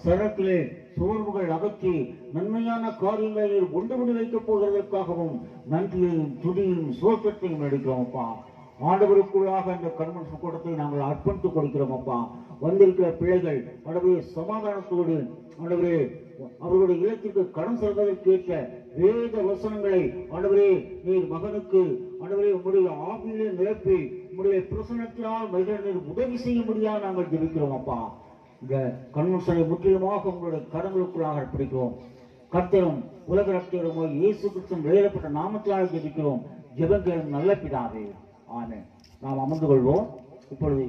சரத்திலே சோர்வுகள் அகற்றி நன்மையான காரியங்களை கொண்டு பண்ணி வைக்கப் போகிறதற்காகவும் நன்றியையும் துதியையும் சோற்றத்தையும் எடுக்கிறோம் அப்பா ஆண்டவருக்குள்ளாக இந்த கண்மன் கூட்டத்தை நாங்கள் அர்ப்பணித்துக் கொடுக்கிறோம் அப்பா வந்திருக்கிற பிள்ளைகள் ஆண்டவரே சமாதானத்தோடு ஆண்டவரே அவர்களுடைய இல்லத்திற்கு கடன் செல்வதற்கேற்ற வேத வசனங்களை ஆண்டவரே நீர் மகனுக்கு ஆண்டவரே உங்களுடைய ஆவியிலே நிரப்பி உங்களுடைய பிரசனத்தினால் மகிழ நீர் உதவி செய்ய முடியாது நாங்கள் ஜெபிக்கிறோம் அப்பா இந்த கன்வென்ஷனை முற்றிலுமாக உங்களுடைய கரங்களுக்குள்ளாக அர்ப்பணிக்கிறோம் கர்த்தரும் உலக ரட்சகருமோ இயேசு கிறிஸ்துவின் வெளியிடப்பட்ட நாமத்தினால் ஜெபிக்கிறோம் ஜெபங்களும் நல்ல பிதாவே ஆமென் நாம் அமர்ந்து கொள்வோம் இப்பொழுது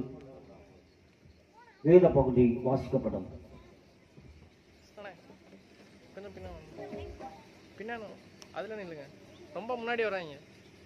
வேத பகுதி வாசிக்கப்படும் அண்ணே, கொஞ்சம் பின்னாடி பின்னாடி அதில் நில்லுங்க ரொம்ப முன்னாடி வராங்க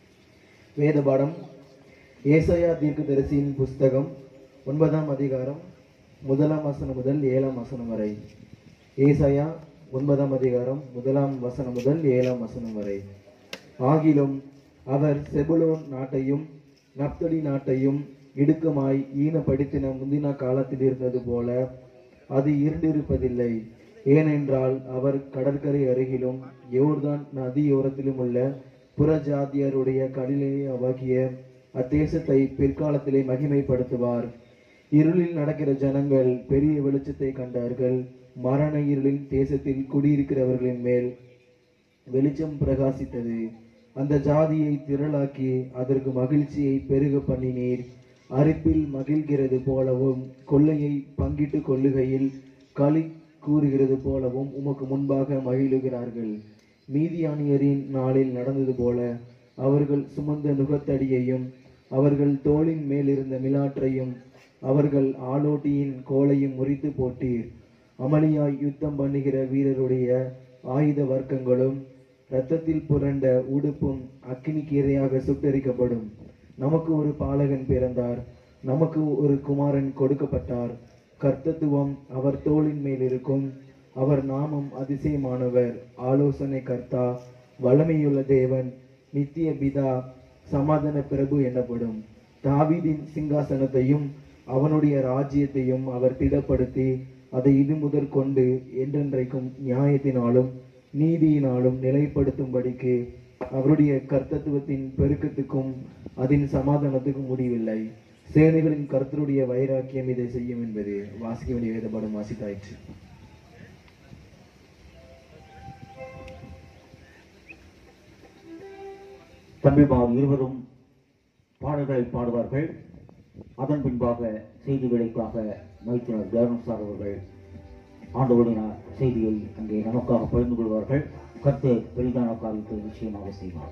வேத பாடம் ஏசாயா தீர்க்கதரிசியின் புஸ்தகம் ஒன்பதாம் அதிகாரம் முதலாம் வசனம் முதல் ஏழாம் வசனம் வரை ஏசாயா ஒன்பதாம் அதிகாரம் முதலாம் வசனம் முதல் ஏழாம் வசனம் வரை ஆகிலும் அவர் செபுலோன் நாட்டையும் நப்தலி நாட்டையும் இடுக்கமாய் ஈனப்படுத்தின முந்தின காலத்தில் இருந்தது போல அது இருண்டிருப்பதில்லை ஏனென்றால் அவர் கடற்கரை அருகிலும் யோர்தான் நதியோரத்திலும் உள்ள புறஜாதியருடைய கலிலேயாகிய அத்தேசத்தை பிற்காலத்திலே மகிமைப்படுத்துவார் இருளில் நடக்கிற ஜனங்கள் பெரிய வெளிச்சத்தை கண்டார்கள் மரண இருளின் தேசத்தில் குடியிருக்கிறவர்களின் மேல் வெளிச்சம் பிரகாசித்தது அந்த ஜாதியை திரளாக்கி அதற்கு மகிழ்ச்சியை பெருக பண்ணினீர் அரிப்பில் மகிழ்கிறது போலவும் கொள்ளையை பங்கிட்டு கொள்ளுகையில் களி கூறுகிறது போலவும் உமக்கு முன்பாக மகிழுகிறார்கள் மீதியானியரின் நாளில் நடந்தது போல அவர்கள் சுமந்த நுகத்தடியையும் அவர்கள் தோளின் மேலிருந்த மிலாற்றையும் அவர்கள் ஆலோட்டியின் கோலையும் முறித்து போட்டீர் அமளியாய் யுத்தம் பண்ணுகிற வீரருடைய ஆயுத வர்க்கங்களும் இரத்தத்தில் புரண்ட உடுப்பும் அக்கினிக்கு இரையாக சுட்டெரிக்கப்படும் நமக்கு ஒரு பாலகன் பிறந்தார் நமக்கு ஒரு குமாரன் கொடுக்கப்பட்டார் கர்த்தத்துவம் அவர் தோளின் மேல் இருக்கும் அவர் நாமம் அதிசயமானவர் ஆலோசனை கர்த்தா வல்லமையுள்ள தேவன் நித்திய பிதா சமாதான பிரபு எனப்படும் தாவீதின் சிங்காசனத்தையும் அவனுடைய ராஜ்யத்தையும் அவர் திடப்படுத்தி அதை இது முதற் கொண்டு என்றென்றைக்கும் நியாயத்தினாலும் நீதியினாலும் நிலைப்படுத்தும்படிக்கு அவருடைய கர்த்தத்துவத்தின் பெருக்கத்துக்கும் அதன் சமாதானத்துக்கும் முடிவில்லை சேனைகளின் கர்த்தருடைய வைராக்கியம் இதை செய்யும் என்பது வாசிக்க வேண்டிய வேதபாடம் வாசித்தாயிற்று தம்பிமார் இருவரும் பாடல்களை பாடுவார்கள் அதன் பின்பாக செய்திகளுக்காக மைத்தினர் ஜெர்மன் சார் அவர்கள் ஆண்டவரின் செய்தியை அங்கே நமக்காக பகிர்ந்து கொள்வார்கள் கர்த்தே பெரிதான காரியத்தை நிச்சயமாக செய்வார்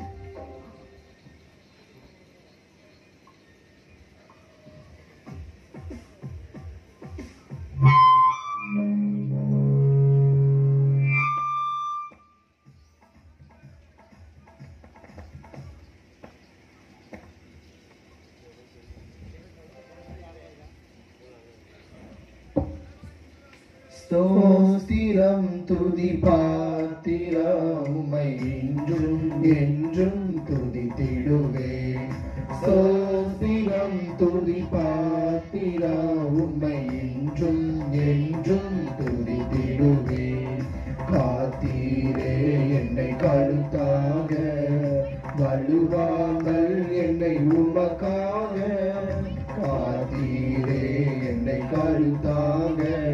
ஸ்தோத்திரம் துதி பாத்திரா உமை என்றும் என்றும் துதித்திடுவே ஸ்தோத்திரம் துதி பாத்திரா உமை என்றும் என்றும் துதித்திடுவே காத்தீரே என்னை கருத்தாக வலுவாமல் என்னை உமக்காக காத்தீரே என்னை கருத்தாக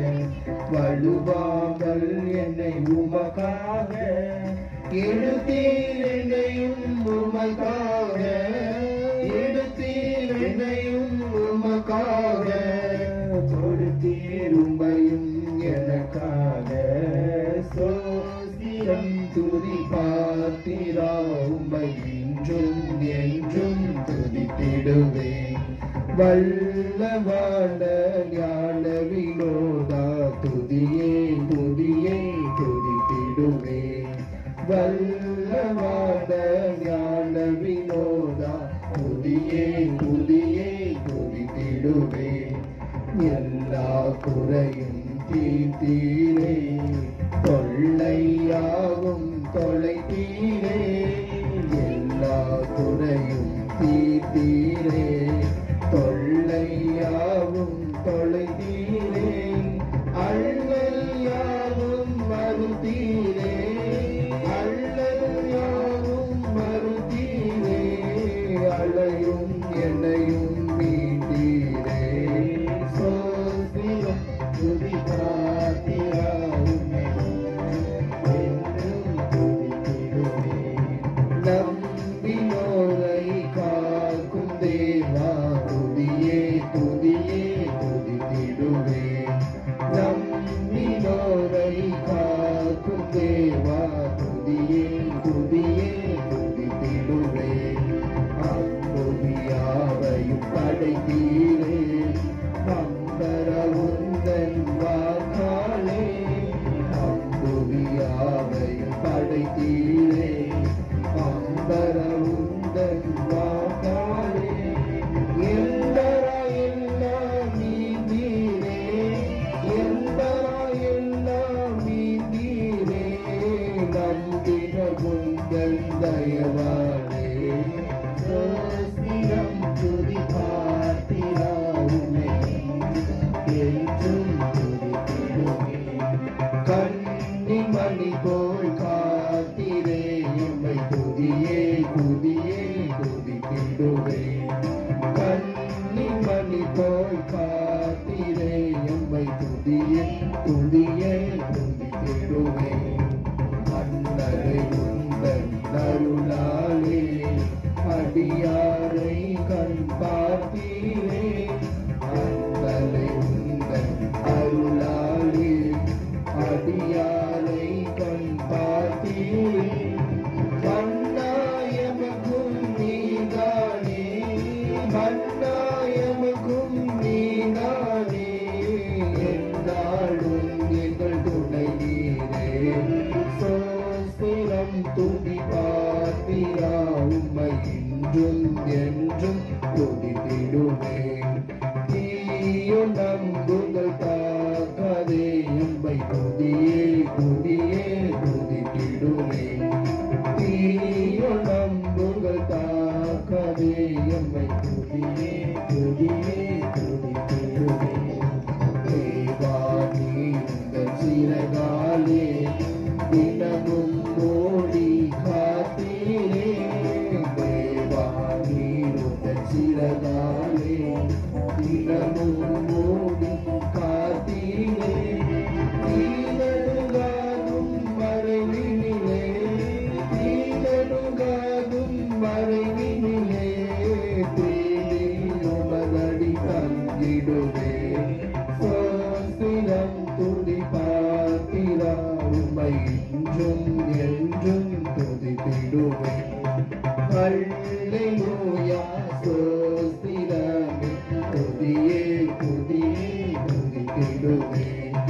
வலுவாமல் என்னை உமக்காக எடுத்தீர் என்னையும் உமக்காக எடுத்தீர் என்னையும் உமக்காக கொடுத்தீர் உமையும் எனக்காக சோசிரம் துதி பார்த்திரா உமை என்றும் என்றும் துதித்திடுவேன் வல்லவாட ஞான வினோதா துதியே துதியே துதித்திடுவே வல்லவாட ஞான வினோதா துதியே துதியே துதித்திடுவே எல்லா குறையும் தீர்த்தீரே தொல்லையாகும் தொலைத்தீரே எல்லா குறையும் தீர்த்தீரே தொல்லையாகும் தொலைத்தீரே அழுகை துதியே துதித்திடுவேன் அண்ணரை உந்தன் அருளாலே அடியாரை கண் பார்த்தீரே அண்ணலை உந்தன் அருளாலே அடியாரை கண் பார்த்தீரே மன்னாயமக்கும் நீதானே மன்னாயமக்கும் நீதானே என்னாலும் எங்கள் துணை நீரே சோஸ்திரம் துதி பார்த்திரா உம்மை இன்றும் என்றும் துதித்திடுவேன் தீயோ நம்புங்கள் தாக்காதே உம்மை துதியே துதியே துதித்திடுவேன் தீயோ நம்புங்கள் தாக்காதே எம்மை துதியே துதியே துதித்திடுவேன் தேவானி உங்கள் சிறகாலே தினமும் ஓடி காத்தீரே தேவானி உங்கள் சிறகாலே தினமும் ஓடி காத்தீரே தீனடுகாதும் மறைவினிலே தீனடுகாதும் மறைவினிலே தேடி உமதடி தங்கிடுவே சோஸ்திரம் துதி பார்த்திரா உம்மை இன்றும் என்றும் துதித்திடுவே ஹல்லேலூயா சோஸ்திரமே துதியே துதியே துதித்திடுவே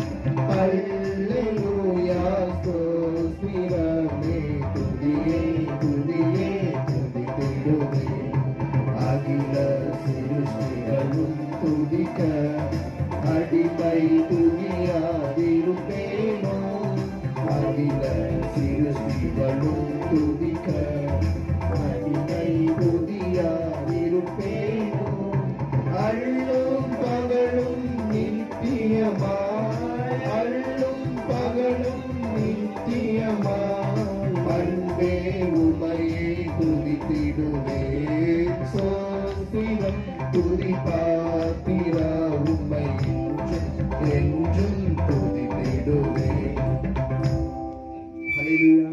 ஹல்லேலூயா ஸ்தோத்திரமே துதியே துதியே துதித்திடுவே அகில சிருஷ்டிகளும் துதிக்க அடிமை துதியாதிருப்பேனோ அகில சிருஷ்டிகளும் துதிக்க அடிமை துதியாதிருப்பேனோ அள்ளும் பகலும் நித்தியமாய் அள்ளும் பகலும் நித்தியமாய் அன்பே உமையை துதித்திடுவே சோத்திரம் துதி பாத்திரா உம்மை என்றும் என்றும் துதித்திடுவே ஹalleluya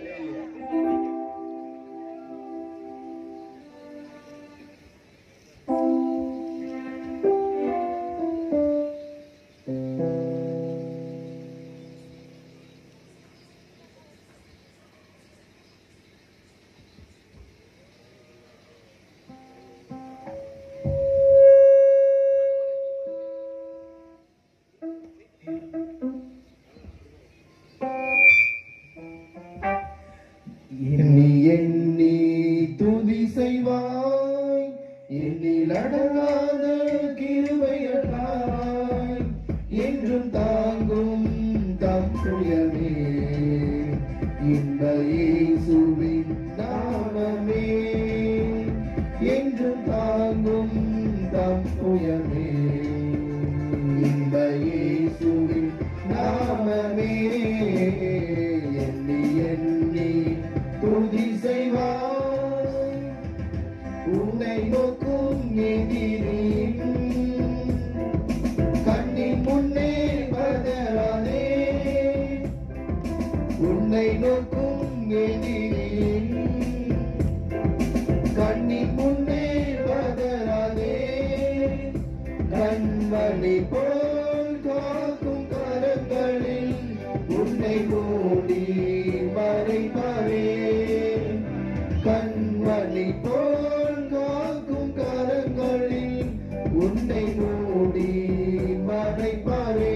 எண்ணி எண்ணி துதி செய்வாய் எண்ணில் அடங்காத கிருபையற்றாய் என்றும் தாங்கும் தம் புயமே இன்ப இயேசுவின் நாமமே என்றும் தாங்கும் தம் புயமே இன்ப இயேசுவின் நாமமே எண்ணி எண்ணி துதி செய்வாய் உன்னை நோக்கும் எதிரின் கண்ணின் முன்னே பதறாதே உன்னை நோக்கும் எதிரின் கண்ணின் முன்னே பதறாதே கண்மணி போல் காக்கும் கரங்களில் உன்னை மூடி மறைப்பாரே கண்மணி போல் காக்கும் கரங்களில் உன்னை மூடி மறைப்பாரே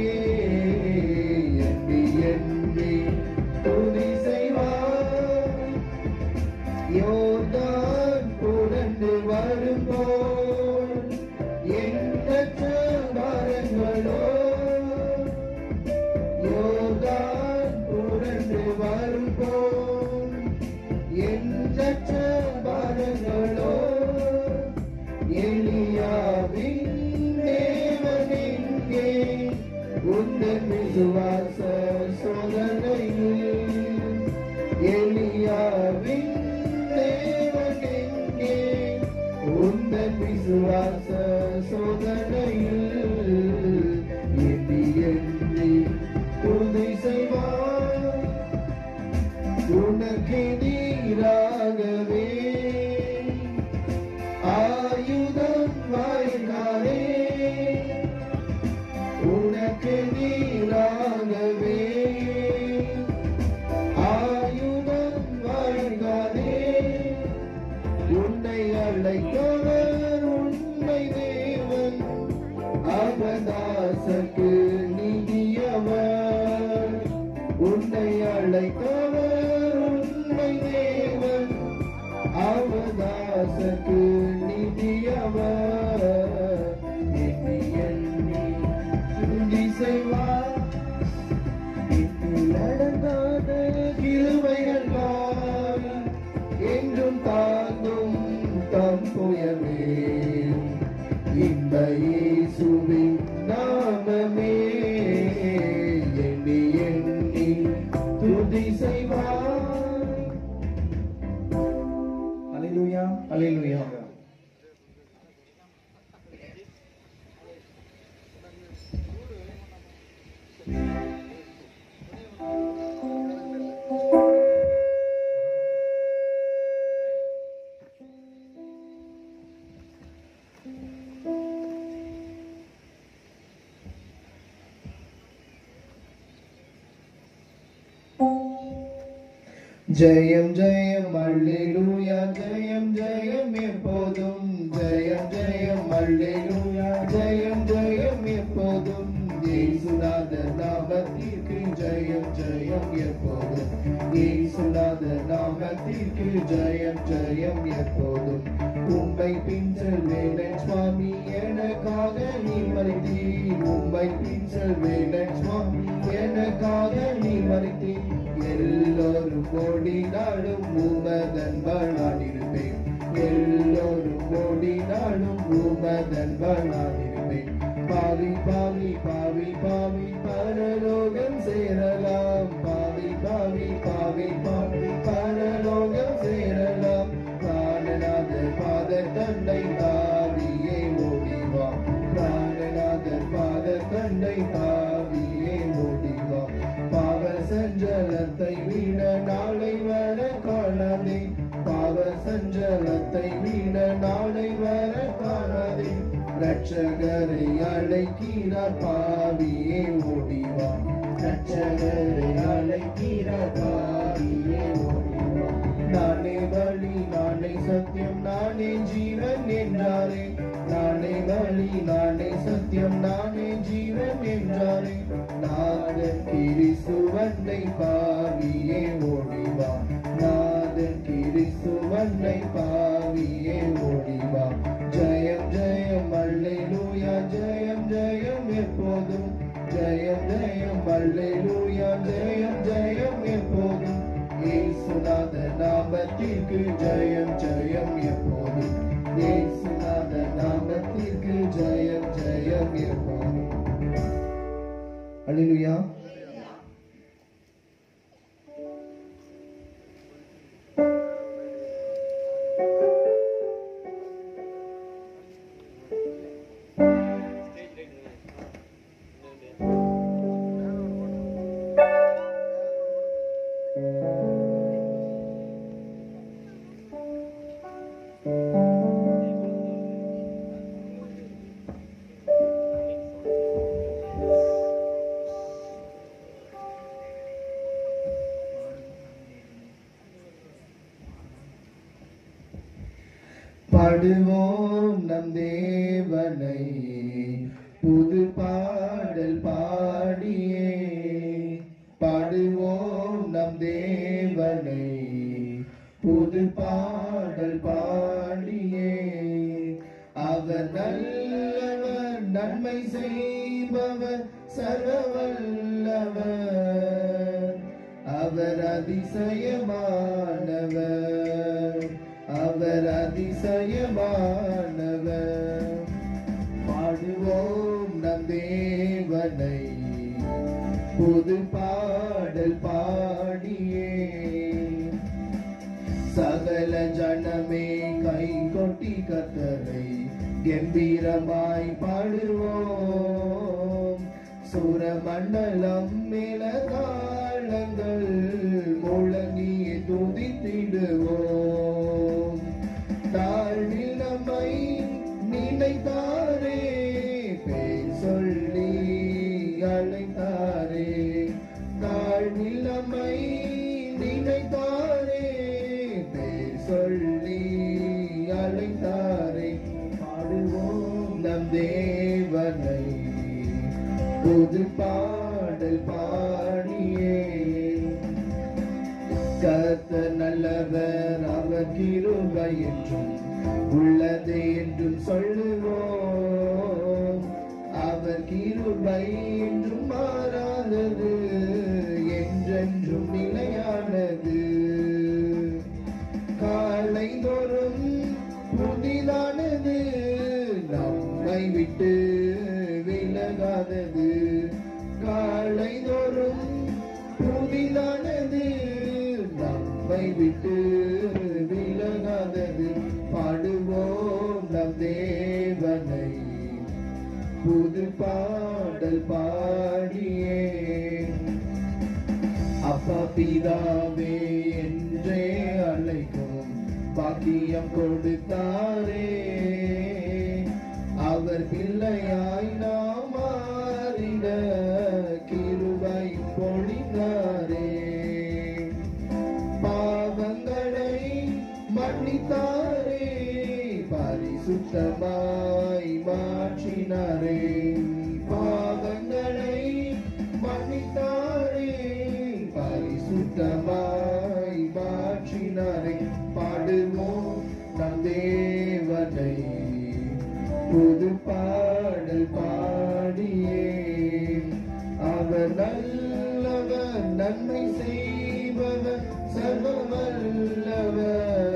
எண்ணி எண்ணி துதி செய்வார் யோர்தான் புரண்டு வரும்போல் எண்ணற்ற மரங்களோ யோர்தான் புரண்டு வரும்போல் எண்ணற்ற மரங்களோ எலியாவின் தேவனெங்கே உந்தன் விசுவாச சோதனையில் எலியாவின் தேவனெங்கே உந்தன் விசுவாச சோதனையில் எண்ணி எண்ணி அழைத்தவர் உண்மை தேவன் அவதாசக்கு நிதியவர் எண்ணி எண்ணி துதி செய்வார் நடந்தாத கிருமைகள் வாரி என்றும் தாங்கும் தம் புயமே இந்த இயேசுவின் நாமமே எண்ணி எண்ணி துதி செய்வார் அலையிலுயா அலையிலுயா ஜெயம் ஜெயம் அல்லேலூயா ஜெயம் ஜெயம் எப்போதும் ஜெயம் ஜெயம் அல்லேலூயா ஜெயம் ஜெயம் எப்போதும் இயேசுநாத நாமத்திற்கு ஜெயம் ஜெயம் எப்போதும் இயேசுநாத நாமத்திற்கு ஜெயம் ஜெயம் எப்போதும் உம்மை பின்சல் வேடன் சுவாமி எனக்காக நீ மறைத்தீர் உம்மை பின்சல் வேடன் சுவாமி எனக்காக நீ மறைத்தீர் எல்லோரும் ஓடினாலும் உமதன் நாடிருப்பேன் எல்லோரும் ஓடினாலும் உமதன் நாடிருப்பேன் பாவி பாவி பாவி பாவி பரலோகம் சேரலாம் பாவி பாவி பாவி பாவி பரலோகம் சேரலாம் பிராணநாத பாத தண்டை தாவியே ஓடிவா பிராணநாத பாத தண்டை தாவியே ஓடிவா பாவ சஞ்சலத்தை விட நாளை வர காணாதே பாவ சஞ்சலத்தை விட நாளை வர காணாதே ரட்சகரை அழைக்கிறார் பாவியே ஓடிவா ரட்சகரை அழைக்கிறார் பாவியே ஓடிவா நானே வழி நானே சத்தியம் நானே ஜீவன் என்றாரே நானே வழி நானே சத்தியம் நானே ஜீவன் என்றாரே நாதன் கிறிஸ்துவனை பாவியே ஓடிவா நாதன் கிறிஸ்துவனை பாவியே ஓடிவா ஜெயம் ஜெயம் அல்லேலூயா ஜெயம் ஜெயம் எப்போதும் ஜெயம் ஜெயம் அல்லேலூயா ஜெயம் ஜெயம் எப்போதும் இயேசுநாத நாமத்திற்கு ஜெயம் ஜெயம் எப்போதும் இயேசுநாத நாமத்திற்கு ஜெயம் ஜெயம் எப்போதும் அல்லேலூயா பாடுவோம் நம் தேவனை புது பாடல் பாடியே பாடுவோம் நம் தேவனை புது பாடல் பாடியே அவர் நல்லவர் நன்மை செய்பவர் சர்வவல்லவர் அவர் அதிசயமானவர் அவர் அதிசயமானவர் பாடுவோம் நம் தேவனை புது பாடல் பாடியே சகல ஜனமே கை கொட்டி கத்தரை கம்பீரமாய் பாடுவோம் சுரமண்டலம் மேல தாளங்கள் முழங்கி துதித்திடுவோம் தாழ்வில் நம்மை நினைத்தாரே பேர் சொல்லி அழைத்தாரே தாழ்வில் நம்மை நினைத்தாரே பேர் சொல்லி அழைத்தாரே பாடுவோம் நம் தேவனை புது பாடல் பாடியே கர்த்தர் நல்லவர் அவர் கிருபை என்றும் உள்ளது என்றும் சொல்லுவோம் அவர் கிருபை என்றும் மாறாதது என்றென்றும் நிலையானது காலை தோறும் புதிதானது நம்மை விட்டு விலகாதது காலை தோறும் புதிதானது நம்மை விட்டு விலகாதது பாடுவோம் நம் தேவனை புது பாடல் பாடியே அப்பா பிதாவே என்றே அழைக்கும் பாக்கியம் கொடுத்தாரே அவர் பிள்ளையாய் நாம் மாறிட கிருபை பொழிந்தாரே பாவங்களை மன்னித்தாரே பரிசுத்தமாய் மாற்றினாரே பாவங்களை மன்னித்தாரே பரிசுத்தமாய் மாற்றினாரே பாடுவோம் நம் தேவனை புது பாடல் பாடியே அவர் நல்லவர் நன்மை செய்பவர் சர்வ வல்லவர்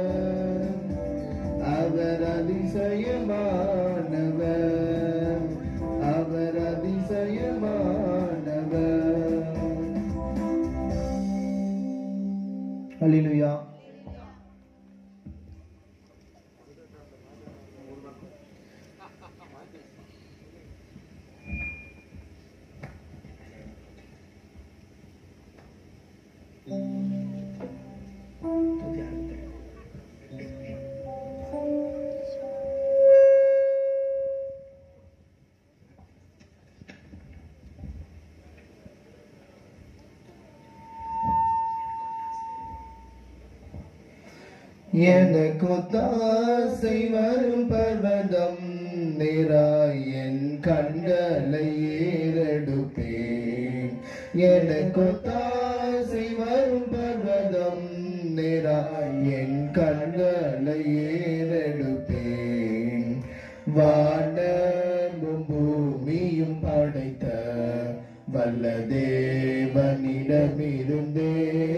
அவர் அதிசயமானவர் அவர் அதிசயமானவர் ஹalleluya எனக்கு தாசை வரும் பர்வதம் நிறாய் என் கண்களை ஏறெடுப்பேன் எனக்கு தாசை வரும் பர்வதம் நிறாய் என் கண்களை ஏறெடுப்பேன் வானமும் பூமியும் படைத்த வல்ல தேவனிடமிருந்தே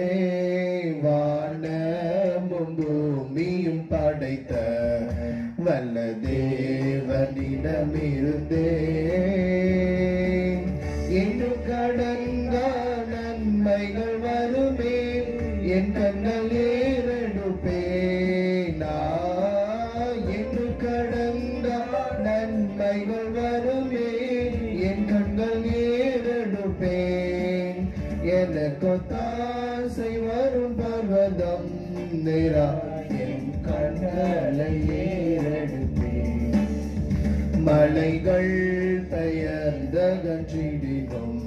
வானமும் பூமியும் படைத்த வல்ல தேவனிடமிருந்தே இன்னும் கடங்கா நன்மைகள் வருமே என் கண்ணல் ஏறெடுப்பேனா என்று கடங்கா நன்மைகள் வருமே என் கண்கள் ஏறெடுப்பேன் எனக்கு தாசை வரும் பர்வதம் நிறா என் கண்களை ஏறெடுப்பேன் மலைகள் பெயர்ந்தகன்றிடினும்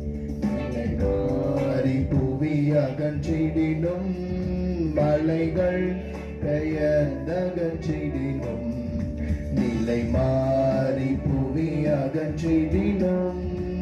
மலைகாரி புவி அகன்றிடினும் மலைகள் பெயர்ந்தகன்றிடினும் நிலை மாறி புவி அகன்றிடினும்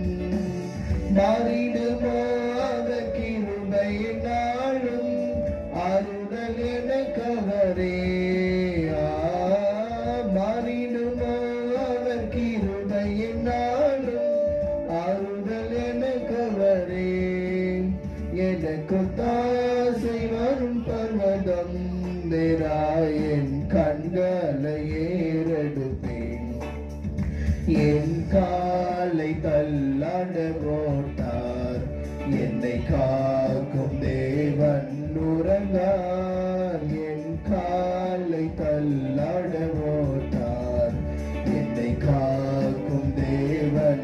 மாறிடுமோ அவர் கிருபை நாளும் அருளல் எனக்கவரே ஆ, மாறிடுமோ அவர் கிருபை நாளும் அருளல் எனக்கவரே எனக்கு தாசை வரும் பர்வதம் நிராயன் கண்களை ஏறெடுப்பேன் என் காலை தள்ளாட போட்டார் என்னை காக்கும் தேவன் உறங்கார் என் காலை தள்ளாட போட்டார் என்னை காக்கும் தேவன்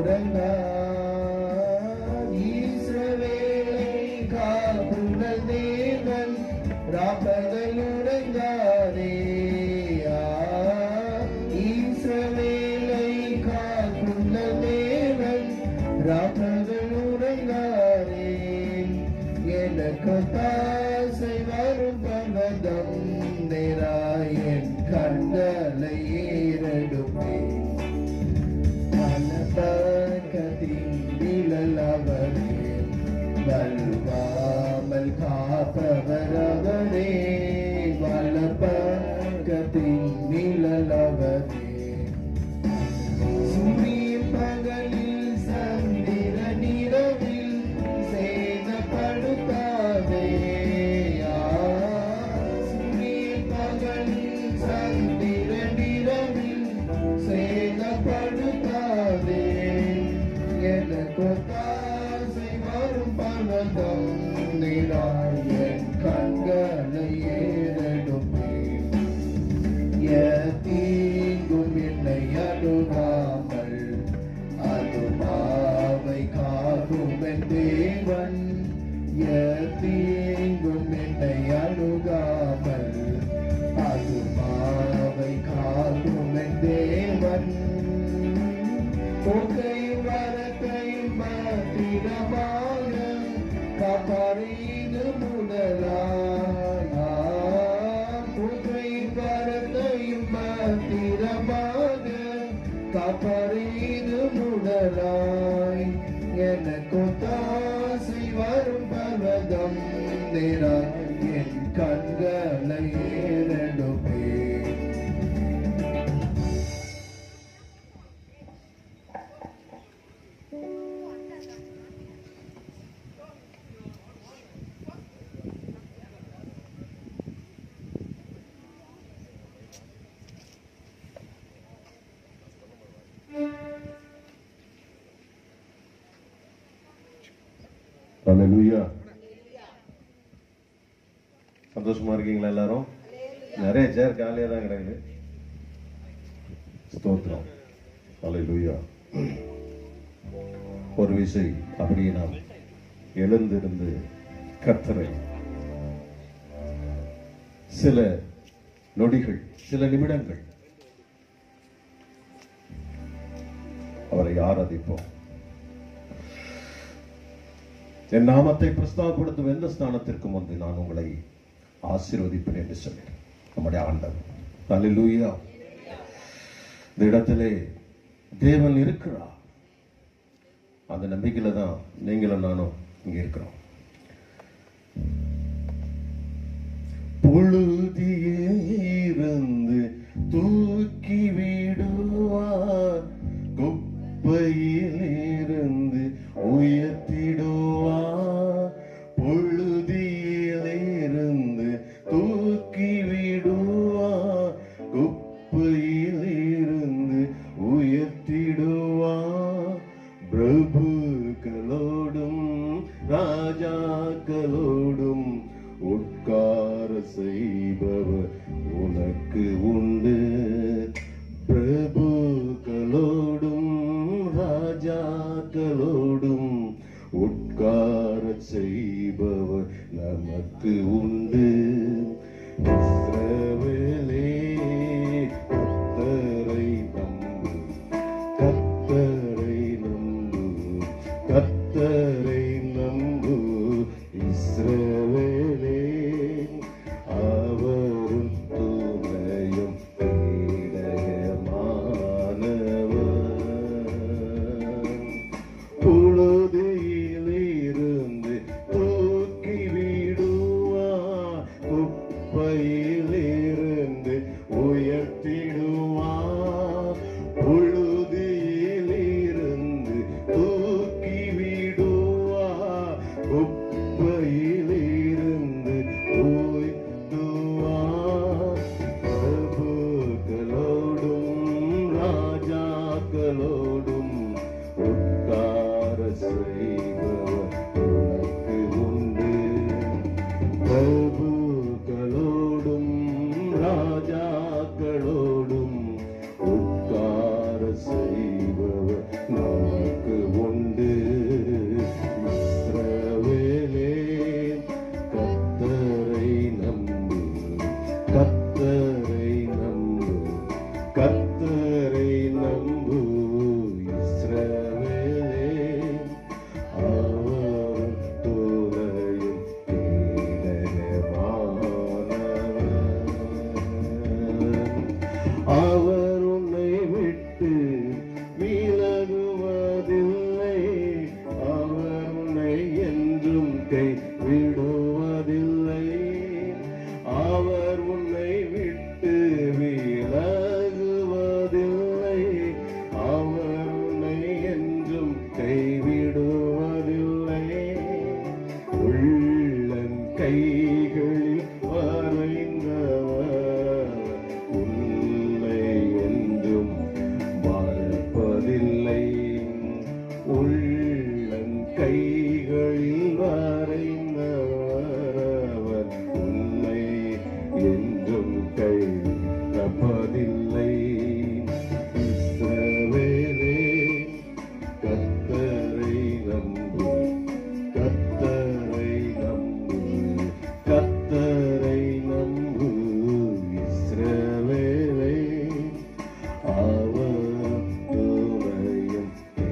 உறங்கார் ஈஸ்வரவேலை காக்கும் தேவன் ராப்பகல் உறங்காரே ஆ, ஈஸ்வரவேலை காக்கும் தேவன் ராப்பகல் உறங்காரே எனக்கு தாசை வரும் பர்வதம் நிராயன் கண்களை ஏறெடுப்பேன் பலபக்கத்தின் நிழல் அவரே வல்வாமல் காப்பவரவரே வலப்பக்கத்தின் நிழலவரே சூரிய பகலில் சந்திர நிலவில் சேதப்படுத்தாதே சூரிய பகலில் சந்திர நிலவில் சேதப்படுத்தாதே எனக்கு தாசை வரும் பர்வதம் நிலாய் என் கண்களை ஏறெடுப்பேன் தீங்கும் என்னை அணுகாமல் அது மாவை காக்கும் என் தேவன் தீங்கும் என்னை அணுகாமல் அது மாவை காக்கும் என் தேவன் போக்கையும் வரத்தையும் மாத்திரமாக காப்பாரீது முதலாயா போக்கையும் வரத்தையும் மாத்திரமாக காப்பாரீது முதலாய் எனக்கு தாசை வரும் பர்வதம் நிறாய் என் கண்களை ஏறெடுப்பேன் அல்லேலூயா சந்தோஷமா இருக்கீங்களா எல்லாரும் நிறைய சேர் காலியா தான் கிடக்குது ஸ்தோத்திரம் அல்லேலூயா ஒரு விசை அப்படியே நாம் எழுந்திருந்து கர்த்தரை சில நொடிகள் சில நிமிடங்கள் அவரை ஆராதிப்போம் என் நாமத்தை பிரஸ்தாபப்படுத்தும் எந்த ஸ்தானத்திற்கும் வந்து நான் உங்களை ஆசீர்வதிப்பேன் என்று சொன்னேன் நம்முடைய ஆண்டவர் அல்லேலூயா இந்த இடத்திலே தேவன் இருக்கிறார் அந்த நம்பிக்கையில தான் நீங்களும் நானும் இங்க இருக்கிறோம் புழுதியே இருந்து தூக்கி விடுவார் குப்பையில் இருந்து உயர்த்திடுவார் பொழுதியில் இருந்து தூக்கி விடுவார் குப்பையில் இருந்து உயர்த்திடுவார் பிரபுக்களோடும் ராஜாக்களோடும் உட்கார செய்பவர் உனக்கு உண்டு பிரபுக்களோடும் ராஜாக்களோடும் உட்கார செய்பவர் நமக்கு உண்டு இஸ்ரவேலே கர்த்தரை நம்பு கர்த்தரை நம்பு கர்த்தரை நம்பு இஸ்ரவேலே அவரும் துணையும் கேடயமானவர் புழுதியிலிருந்து தூக்கி விடுவார் குப்பையிலிருந்து உயர்த்திடுவார் புழுதியிலிருந்து தூக்கி விடுவார் குப்பையிலிருந்து உயர்த்துவார் பிரபுக்களோடும் ராஜாக்களோடும் உட்கார செய்பவர் உனக்கு உண்டு பிரபுக்களோடும் ராஜாக்களோடும் உட்கார செய்பவர் நமக்கு உண்டு இஸ்ரவேலே கத்தரை நம்பு கத்தரை நம்பு கத்தரை நம்பு இஸ்ரவேலே அவர் துணையும் கேடயமானவர். அவர் உன்னை விட்டு விலகுவதில்லை அவர் உன்னை என்றும் கை விடுவதில்லை கைகளில் வரைந்தவர் உன்னை என்றும் கை தப்பதில்லை இஸ்ரவேலே கத்தரை நம்பு கத்தரை நம்பு கத்தரை நம்பு இஸ்ரவேலே அவர் துணையும்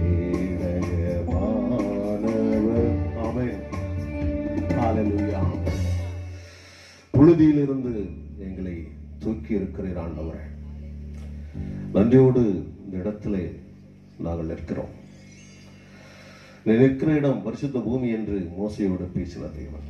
கேடகமானவர் ஆமென் ஹalleluya புழுதியிலிருந்து எங்களை தூக்கி இருக்கிறீர் ஆண்டவரே நன்றியோடு இந்த இடத்திலே நாங்கள் நிற்கிறோம் நீ நிற்கிற இடம் பரிசுத்த பூமி என்று மோசையோடு பேசின தேவன்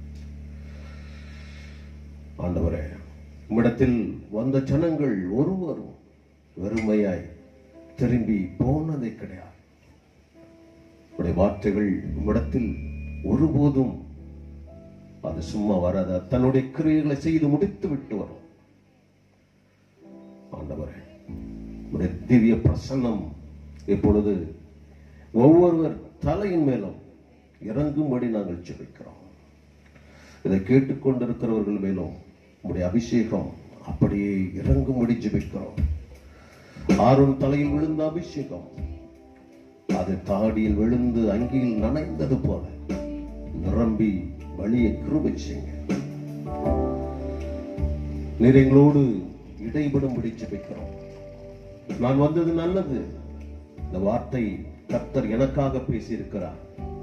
ஆண்டவரே உம்மிடத்தில் வந்த ஜனங்கள் ஒருவரும் வெறுமையாய் திரும்பி போனதே கிடையாது உடைய வார்த்தைகள் உம்மிடத்தில் ஒருபோதும் அது சும்மா வராத தன்னுடைய கிரியைகளை செய்து முடித்து விட்டு வரும் ஆண்டவரே உடைய திவ்ய பிரசன்னம் இப்பொழுது ஒவ்வொருவர் தலையின் மேலும் இறங்கும்படி நாங்கள் ஜெபிக்கிறோம் இதை கேட்டுக்கொண்டிருக்கிறவர்கள் மேலும் உடைய அபிஷேகம் அப்படியே இறங்கும்படி ஜெபிக்கிறோம் ஆரோன் தலையில் விழுந்த அபிஷேகம் அது தாடியில் விழுந்து அங்கியில் நனைந்தது போல நிரம்பி வழியை கிருபை செய்யுங்க நீர் எங்களோடு இடைபடும்படி ஜெபிக்கிறோம் நான் வந்தது நல்லது இந்த வார்த்தை கர்த்தர் எனக்காக பேசியிருக்கிறார்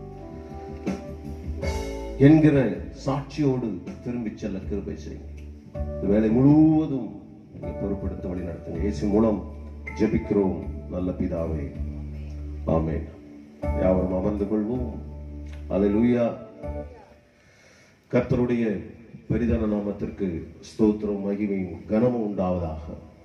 என்கிற சாட்சியோடு திரும்பிச் செல்ல கிருபை செய்யுங்க இந்த வேலை முழுவதும் நீங்க பொறுப்படுத்த வழி நடத்துங்க இயேசு மூலம் ஜெபிக்கிறோம் நல்ல பிதாவே ஆமென் யாவரும் அமர்ந்து கொள்வோம் அல்லேலூயா கர்த்தருடைய பெரிதான நாமத்திற்கு ஸ்தோத்திரம் மகிமையும் கனமும் உண்டாவதாக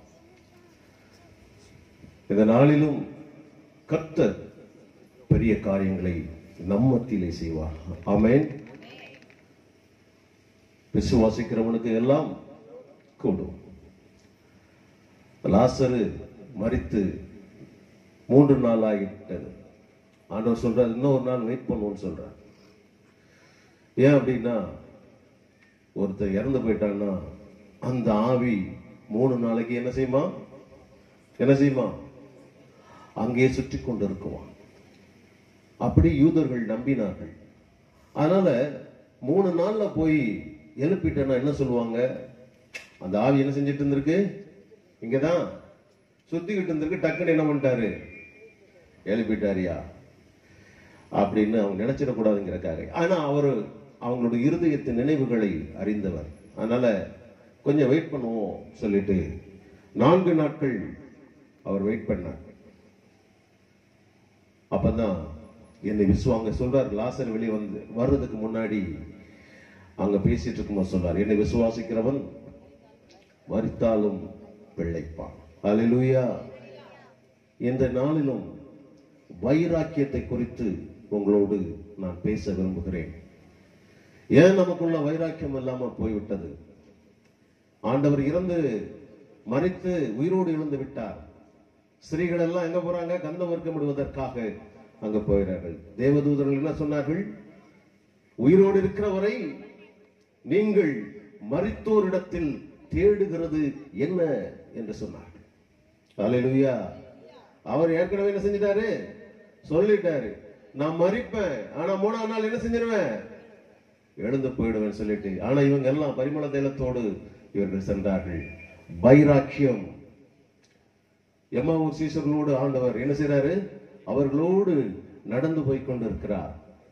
இந்த நாளிலும் கர்த்தர் பெரிய காரியங்களை நம்மத்திலே செய்வார் ஆமென் விசுவாசிக்கிறவனுக்கு எல்லாம் கூடும் லாசரு மரித்து மூன்று நாள் ஆகிட்டது ஆண்டவர் சொல்றார் இன்னும் ஒரு நாள் வெயிட் பண்ணுவோம்னு சொல்றார் ஏன் அப்படின்னா ஒருத்தர் இறந்து போயிட்டான்னா அந்த ஆவி மூணு நாளைக்கு என்ன செய்யுமா என்ன செய்யுமா அங்கே சுற்றி கொண்டு இருக்குவான் அப்படி யூதர்கள் நம்பினார்கள் அதனால மூணு நாள்ல போய் எழுப்பிட்டேன்னா என்ன சொல்லுவாங்க அந்த ஆவி என்ன செஞ்சுட்டு இருந்திருக்கு இங்கதான் சுத்திக்கிட்டு இருந்திருக்கு டக்குன்னு என்ன பண்ணிட்டாரு எழுப்பிட்டாரியா அப்படின்னு அவங்க நினைச்சிடக்கூடாதுங்கிறக்காக ஆனா அவரு அவங்களோட இருதயத்தின் நினைவுகளை அறிந்தவர் அதனால கொஞ்சம் வெயிட் பண்ணுவோம் சொல்லிட்டு நான்கு நாட்கள் அவர் வெயிட் பண்ணார் அப்பதான் என்னை விசுவாங்க சொல்றார் லாசர் வெளியே வந்து வர்றதுக்கு முன்னாடி அங்க பேசிட்டு இருக்கும்போது சொல்றார் என்னை விசுவாசிக்கிறவன் மறித்தாலும் பிழைப்பான் அல்லேலூயா இந்த நாளிலும் வைராக்கியத்தை குறித்து உங்களோடு நான் பேச விரும்புகிறேன் ஏன் நமக்குள்ள வைராக்கியம் இல்லாம போய்விட்டது ஆண்டவர் இறந்து மறித்து உயிரோடு எழுந்து விட்டார் ஸ்திரீகள் எல்லாம் எங்க போறாங்க கந்தம் விடுவதற்காக அங்க போகிறார்கள் தேவதூதர்கள் என்ன சொன்னார்கள் உயிரோடு இருக்கிற வரை நீங்கள் மரித்தோரிடத்தில் தேடுகிறது என்ன என்று சொன்னார்கள் அல்லேலூயா அவர் ஏற்கனவே என்ன செஞ்சிட்டாரு சொல்லிட்டாரு நான் மறிப்பேன் ஆனா மூணாம் நாள் என்ன செஞ்சிருவேன் எழுந்து போயிடுவேன் சொல்லிட்டு ஆனா இவங்க எல்லாம் பரிமள தைலத்தோடு இவர்கள் சென்றார்கள் வைராக்கியம் எம்மாவூர் சீசர்களோடு ஆண்டவர் என்ன செய்றாரு அவர்களோடு நடந்து போய் கொண்டிருக்கிறார்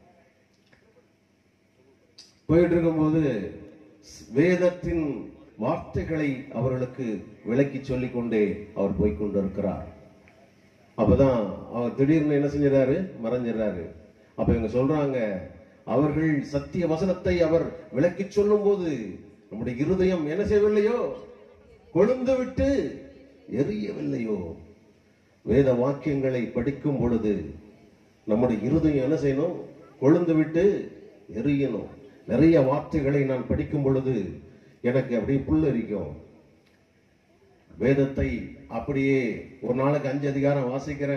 போயிட்டு இருக்கும்போது வேதத்தின் வார்த்தைகளை அவர்களுக்கு விளக்கி சொல்லிக் கொண்டே அவர் போய் கொண்டிருக்கிறார் அப்பதான் அவர் திடீர்னு என்ன செஞ்சிடறாரு மறைஞ்சிடறாரு அப்ப இவங்க சொல்றாங்க அவர்கள் சத்திய வசனத்தை அவர் விளக்கி சொல்லும் போது நம்முடைய இருதயம் என்ன செய்யவில்லையோ கொழுந்து விட்டு எரியவில்லையோ வேத வாக்கியங்களை படிக்கும் பொழுது நம்முடைய இருதயம் என்ன செய்யணும் கொழுந்து விட்டு எரியணும் நிறைய வார்த்தைகளை நான் படிக்கும் பொழுது எனக்கு அப்படியே புல்லரிக்கும் வேதத்தை அப்படியே ஒரு நாளைக்கு அஞ்சு அதிகாரம் வாசிக்கிறேன்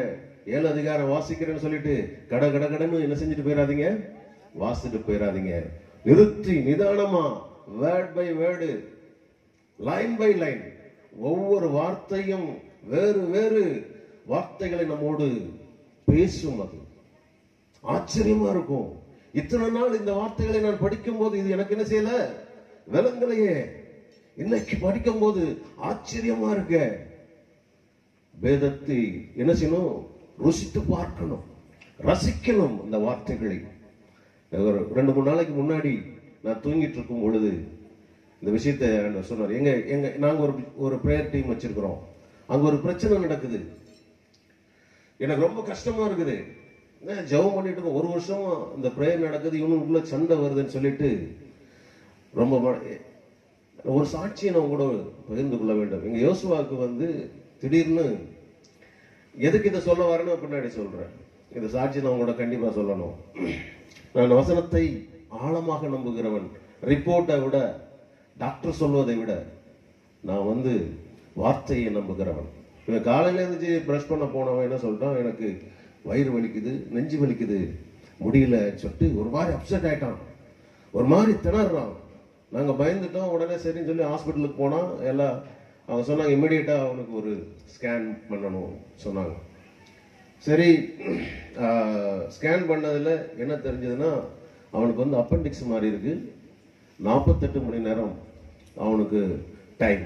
ஏழு அதிகாரம் வாசிக்கிறேன்னு சொல்லிட்டு கட கட கடன்னு என்ன செஞ்சுட்டு போயிடாதீங்க வாசிட்டு போயிடாதீங்க நிறுத்தி நிதானமா word by word line by line ஒவ்வொரு வார்த்தையும் வேறு வேறு வார்த்தைகளை நம்மோடு பேசும் அது ஆச்சரியமா இருக்கும் இத்தனை நாள் இந்த வார்த்தைகளை நான் படிக்கும் போது இது எனக்கு என்ன செய்யல விலங்கலையே இன்னைக்கு படிக்கும் போது ஆச்சரியமா இருக்க வேதத்தை என்ன செய்யணும் ருசித்து பார்க்கணும் ரசிக்கணும் இந்த வார்த்தைகளை ஒரு ரெண்டு மூணு நாளைக்கு முன்னாடி நான் தூங்கிட்டு இருக்கும் பொழுது இந்த விஷயத்தை ஆண்டவர் சொன்னார் எங்க எங்க நாங்க ஒரு ஒரு ப்ரேயர் டீம் வச்சிருக்கிறோம் அங்க ஒரு பிரச்சனை நடக்குது எனக்கு ரொம்ப கஷ்டமா இருக்குது என்ன ஜெபம் பண்ணிட்டு இருக்கோம் ஒரு வருஷமா இந்த ப்ரேயர் நடக்குது இவனுக்குள்ள சண்டை வருதுன்னு சொல்லிட்டு ரொம்ப ம- ஒரு சாட்சியை நான் கூட பகிர்ந்து கொள்ள வேண்டும் எங்க யோசுவாவுக்கு வந்து திடீர்னு எதுக்கு இதை சொல்ல வரேன்னு பின்னாடி சொல்றேன் இந்த சாட்சி நான் உங்களோட கண்டிப்பா சொல்லணும் நான் வசனத்தை ஆழமாக நம்புகிறவன் ரிப்போர்ட்டை விட டாக்டர் சொல்வதை விட நான் வந்து வார்த்தையை நம்புகிறவன் இவன் காலையில இருந்துச்சு பிரஷ் பண்ண போனவன் என்ன சொல்லிட்டான் எனக்கு வயிறு வலிக்குது நெஞ்சு வலிக்குது முடியல சொல்லிட்டு ஒரு மாதிரி அப்செட் ஆயிட்டான் ஒரு மாதிரி திணறான் நாங்க பயந்துட்டோம் உடனே சரின்னு சொல்லி ஹாஸ்பிட்டலுக்கு போனா எல்லாம் அவங்க சொன்னாங்க இமிடியேட்டா அவனுக்கு ஒரு ஸ்கேன் பண்ணணும் சொன்னாங்க சரி ஸ்கேன் பண்ணதுல என்ன தெரிஞ்சதுன்னா அவனுக்கு வந்து அப்பெண்டிக்ஸ் மாதிரி இருக்கு நாற்பத்தெட்டு மணி நேரம் அவனுக்கு டைம்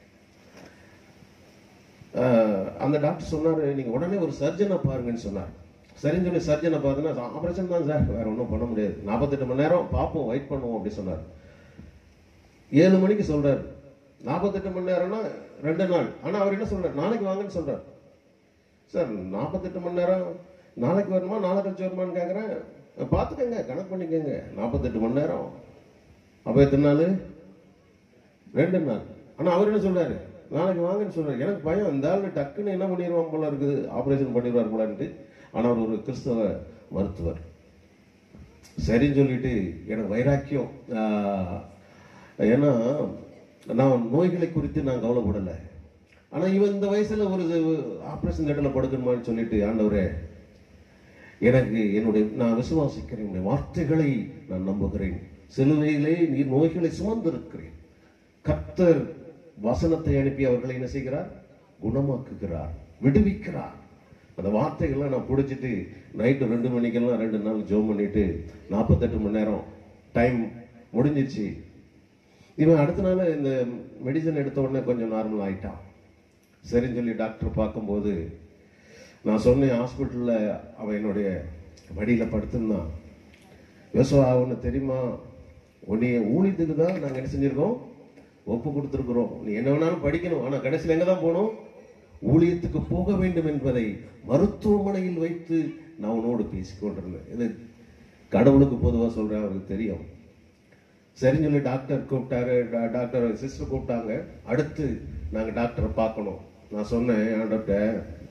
அந்த டாக்டர் சொன்னாரு நீங்க உடனே ஒரு சர்ஜனை பாருங்கன்னு சொன்னார் சரின்னு சொல்லி சர்ஜனை பார்த்தீங்கன்னா ஆபரேஷன் தான் சார் வேற ஒன்றும் பண்ண முடியாது நாற்பத்தெட்டு மணி நேரம் பார்ப்போம் வெயிட் பண்ணுவோம் அப்படி சொன்னார் ஏழு மணிக்கு சொல்றாரு நாற்பத்தெட்டு மணி நேரம்னா ரெண்டு நாள் ஆனா அவர் என்ன சொல்றாரு நாளைக்கு வாங்கன்னு சொல்றாரு சார் நாற்பத்தெட்டு மணி நேரம் நாளைக்கு வருமா நாளை கழிச்சு வருமான்னு கேட்குறேன் பார்த்துக்கங்க கணக்கு பண்ணிக்கங்க நாற்பத்தெட்டு மணி நேரம் அப்போ எத்தனை நாள் ரெண்டு நாள் ஆனா அவர் என்ன சொல்றாரு நாளைக்கு வாங்கன்னு சொல்றாரு எனக்கு பயம் இந்த ஆளு டக்குன்னு என்ன பண்ணிடுவான் போல இருக்குது ஆபரேஷன் பண்ணிடுவார் போலன்ட்டு ஆனா அவர் ஒரு கிறிஸ்தவ மருத்துவர் சரின்னு சொல்லிட்டு எனக்கு வைராக்கியம் ஆஹ், ஏன்னா நான் நோய்களை குறித்து நான் கவலைப்படலை ஆனா இவன் இந்த வயசுல ஒரு ஆபரேஷன் தேட்டரில் படுக்கணுமான்னு சொல்லிட்டு ஆண்டவரே எனக்கு என்னுடைய நான் விசுவாசிக்கிறேன் உன்னுடைய வார்த்தைகளை நான் நம்புகிறேன் சிலுவையிலே நீர் நோய்களை சுமந்திருக்கிறேன் கர்த்தர் வசனத்தை அனுப்பி அவர்களை என்ன செய்கிறார் குணமாக்குகிறார் விடுவிக்கிறார் அந்த வார்த்தைகள்லாம் நான் பிடிச்சிட்டு நைட்டு ரெண்டு மணிக்கெல்லாம் ரெண்டு நாள் ஜோம் பண்ணிட்டு நாற்பத்தெட்டு மணி நேரம் டைம் முடிஞ்சிச்சு இவன் அடுத்த நாள் இந்த மெடிசன் எடுத்த உடனே கொஞ்சம் நார்மல் ஆயிட்டான் சரின்னு சொல்லி டாக்டர் பார்க்கும்போது நான் சொன்னேன் ஹாஸ்பிட்டலில் அவன் என்னுடைய மடியில் படுத்திருந்தான் யோசுவா அவனு தெரியுமா உன்னைய ஊழியத்துக்கு தான் நாங்கள் என்ன செஞ்சிருக்கோம் ஒப்பு கொடுத்துருக்குறோம் நீ என்ன வேணாலும் படிக்கணும் ஆனால் கடைசியில் எங்கே தான் போகணும் ஊழியத்துக்கு போக வேண்டும் என்பதை மருத்துவமனையில் வைத்து நான் உன்னோடு பேசிக்கொண்டிருந்தேன் இது கடவுளுக்கு பொதுவாக சொல்றேன் அவருக்கு தெரியும் சரின்னு சொல்லி டாக்டர் கூப்பிட்டாரு டா- டாக்டர் சிஸ்டர் கூப்பிட்டாங்க அடுத்து நாங்கள் டாக்டரை பார்க்கணும் நான் சொன்னேன் டாக்டர்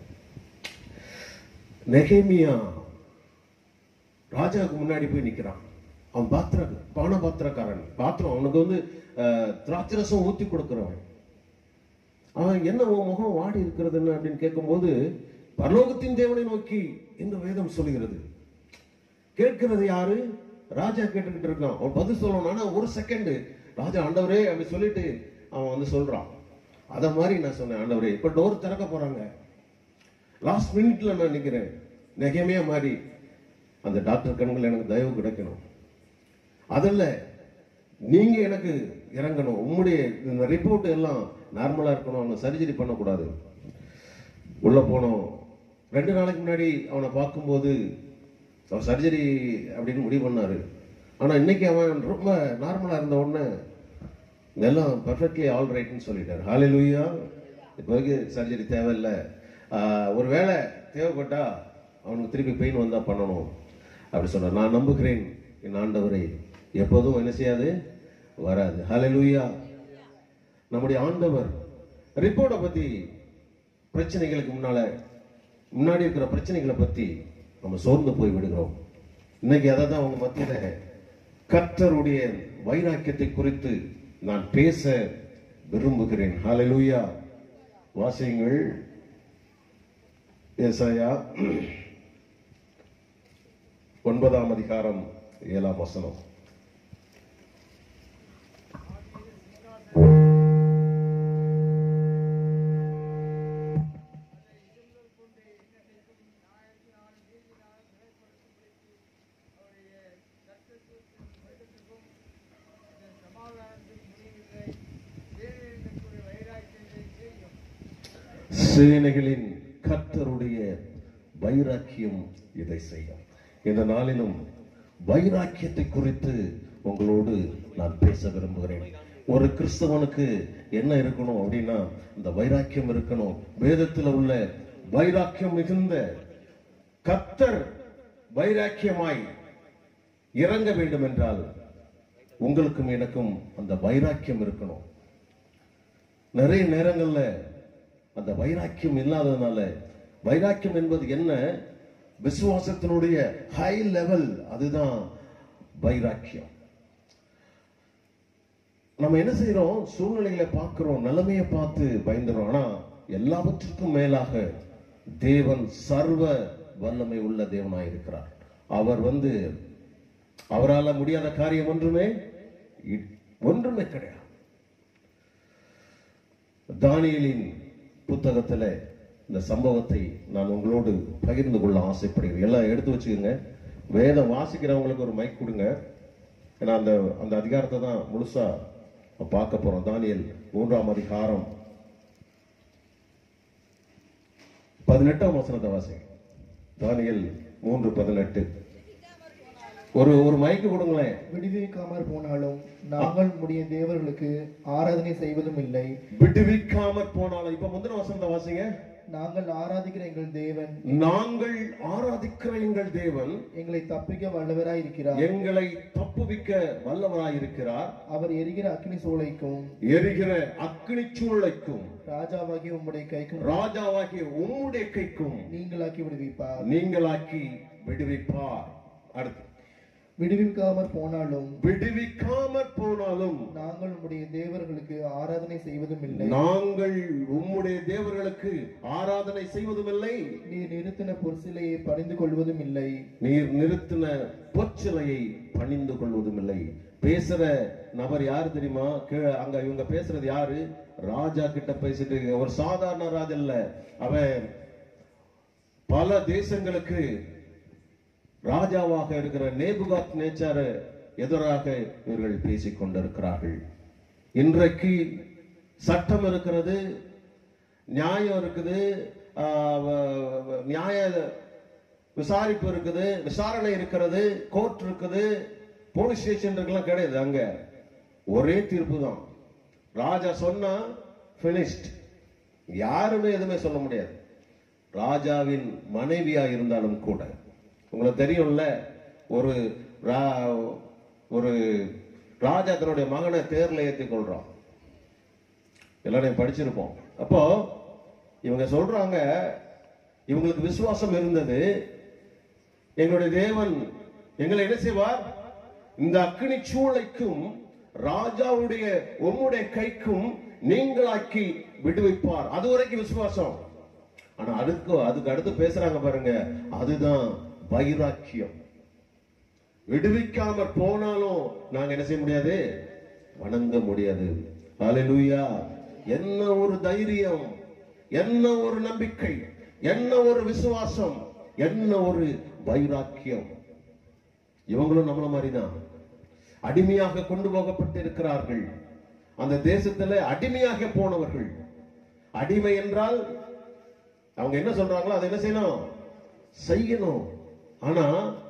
நெகேமியா ராஜாவுக்கு முன்னாடி போய் நிக்கிறான் அவன் பாத்திர பான பாத்திரக்காரன் பாத்திரம் அவனுக்கு வந்து அஹ், திராட்சை ரசம் ஊத்தி கொடுக்கிறவன் அவன் என்ன உன் முகம் வாடி இருக்கிறது என்ன அப்படின்னு கேட்கும்போது பரலோகத்தின் தேவனை நோக்கி என்று வேதம் சொல்கிறது கேட்கிறது யாரு ராஜா கேட்டுக்கிட்டு இருக்கான் அவன் பதில் சொல்லணும் ஆனா ஒரு செகண்ட் ராஜா ஆண்டவரே அப்படி சொல்லிட்டு அவன் வந்து சொல்றான் அத மாதிரி நான் சொன்னேன் ஆண்டவரே இப்ப டோர் திறக்க போறாங்க லாஸ்ட் மினிட்ல நான் நிக்கிறேன் நெகமையா மாதிரி அந்த டாக்டர் கண்கள் எனக்கு தயவு கிடைக்கணும் அதல்ல நீங்க எனக்கு இறங்கணும் உம்முடைய இந்த ரிப்போர்ட் எல்லாம் நார்மலா இருக்கணும் அவனை சர்ஜரி பண்ணக்கூடாது உள்ள போனோம் ரெண்டு நாளைக்கு முன்னாடி அவனை பார்க்கும்போது அவன் சர்ஜரி அப்படின்னு முடிவு பண்ணாரு ஆனா இன்னைக்கு அவன் ரொம்ப நார்மலா இருந்த உடனே எல்லாம் பெர்ஃபெக்ட்லி ஆல் ரைட்னு சொல்லிட்டாரு ஹாலே லூயா இப்போதைக்கு சர்ஜரி தேவையில்லை ஆஹ், ஒருவேளை தேவைப்பட்டா அவனுக்கு திருப்பி பெயின் வந்தா பண்ணணும் அப்படி சொன்னார் நான் நம்புகிறேன் என் ஆண்டவரை எப்போதும் என்ன செய்யாது வராது ஹாலே லூயா நம்முடைய ஆண்டவர் ரிப்போர்ட்டை பத்தி பிரச்சனைகளுக்கு முன்னால முன்னாடி இருக்கிற பிரச்சனைகளை பத்தி நம்ம சோர்ந்து போய் விடுகிறோம் இன்னைக்கு அதை தான் அவங்க மத்தியில கர்த்தருடைய வைராக்கியத்தை குறித்து நான் பேச விரும்புகிறேன் ஹalleluya வாசியுங்கள் ஏசாயா ஒன்பதாம் அதிகாரம் ஏழாம் வசனம் சேனைகளின் கர்த்தருடைய வைராக்கியம் இதை செய்யும் இந்த நாளிலும் வைராக்கியத்தை குறித்து உங்களோடு நான் பேச விரும்புகிறேன் ஒரு கிறிஸ்தவனுக்கு என்ன இருக்கணும் அப்படின்னா இந்த வைராக்கியம் இருக்கணும் வேதத்தில் உள்ள வைராக்கியம் மிகுந்த கர்த்தர் வைராக்கியமாய் இறங்க வேண்டும் என்றால் உங்களுக்கும் எனக்கும் அந்த வைராக்கியம் இருக்கணும் நிறைய நேரங்கள்ல அந்த வைராக்கியம் இல்லாததுனால வைராக்கியம் என்பது என்ன விசுவாசத்தினுடைய ஹை லெவல் அதுதான் வைராக்கியம் நம்ம என்ன செய்யறோம் சூழ்நிலைகளை பார்க்கிறோம் நிலைமையை பார்த்து பயந்துறோம் ஆனா எல்லாவற்றுக்கும் மேலாக தேவன் சர்வ வல்லமை உள்ள தேவனாய் இருக்கிறார் அவர் வந்து அவரால முடியாத காரியம் ஒன்றுமே இ- ஒன்றுமே கிடையாது தானியேலின் புத்தகத்துல இந்த சம்பவத்தை நான் உங்களோடு பகிர்ந்து கொள்ள ஆசைப்படுகிறேன் எல்லாம் எடுத்து வச்சுக்கோங்க வேதம் வாசிக்கிறவங்களுக்கு ஒரு மைக் கொடுங்க ஏன்னா அந்த அந்த அதிகாரத்தை தான் முழுசா பார்க்க போறோம் தானியேல் மூன்றாம் அதிகாரம் பதினெட்டாம் வசனத்தை வாசிங்க தானியேல் மூன்று பதினெட்டு ஒரு ஒரு மைக்கு கொடுங்களேன் விடுவிக்காமற் போனாலும் நாங்கள் உம்முடைய தேவர்களுக்கு ஆராதனை செய்வதும் இல்லை விடுவிக்காமற் போனாலும் இப்ப முந்தின வசனத்தை வாசிங்க நாங்கள் ஆராதிக்கிற எங்கள் தேவன் நாங்கள் ஆராதிக்கிற எங்கள் தேவன் எங்களை தப்பிக்க வல்லவராய் இருக்கிறார் எங்களை தப்புவிக்க வல்லவராயிருக்கிறார் அவர் எரிகிற அக்னி சூளைக்கும் எரிகிற அக்னி சூளைக்கும் ராஜாவாகிய உம்முடைய கைக்கும் ராஜாவாகிய உம்முடைய கைக்கும் நீங்களாக்கி விடுவிப்பார் நீங்களாக்கி விடுவிப்பார் அடுத்து விடுவிக்காமற் போனாலும் விடுவிக்காமற் போனாலும் நாங்கள் உம்முடைய தேவர்களுக்கு ஆராதனை செய்வதும் இல்லை நாங்கள் உம்முடைய தேவர்களுக்கு ஆராதனை செய்வதுமில்லை நீர் நிறுத்தின பொற்சிலையை பணிந்து கொள்வதும் இல்லை நீர் நிறுத்தின பொச்சிலையை பணிந்து கொள்வதும் இல்லை பேசுற நபர் யாரு தெரியுமா கீழே அங்க இவங்க பேசுறது யாரு ராஜா கிட்ட பேசிட்டு இருக்க ஒரு சாதாரண ராஜா இல்ல அவன் பல தேசங்களுக்கு ராஜாவாக இருக்கிற நேபுகாத் நேச்சார எதிராக இவர்கள் பேசிக் கொண்டிருக்கிறார்கள் இன்றைக்கு சட்டம் இருக்கிறது நியாயம் இருக்குது ஆஹ் வ- வ- நியாய விசாரிப்பு இருக்குது விசாரணை இருக்கிறது கோர்ட் இருக்குது போலீஸ் ஸ்டேஷன் இருக்கலாம் கிடையாது அங்க ஒரே தீர்ப்பு தான் ராஜா சொன்னா finished யாருமே எதுவுமே சொல்ல முடியாது ராஜாவின் மனைவியா இருந்தாலும் கூட உங்களுக்கு தெரியும்ல ஒரு ரா- ஒரு ராஜா தன்னுடைய மகனை தேர்ல ஏத்தி கொள்றான் எல்லாரையும் படிச்சிருப்போம் அப்போ இவங்க சொல்றாங்க இவங்களுக்கு விசுவாசம் இருந்தது எங்களுடைய தேவன் எங்களை என்ன செய்வார் இந்த அக்னி சூளைக்கும் ராஜாவுடைய உம்முடைய கைக்கும் நீங்களாக்கி விடுவிப்பார் அது வரைக்கும் விசுவாசம் ஆனா அதுக்கு அதுக்கு அடுத்து பேசுறாங்க பாருங்க அதுதான் வைராக்கியம் விடுவிக்காம போனாலும் நாங்க என்ன செய்ய முடியாது வணங்க முடியாது ஹalleluya என்ன ஒரு தைரியம் என்ன ஒரு நம்பிக்கை என்ன ஒரு விசுவாசம் என்ன ஒரு வைராக்கியம் இவங்களும் நம்மள மாதிரிதான் அடிமையாக கொண்டு போகப்பட்டு இருக்கிறார்கள் அந்த தேசத்துல அடிமையாக போனவர்கள் அடிமை என்றால் அவங்க என்ன சொல்றாங்களோ அதை என்ன செய்யணும் செய்யணும் ஆனா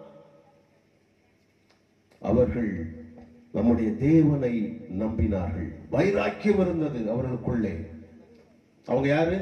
அவர்கள் நம்முடைய தேவனை நம்பினார்கள் வைராக்கியம் இருந்தது அவர்களுக்குள்ளே அவங்க யாரு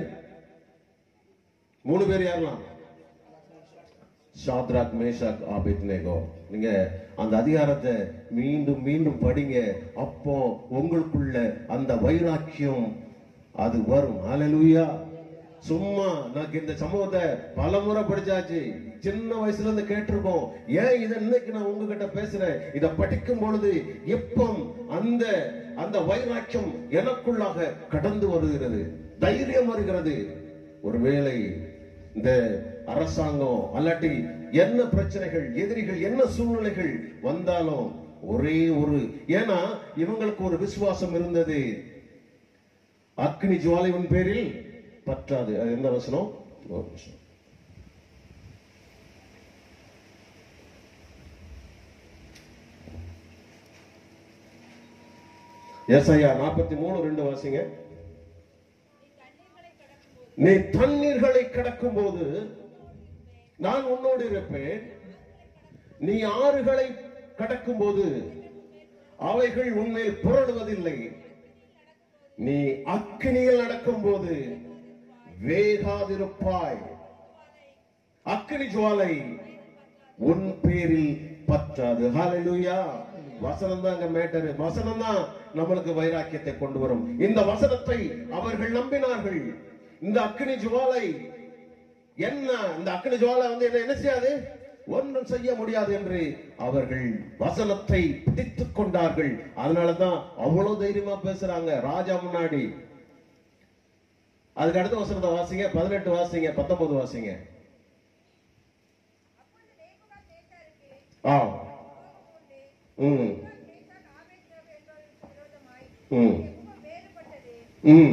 மூணு பேர் யாரெல்லாம் ஷாத்ராக் மேஷாக் ஆபேத்நேகோ நீங்க அந்த அதிகாரத்தை மீண்டும் மீண்டும் படிங்க அப்போ உங்களுக்குள்ள அந்த வைராக்கியம் அது வரும் ஹalleluya சும்மா நான் இந்த சம்பவத்தை பல முறை படிச்சாச்சு சின்ன வயசுல இருந்து கேட்டிருக்கோம் ஏன் இதை இன்னைக்கு நான் உங்ககிட்ட பேசுறேன் இதை படிக்கும் பொழுது எப்போ அந்த அந்த வைராக்கியம் எனக்குள்ளாக கடந்து வருகிறது தைரியம் வருகிறது ஒருவேளை இந்த அரசாங்கம் அல்லாட்டி என்ன பிரச்சனைகள் எதிரிகள் என்ன சூழ்நிலைகள் வந்தாலும் ஒரே ஒரு ஏன்னா இவங்களுக்கு ஒரு விசுவாசம் இருந்தது அக்னி ஜுவாலைவன் பேரில் பற்றாது அது எந்த வசனம் ஒரு நிமிஷம். ஏசாயா நாற்பத்தி மூணு ரெண்டு வாசிங்க நீ தண்ணீர்களை கடக்கும் போது நான் உன்னோடு இருப்பேன் நீ ஆறுகளை கடக்கும் போது அவைகள் உன்மேல் புரளுவதில்லை நீ அக்கினியில் நடக்கும் போது வேகாதிருப்பாய் அக்கினி ஜுவாலை உன் பேரில் பற்றாது ஹalleluya வசனம் தான் அங்க மேட்டர் வசனம் தான் நம்மளுக்கு வைராக்கியத்தை கொண்டு வரும் இந்த வசனத்தை அவர்கள் நம்பினார்கள் இந்த அக்கினி ஜுவாலை என்ன இந்த அக்கினி ஜுவாலை வந்து என்ன என்ன செய்யாது ஒன்றும் செய்ய முடியாது என்று அவர்கள் வசனத்தை பிடித்துக் கொண்டார்கள் அதனாலதான் அவ்வளவு தைரியமா பேசுறாங்க ராஜா முன்னாடி அதுக்கு அடுத்த வசனத்தை வாசிங்க பதினெட்டு வாசிங்க பத்தொன்பது வாசிங்க ஆ ம் ம் ம்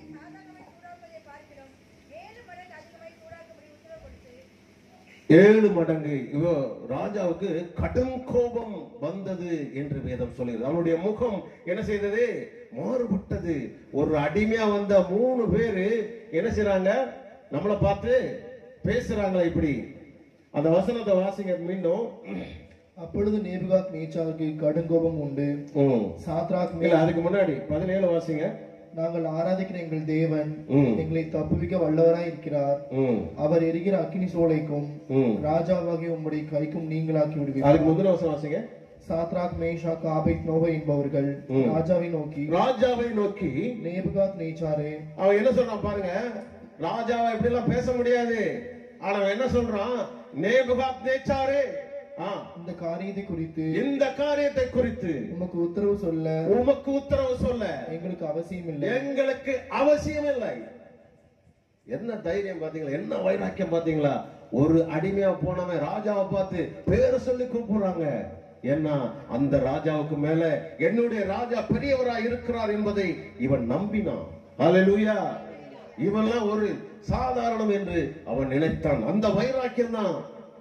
ஏழு மடங்கு இவ ராஜாவுக்கு கடும் கோபம் வந்தது என்று வேதம் சொல்லுகிறது அவனுடைய முகம் என்ன செய்தது மாறுபட்டது ஒரு அடிமையா வந்த மூணு பேரு என்ன செய்றாங்க நம்மளை பார்த்து பேசுறாங்களா இப்படி அந்த வசனத்தை வாசிங்க மீண்டும் அப்பொழுது நேபுகாத் நேச்சாருக்கு கடுங்கோபம் உண்டு ம். சாத்ராக் இல்ல அதுக்கு முன்னாடி பதினேழு வாசிங்க நாங்கள் ஆராதிக்கிற எங்கள் தேவன் ம். எங்களை தப்புவிக்க வல்லவராய் இருக்கிறார் ம் அவர் எரிகிற அக்கினி சோலைக்கும் ம் ராஜாவாகிய உம்முடைய கைக்கும் நீங்களாக்கி அதுக்கு விடுவீர் முந்தின வசனம் வாசிங்க சாத்ராக் மேஷா காபேத் நோவா என்பவர்கள் ம். ராஜாவை நோக்கி ராஜாவை நோக்கி நேபுகாத் நேச்சாரே அவன் என்ன சொல்றான் பாருங்க ராஜாவை இப்படி எல்லாம் பேச முடியாது ஆனா அவன் என்ன சொல்றான் நேபுகாத் நேச்சாரே ஆ, இந்த காரியத்தை குறித்து இந்த காரியத்தை குறித்து உமக்கு உத்தரவு சொல்ல உமக்கு உத்தரவு சொல்ல எங்களுக்கு அவசியம் இல்லை எங்களுக்கு அவசியம் இல்லை என்ன தைரியம் பாத்தீங்களா என்ன வைராக்கியம் பாத்தீங்களா ஒரு அடிமையா போனவன் ராஜாவை பார்த்து பேரை சொல்லி கூப்பிடுறாங்க ஏன்னா அந்த ராஜாவுக்கு மேல என்னுடைய ராஜா பெரியவரா இருக்கிறார் என்பதை இவன் நம்பினான் ஹalleluya இவன்லாம் ஒரு சாதாரணம் என்று அவன் நினைத்தான் அந்த வைராக்கியம் தான்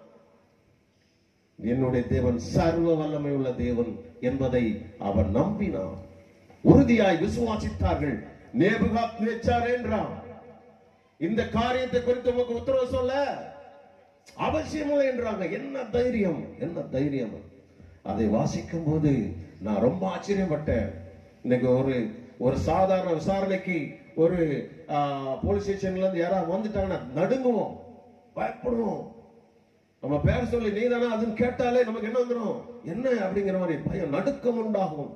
என்னுடைய தேவன் சர்வ வல்லமை உள்ள தேவன் என்பதை அவன் நம்பினான் உறுதியாய் விசுவாசித்தார்கள் நேபுகாத் நேச்சார் என்றான் இந்த காரியத்தை குறித்து உமக்கு உத்தரவு சொல்ல அவசியமில்லை என்றாங்க என்ன தைரியம் என்ன தைரியம் அதை வாசிக்கும் போது நான் ரொம்ப ஆச்சரியப்பட்டேன் இன்னைக்கு ஒரு ஒரு சாதாரண விசாரணைக்கு ஒரு போலீஸ் ஸ்டேஷன்ல இருந்து யாராவது வந்துட்டாங்கன்னா நடுங்குவோம் பயப்படுவோம் நம்ம பேர் சொல்லி நீ தானே அதுன்னு கேட்டாலே நமக்கு என்ன வந்துடும் என்ன அப்படிங்கிற மாதிரி பயம் நடுக்கம் உண்டாகும்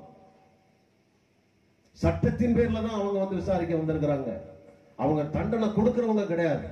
சட்டத்தின் பேர்ல தான் அவங்க வந்து விசாரிக்க வந்திருக்கிறாங்க அவங்க தண்டனை கொடுக்கறவங்க கிடையாது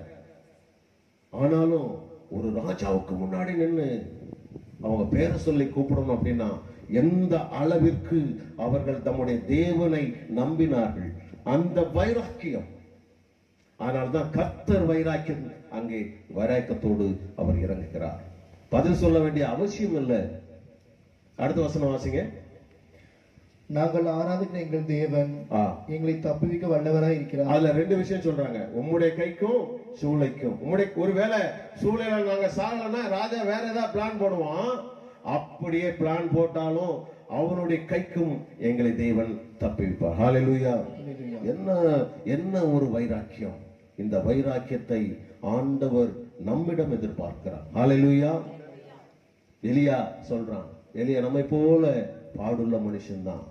ஆனாலும் ஒரு ராஜாவுக்கு முன்னாடி நின்னு அவங்க பேரை சொல்லி கூப்பிடணும் அப்படின்னா எந்த அளவிற்கு அவர்கள் தம்முடைய தேவனை நம்பினார்கள் அந்த வைராக்கியம் ஆனால்தான் கர்த்தர் வைராக்கியம் அங்கே வைராக்கியத்தோடு அவர் இறங்குகிறார் பதில் சொல்ல வேண்டிய அவசியம் இல்லை அடுத்த வசனம் வாசிங்க நாங்கள் ஆராதிக்கிற எங்கள் தேவன் ஆ எங்களை தப்புவிக்க வல்லவராய் இருக்கிறார் அதுல ரெண்டு விஷயம் சொல்றாங்க உம்முடைய கைக்கும் சூளைக்கும் உம்முடைய ஒருவேளை சூளையில நாங்க சாகலன்னா ராஜா வேற ஏதாவது பிளான் போடுவான் அப்படியே பிளான் போட்டாலும் அவனுடைய கைக்கும் எங்களை தேவன் தப்பிப்பார் ஹalleluya என்ன என்ன ஒரு வைராக்கியம் இந்த வைராக்கியத்தை ஆண்டவர் நம்மிடம் எதிர்பார்க்கிறார் ஹalleluya எலியா சொல்றான் எலியா நம்மை போல பாடுள்ள மனுஷன்தான்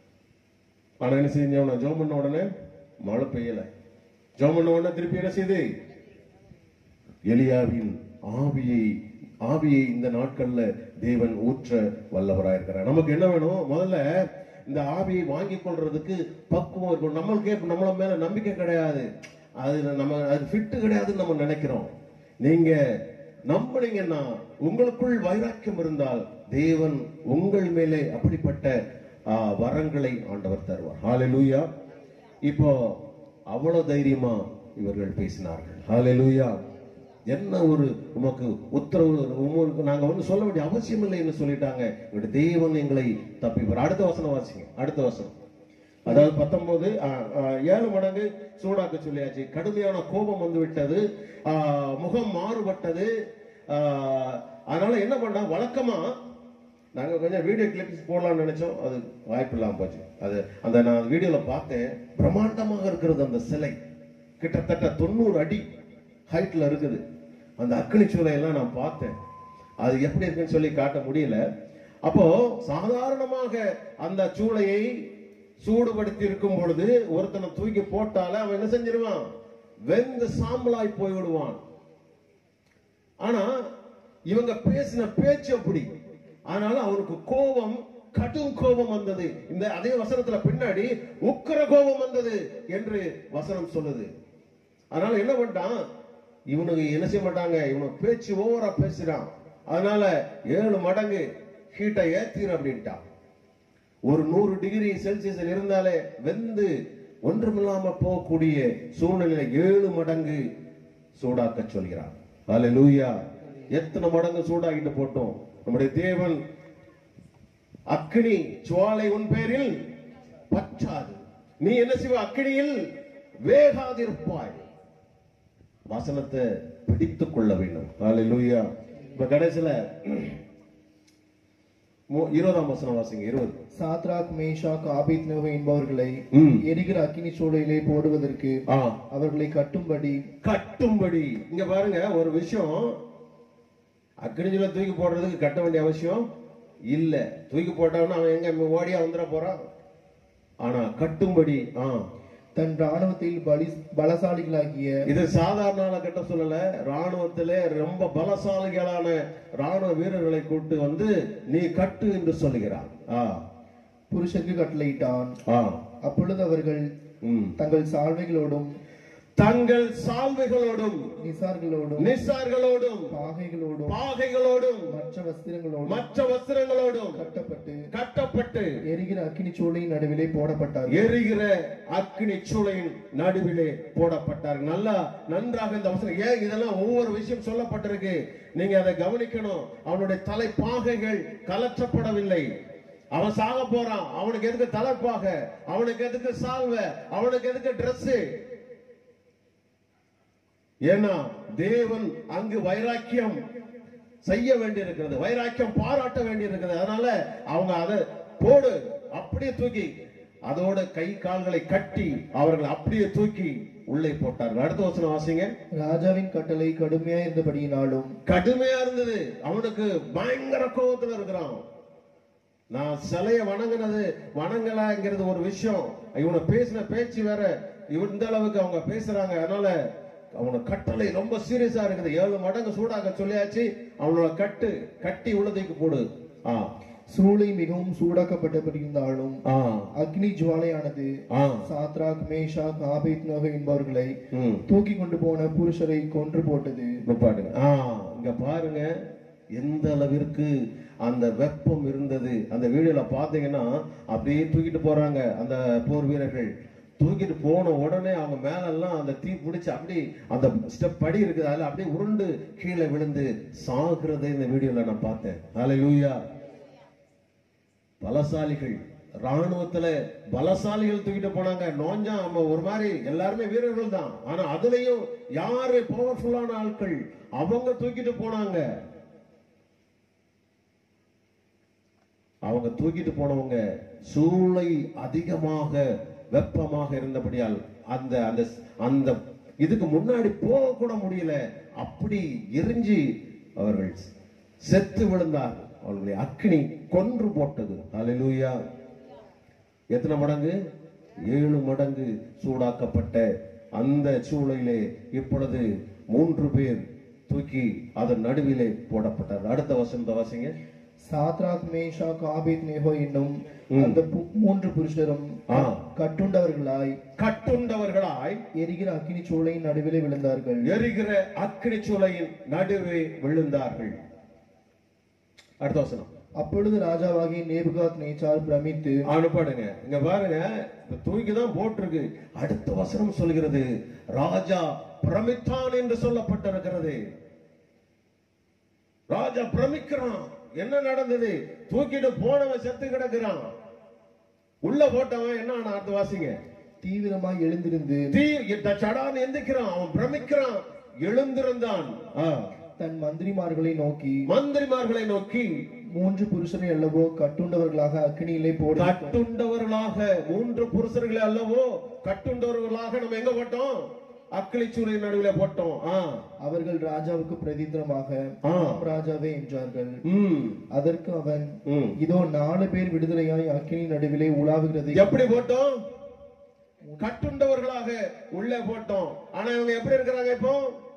ஆனா என்ன செஞ்சவன ஜோம் பண்ண உடனே மழை பெய்யல ஜோம் பண்ண உடனே திருப்பி என்ன செய்து எலியாவின் ஆவியை ஆவியை இந்த நாட்கள்ல தேவன் ஊற்ற வல்லவராயிருக்கிறார் நமக்கு என்ன வேணும் முதல்ல இந்த ஆவியை வாங்கி கொள்றதுக்கு பக்குவம் இருக்கணும் நம்மளுக்கே நம்மள மேல நம்பிக்கை கிடையாது அது நம்ம அது ஃபிட்டு கிடையாதுன்னு நம்ம நினைக்கிறோம் நீங்க நம்புனீங்கன்னா உங்களுக்குள் வைராக்கியம் இருந்தால் தேவன் உங்கள் மேலே அப்படிப்பட்ட ஆ, வரங்களை ஆண்டவர் தருவார் ஹalleluya இப்போ அவ்வளவு தைரியமா இவர்கள் பேசினார்கள் ஹalleluya என்ன ஒரு உமக்கு உத்தரவு உமக்கு நாங்க வந்து சொல்ல வேண்டிய அவசியம் இல்லைன்னு சொல்லிட்டாங்க எங்களுடைய தேவன் எங்களை தப்பிப்பார் அடுத்த வசனம் வாசிங்க அடுத்த வசனம் அதாவது பத்தொன்பது ஆ, ஆ, ஏழு மடங்கு சூடாக்க சொல்லியாச்சு கடுமையான கோபம் வந்து விட்டது ஆ, முகம் மாறுபட்டது ஆ, அதனால என்ன பண்ணா வழக்கமா நாங்க கொஞ்சம் வீடியோ கிளிப்ஸ் போடலாம்னு நினைச்சோம் அது வாய்ப்பு இல்லாம போச்சு அது அந்த நான் வீடியோல பார்த்தேன் பிரம்மாண்டமாக இருக்கிறது அந்த சிலை கிட்டத்தட்ட தொண்ணூறு அடி ஹைட்ல இருக்குது அந்த அக்னி சூளையெல்லாம் நான் பார்த்தேன் அது எப்படி இருக்குன்னு சொல்லி காட்ட முடியல அப்போ சாதாரணமாக அந்த சூளையை சூடுபடுத்தி இருக்கும் பொழுது ஒருத்தனை தூக்கி போட்டாலே அவன் என்ன செஞ்சிருவான் வெந்து சாம்பலாய் போய் விடுவான் ஆனா இவங்க பேசின பேச்சு அப்படி அதனால அவனுக்கு கோபம் கடும் கோபம் வந்தது இந்த அதே வசனத்துல பின்னாடி உக்கிர கோபம் வந்தது என்று வசனம் சொல்லுது அதனால என்ன பண்ணிட்டான் இவனுக்கு என்ன செய்ய மாட்டாங்க இவனுக்கு பேச்சு ஓவரா பேசுறான் அதனால ஏழு மடங்கு ஹீட்டை ஏத்திரு அப்படின்ட்டான் ஒரு நூறு டிகிரி செல்சியஸ் இருந்தாலே வெந்து ஒன்றுமில்லாம போகக்கூடிய சூழ்நிலையில ஏழு மடங்கு சூடாக்க சொல்கிறான் அல்லேலூயா எத்தனை மடங்கு சூடாகிட்டு போட்டோம் நம்முடைய தேவன் அக்கினி சுவாலை உன் பேரில் பற்றாது நீ என்ன செய்வ அக்கினியில் வேகாதிருப்பாய் வசனத்தை பிடித்துக் கொள்ள வேண்டும் அல்லேலூயா இப்ப கடைசியில மு- இருபதாம் வசனம் வாசிங்க இருபது சாத்ராக் மேஷாக் ஆபேத்நேகோ என்பவர்களை ம். எரிகிற அக்கினி சூளையிலே போடுவதற்கு ஆ அவர்களை கட்டும்படி கட்டும்படி இங்க பாருங்க ஒரு விஷயம் அக்னிஜுல தூக்கி போடுறதுக்கு கட்ட வேண்டிய அவசியம் இல்ல தூக்கி போட்டவன அவன் எங்க ஓடியா வந்துட போறான் ஆனா கட்டும்படி ஆ தன் ராணுவத்தில் பலி பலசாலிகளாகிய இது சாதாரண ஆளை கட்ட சொல்லல ராணுவத்திலே ரொம்ப பலசாலிகளான ராணுவ வீரர்களை கூட்டு வந்து நீ கட்டு என்று சொல்லுகிறான் ஆ புருஷருக்கு கட்டளையிட்டான் ஆ அப்பொழுது அவர்கள் ம். தங்கள் சால்வைகளோடும் தங்கள் சால்வைகளோடும் நிசார்களோடும் நிசார்களோடும் பாகைகளோடும் பாகைகளோடும் மற்ற வஸ்திரங்களோடும் மற்ற வஸ்திரங்களோடும் கட்டப்பட்டு கட்டப்பட்டு எரிகிற அக்கினி சூளையின் நடுவிலே போடப்பட்டார்கள் எரிகிற அக்னி சூளையின் நடுவிலே போடப்பட்டார் நல்லா நன்றாக இந்த வசனம் ஏன் இதெல்லாம் ஒவ்வொரு விஷயம் சொல்லப்பட்டிருக்கு நீங்க அதை கவனிக்கணும் அவனுடைய தலைப்பாகைகள் கலற்றப்படவில்லை அவன் சாக போறான் அவனுக்கு எதுக்கு தலைப்பாக அவனுக்கு எதுக்கு சால்வை அவனுக்கு எதுக்கு Dress ஏன்னா தேவன் அங்கு வைராக்கியம் செய்ய வேண்டியிருக்கிறது வைராக்கியம் பாராட்ட வேண்டியிருக்கிறது அதனால அவங்க அதை போடு அப்படியே தூக்கி அதோட கை கால்களை கட்டி அவர்கள் அப்படியே தூக்கி உள்ளே போட்டார்கள் அடுத்த வசனம் வாசிங்க ராஜாவின் கட்டளை கடுமையா இருந்தபடியினாலும் கடுமையா இருந்தது அவனுக்கு பயங்கர கோபத்துல இருக்கிறான் நான் சிலைய வணங்கினது வணங்கலாங்கிறது ஒரு விஷயம் இவனை பேசின பேச்சு வேற இவன் இந்த அளவுக்கு அவங்க பேசுறாங்க அதனால அவன கட்டளை ரொம்ப சீரியஸா இருக்குது ஏழு மடங்கு சூடாக்க சொல்லியாச்சு அவனோட கட்டு கட்டி உள்ளதைக்கு போடு ஆ சூளை மிகவும் சூடாக்கப்பட்டபடியிருந்தாலும் ஆ அக்னி ஜுவாலையானது ஆ சாத்ராக் மேஷாக் ஆபேத்நேகோ என்பவர்களை ம் தூக்கி கொண்டு போன புருஷரை கொன்று போட்டது நிப்பாட்டுங்க ஆ இங்க பாருங்க எந்த அளவிற்கு அந்த வெப்பம் இருந்தது அந்த வீடியோல பாத்தீங்கன்னா அப்படியே தூக்கிட்டு போறாங்க அந்த போர் வீரர்கள் தூக்கிட்டு போன உடனே அவங்க மேல எல்லாம் அந்த தீ பிடிச்சு அப்படி அந்த ஸ்டெப் படி இருக்குது அதுல அப்படியே உருண்டு கீழே விழுந்து சாகுறதை இந்த வீடியோல நான் பார்த்தேன் ஹalleluya பலசாலிகள் ராணுவத்துல பலசாலிகள் தூக்கிட்டு போனாங்க நோஞ்சா நம்ம ஒரு மாதிரி எல்லாருமே வீரர்கள் தான் ஆனா அதுலயும் யாரு பவர்ஃபுல்லான ஆட்கள் அவங்க தூக்கிட்டு போனாங்க அவங்க தூக்கிட்டு போனவங்க சூளை அதிகமாக வெப்பமாக இருந்தபடியால் அந்த அந்த அந்த இதுக்கு முன்னாடி போக கூட முடியல அப்படி எரிஞ்சு அவர்கள் செத்து விழுந்தார் அவர்களுடைய அக்னி கொன்று போட்டது அல்லேலூயா எத்தனை மடங்கு ஏழு மடங்கு சூடாக்கப்பட்ட அந்த சூளையிலே இப்பொழுது மூன்று பேர் தூக்கி அதன் நடுவிலே போடப்பட்டார் அடுத்த வசனத்தை வாசிங்க சாத்ராக் மேஷாக் ஆபேத்நேகோ என்னும் ம். அந்த பு- மூன்று புருஷரும் ஆ. கட்டுண்டவர்களாய் கட்டுண்டவர்களாய் எரிகிற அக்கினி சூளையின் நடுவிலே விழுந்தார்கள் எரிகிற அக்கினி சூளையின் நடுவே விழுந்தார்கள் அடுத்த வசனம் அப்பொழுது ராஜாவாகிய நேபுகாத் நேச்சார் பிரமித்து அனுப்பாடுங்க இங்க பாருங்க இந்த தூக்கி தான் போட்டிருக்கு அடுத்த வசனம் சொல்கிறது ராஜா பிரமித்தான் என்று சொல்லப்பட்டிருக்கிறது ராஜா பிரமிக்கிறான் என்ன நடந்தது தூக்கிட்டு போனவன் செத்து கிடக்குறான் உள்ள போட்டவன் என்ன ஆனா அடுத்து வாசிங்க தீவிரமாய் எழுந்திருந்து தீ இந்த சடான்னு எந்திக்கிறான் அவன் பிரமிக்கிறான் எழுந்திருந்தான் ஆ. தன் மந்திரிமார்களை நோக்கி மந்திரிமார்களை நோக்கி மூன்று புருஷரை அல்லவோ கட்டுண்டவர்களாக அக்கினியிலே போட கட்டுண்டவர்களாக மூன்று புருஷர்களை அல்லவோ கட்டுண்டவர்களாக நம்ம எங்க போட்டோம் அக்கிளிச்சூரை நடுவில போட்டோம் ஆ அவர்கள் ராஜாவுக்கு பிரதித்திரமாக ஆ. ஆம் ராஜாவே என்றார்கள் ம் அதற்கு அவன் ம் இதோ நாலு பேர் விடுதலையாய் அக்கினி நடுவிலே உலாவுகிறது எப்படி போட்டோம் கட்டுண்டவர்களாக உள்ளே போட்டோம் ஆனா இவங்க எப்படி இருக்கிறாங்க இப்போ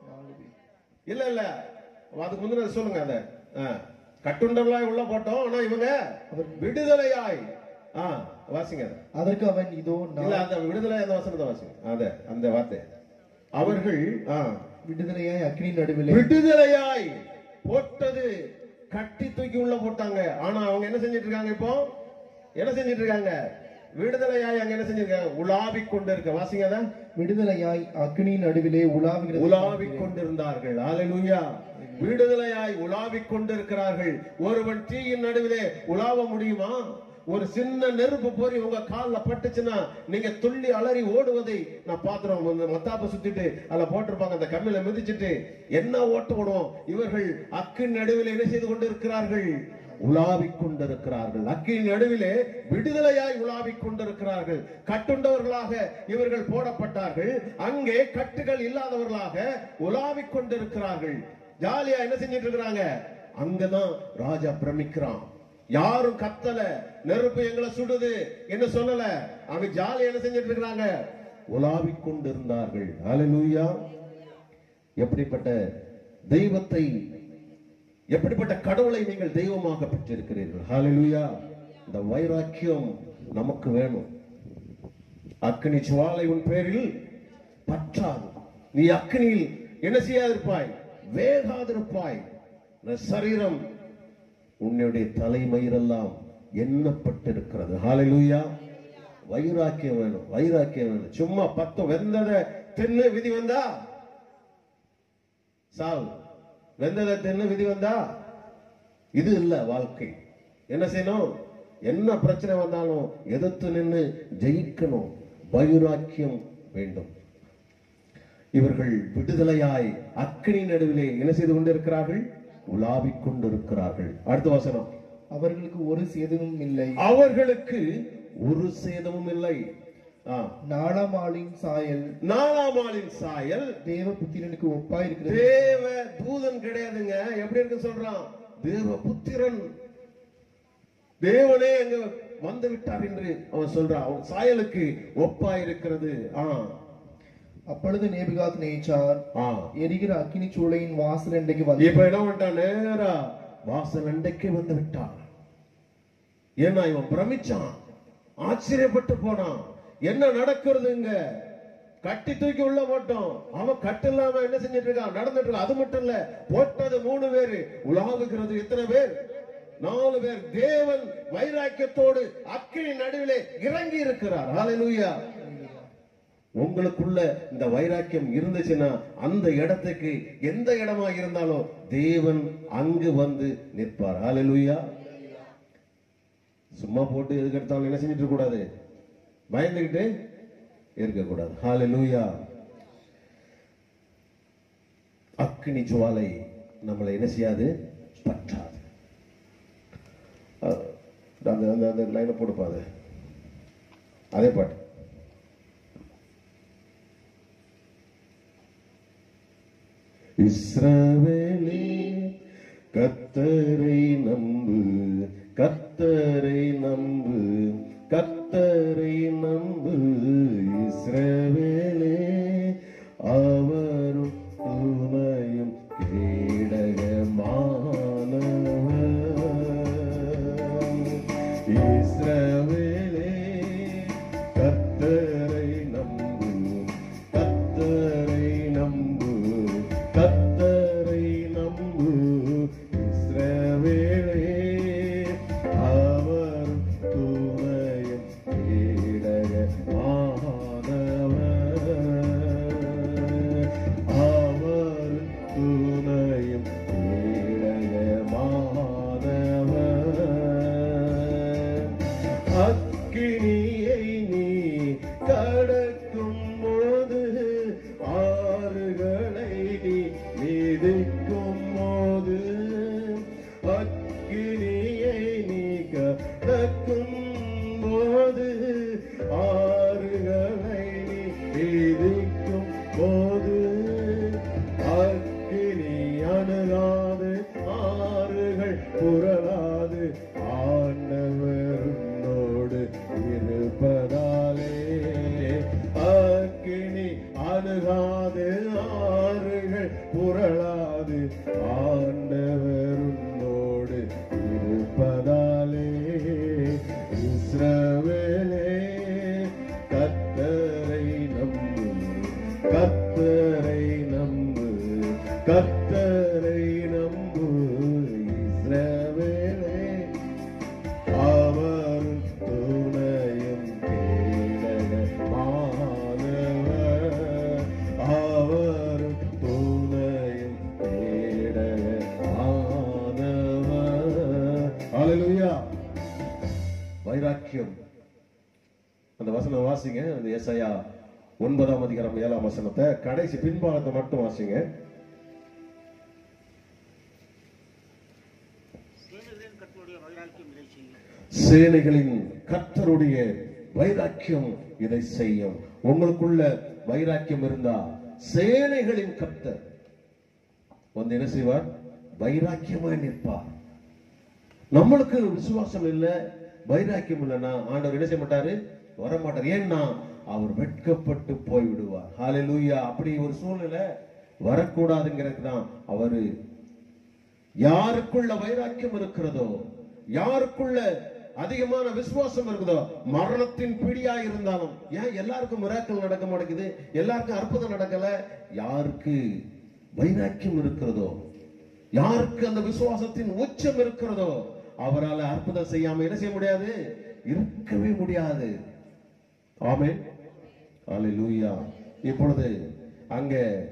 இல்ல இல்ல அதுக்கு முந்தின சொல்லுங்க அத ஆ. கட்டுண்டவர்களாய் உள்ள போட்டோம் ஆனா இவங்க விடுதலையாய் ஆ வாசிங்க அதை. அதற்கு அவன் இதோ இல்ல நான் அந்த விடுதலை அந்த வசனத்தை வாசிங்க அத அந்த வார்த்தை அவர்கள் ஆ, விடுதலையாய் அக்கினி நடுவிலே விடுதலையாய் போட்டது கட்டி தூக்கி உள்ள போட்டாங்க ஆனா அவங்க என்ன செஞ்சிட்டு இருக்காங்க இப்போ என்ன செஞ்சிட்டு இருக்காங்க விடுதலையாய் அங்க என்ன செஞ்சிருக்காங்க உலாவிக் கொண்டு இருக்க வாசிங்க அதை விடுதலையாய் அக்கினி நடுவிலே உலாவுகிறது உலாவிக் கொண்டிருந்தார்கள் ஹalleluya விடுதலையாய் உலாவிக் கொண்டிருக்கிறார்கள் ஒருவன் தீயின் நடுவிலே உலாவ முடியுமா ஒரு சின்ன நெருப்பு போரி உங்க கால்ல பட்டுச்சுன்னா நீங்க துள்ளி அலறி ஓடுவதை நான் பாத்துறோம் இந்த மத்தாப்ப சுத்திட்டு அதுல போட்டிருப்பாங்க அந்த கம்மில மிதிச்சிட்டு என்ன ஓட்ட ஓடுவோம் இவர்கள் அக்கின் நடுவில் என்ன செய்து கொண்டிருக்கிறார்கள் உலாவிக் கொண்டிருக்கிறார்கள் அக்கின் நடுவிலே விடுதலையாய் உலாவிக் கொண்டிருக்கிறார்கள் கட்டுண்டவர்களாக இவர்கள் போடப்பட்டார்கள் அங்கே கட்டுகள் இல்லாதவர்களாக உலாவிக் கொண்டிருக்கிறார்கள் ஜாலியா என்ன செஞ்சிட்டு இருக்கிறாங்க அங்கதான் ராஜா பிரமிக்கிறான் யாரும் கத்தல நெருப்பு எங்களை சுடுது என்ன சொல்லல அவங்க ஜாலியா என்ன செஞ்சிட்டு இருக்கிறாங்க உலாவிக் கொண்டிருந்தார்கள் ஹalleluya எப்படிப்பட்ட தெய்வத்தை எப்படிப்பட்ட கடவுளை நீங்கள் தெய்வமாக பெற்றிருக்கிறீர்கள் ஹalleluya இந்த வைராக்கியம் நமக்கு வேணும் அக்னி சுவாலை உன் பேரில் பற்றாது நீ அக்னியில் என்ன செய்யாதிருப்பாய் வேகாதிருப்பாய் இந்த சரீரம் உன்னுடைய தலைமயிரெல்லாம் எண்ணப்பட்டிருக்கிறது ஹalleluya வைராக்கியம் வேணும் வைராக்கியம் வேணும் சும்மா பத்து வெந்ததை தின்னு விதி வந்தா சாவு வெந்ததை தின்னு விதி வந்தா இது இல்ல வாழ்க்கை என்ன செய்யணும் என்ன பிரச்சனை வந்தாலும் எதிர்த்து நின்று ஜெயிக்கணும் வைராக்கியம் வேண்டும் இவர்கள் விடுதலையாய் அக்கினி நடுவிலே என்ன செய்து கொண்டிருக்கிறார்கள் உலாவிக் கொண்டிருக்கிறார்கள் அடுத்த வசனம் அவர்களுக்கு ஒரு சேதமும் இல்லை அவர்களுக்கு ஒரு சேதமும் இல்லை ஆ. நாலாம் ஆளின் சாயல் நாலாம் ஆளின் சாயல் தேவபுத்திரனுக்கு ஒப்பாயிருக்கிறது தேவ தூதன் கிடையாதுங்க எப்படி இருக்கு சொல்றான் தேவ புத்திரன் தேவனே அங்க வந்து விட்டார் என்று அவன் சொல்றான் அவன் சாயலுக்கு ஒப்பா இருக்கிறது ஆ அப்பொழுது நேபுகாத் நேச்சார் ஆ எரிகிற அக்கினி சூளையின் வாசல் அண்டைக்கு வந்து இப்ப என்ன பண்ணிட்டான் நேரா வாசல் அண்டைக்கு வந்து விட்டான் ஏன்னா இவன் பிரமிச்சான் ஆச்சரியப்பட்டு போனான் என்ன நடக்கிறது இங்க கட்டி தூக்கி உள்ள போட்டோம் அவன் கட்டு இல்லாம என்ன செஞ்சிட்டு இருக்கான் நடந்துட்டு இருக்கான் அது மட்டும் இல்ல போட்டது மூணு பேரு உலாவுகிறது எத்தனை பேர் நாலு பேர் தேவன் வைராக்கியத்தோடு அக்கினி நடுவிலே இறங்கி இருக்கிறார் ஹalleluya உங்களுக்குள்ள இந்த வைராக்கியம் இருந்துச்சுன்னா அந்த இடத்துக்கு எந்த இடமா இருந்தாலும் தேவன் அங்கு வந்து நிற்பார் ஹalleluya சும்மா போட்டு எதுக்கு எடுத்தாலும் என்ன செஞ்சுட்டு இருக்க கூடாது பயந்துகிட்டு இருக்கக்கூடாது ஹalleluya அக்னி ஜுவாலை நம்மளை என்ன செய்யாது பற்றாது அஹ், அந்த அந்த அந்த லைனை போடுப்பா அது அதே பாட்டு இஸ்ரவேலே கத்தரை நம்பு கத்தரை நம்பு கத்தரை நம்பு இஸ்ரவேலே அவரும் துணையும் கேடகமானவர் இஸ்ரவேலே கத்தரை நம்பு கத்தரை நம்பு கத்தரை நம்பு இஸ்ரவேலே அக்கினியை நீ கடக்கும் போது ஆறுகளை நீ மிதிக்கும் போது அக்கினியை நீ கடக்கும் போது ஆறுகளை நீ மிதிக்கும் போது அக்கினி அணுகாது ஆறுகள் புரளாது ஆண்டவர் உன்னோடு இருப்பதாலே அக்கினி அணுகாது ஆறுகள் புரளாது ஆண்டவர் உன்னோடு இருப்பதாலே இஸ்ரவேலே கத்தரை நம்பு கத்தரை நம்பு கத்தரை நம்பு இஸ்ரவேலே அவர் துணையும் கேடகமானவர் அவர் துணையும் கேடகமானவர் ஹalleluya வைராக்கியம் அந்த வசனம் வாசிங்க அந்த ஏசாயா ஒன்பதாம் அதிகாரம் ஏழாம் வசனத்தை கடைசி பின்பாகத்தை மட்டும் வாசிங்க சேனைகளின் கர்த்தருடைய வைராக்கியம் இதை செய்யும் உங்களுக்குள்ள வைராக்கியம் இருந்தா சேனைகளின் கர்த்தர் வந்து என்ன செய்வார் வைராக்கியமாய் நிற்பார் நம்மளுக்கு விசுவாசம் இல்ல வைராக்கியம் இல்லைன்னா ஆண்டவர் என்ன செய்ய மாட்டாரு வர மாட்டார் ஏன்னா அவர் வெட்கப்பட்டு போய் விடுவார் ஹalleluya அப்படி ஒரு சூழ்நிலை வரக்கூடாதுங்கிறது தான் அவரு யாருக்குள்ள வைராக்கியம் இருக்கிறதோ யாருக்குள்ள அதிகமான விசுவாசம் இருக்குதோ மரணத்தின் பிடியா இருந்தாலும் ஏன் எல்லாருக்கும் மிராக்கள் நடக்க மாட்டேங்குது எல்லாருக்கும் அற்புதம் நடக்கல யாருக்கு வைராக்கியம் இருக்கிறதோ யாருக்கு அந்த விசுவாசத்தின் உச்சம் இருக்கிறதோ அவரால் அற்புதம் செய்யாம என்ன செய்ய முடியாது இருக்கவே முடியாது ஆமென் அல்லேலூயா இப்பொழுது அங்க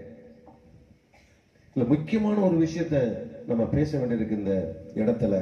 இல்ல முக்கியமான ஒரு விஷயத்தை நம்ம பேச வேண்டியிருக்கு இந்த இடத்துல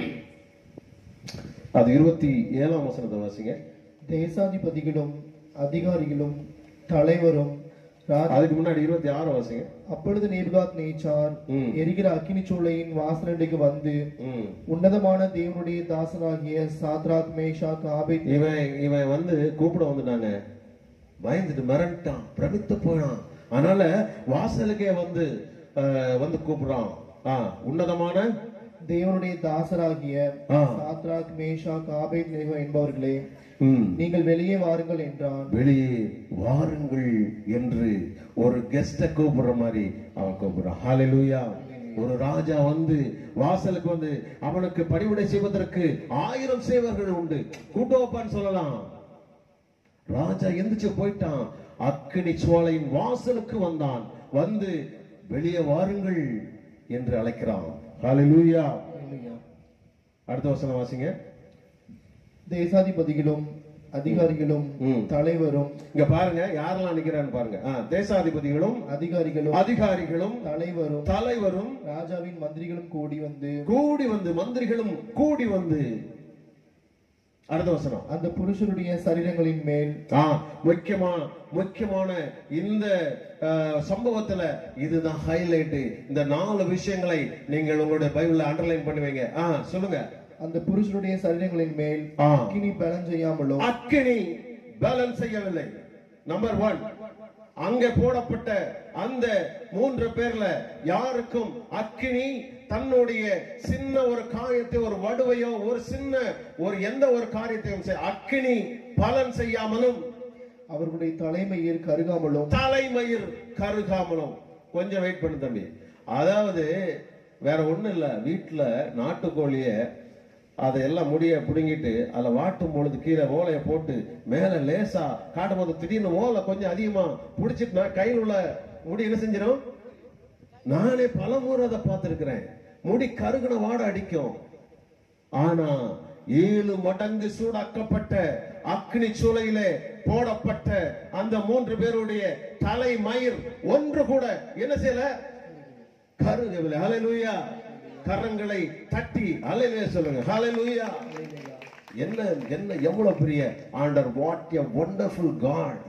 அது இருபத்தி ஏழாம் வசனத்தை வாசிங்க தேசாதிபதிகளும் அதிகாரிகளும் தலைவரும் ரா- அதுக்கு முன்னாடி இருபத்தி ஆறு வாசிங்க அப்பொழுது நேபுகாத் நேச்சார் ம். எரிகிற அக்கினிச் சூளையின் வாசனடிக்கு வந்து ம். உன்னதமான தேவனுடைய தாசனாகிய சாத்ராத் மேஷாக் ஆபேத் இவன் இவன் வந்து கூப்பிட வந்துட்டாங்க பயந்துட்டு மிரண்டான் பிரமித்து போயிடான் அதனால வாசலுக்கே வந்து அஹ், வந்து கூப்பிடுறான் ஆ, உன்னதமான தேவனுடைய தாசராகிய ஆ. சாத்ராக் மேஷாக் ஆபேத் நேகோ என்பவர்களே ம், நீங்கள் வெளியே வாருங்கள் என்றான் வெளியே வாருங்கள் என்று ஒரு கெஸ்ட கூப்பிடுற மாதிரி அவன் கூப்பிடுறான் ஹalleluya ஒரு ராஜா வந்து வாசலுக்கு வந்து அவனுக்கு பணிவிடை செய்வதற்கு ஆயிரம் சேவர்கள் உண்டு கூட்டோப்பான்னு சொல்லலாம் ராஜா எந்திரிச்சு போயிட்டான் அக்கினி சோலையின் வாசலுக்கு வந்தான் வந்து வெளியே வாருங்கள் என்று அழைக்கிறான் ஹalleluya அல்லேலூயா. அடுத்த வசனம் வாசிங்க தேசாதிபதிகளும் அதிகாரிகளும் ம். தலைவரும் இங்க பாருங்க யாரெல்லாம் நிக்கிறான்னு பாருங்க ஆ, தேசாதிபதிகளும் அதிகாரிகளும் அதிகாரிகளும் தலைவரும் தலைவரும் ராஜாவின் மந்திரிகளும் கூடி வந்து கூடி வந்து மந்திரிகளும் கூடி வந்து அடுத்த வசனம் அந்த புருஷருடைய சரீரங்களின் மேல் ஆ, முக்கியமா முக்கியமான இந்த ஆ, சம்பவத்துல இதுதான் ஹைலைட் இந்த நாலு விஷயங்களை நீங்கள் உங்களுடைய பைபிள்ல அண்டர்லைன் பண்ணுவீங்க ஆ சொல்லுங்க அந்த புருஷருடைய சரீரங்களின் மேல் ஆ. அக்கினி பலன் செய்யாமலும் அக்கினி பேலன்ஸ் செய்யவில்லை நம்பர் ஒன் அங்க போடப்பட்ட அந்த மூன்று பேர்ல யாருக்கும் அக்கினி தன்னுடைய சின்ன ஒரு காரியத்தை ஒரு வடுவையோ ஒரு சின்ன ஒரு எந்த ஒரு காரியத்தையும் செய்- அக்கினி பலன் செய்யாமலும் அவர்களுடைய தலைமையில் கருகாமலும் தலைமயிர் கருகாமலும் கொஞ்சம் வெயிட் பண்ணு தம்பி அதாவது வேற ஒண்ணும் இல்ல வீட்டுல நாட்டுக்கோழிய அதை எல்லாம் முடிய புடுங்கிட்டு அதுல வாட்டும் பொழுது கீழே ஓலைய போட்டு மேல லேசா காட்டும் போது திடீர்னு ஓலை கொஞ்சம் அதிகமா புடிச்சிட்டுனா கையில் உள்ள முடி என்ன செஞ்சிடும் நானே பல முறை அதை பார்த்திருக்கிறேன் முடி கருகுன வாடை அடிக்கும் ஆனா ஏழு மடங்கு சூடாக்கப்பட்ட அக்னி சூளையிலே போடப்பட்ட அந்த மூன்று பேருடைய தலை மயிர் ஒன்று கூட என்ன செய்யல கருகவில்லை ஹalleluya கரங்களை தட்டி ஹalleluya சொல்லுங்க ஹalleluya என்ன என்ன எவ்வளவு பெரிய ஆண்டர் வாட் எ வண்டர்ஃபுல் காட்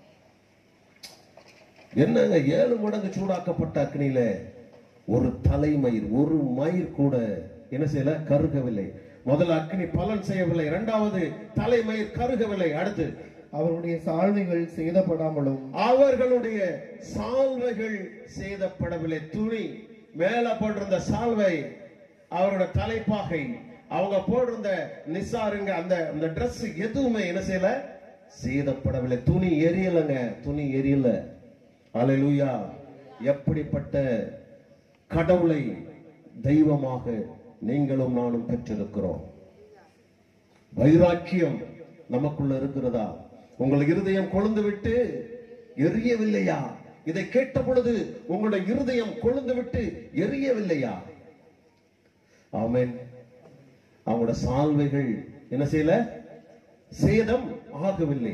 என்னங்க ஏழு மடங்கு சூடாக்கப்பட்ட அக்னியில ஒரு தலைமயிர் ஒரு மயிர் கூட என்ன செய்யல கருகவில்லை முதல்ல அக்னி பலன் செய்யவில்லை இரண்டாவது தலைமயிர் கருகவில்லை அடுத்து அவருடைய சால்வைகள் சேதப்படாமலும் அவர்களுடைய சால்வைகள் சேதப்படவில்லை துணி மேல போட்டிருந்த சால்வை அவரோட தலைப்பாகை அவங்க போட்டிருந்த நிசாருங்க அந்த அந்த Dress எதுவுமே என்ன செய்யல சேதப்படவில்லை துணி எரியலங்க துணி எரியல அல்லேலூயா எப்படிப்பட்ட கடவுளை தெய்வமாக நீங்களும் நானும் பெற்றிருக்கிறோம் வைராக்கியம் நமக்குள்ள இருக்கிறதா உங்கள் இருதயம் கொழுந்து விட்டு எரியவில்லையா இதை கேட்ட பொழுது உங்களுடைய இருதயம் கொழுந்து விட்டு எரியவில்லையா ஆமென் அவங்களோட சால்வைகள் என்ன செய்யல சேதம் ஆகவில்லை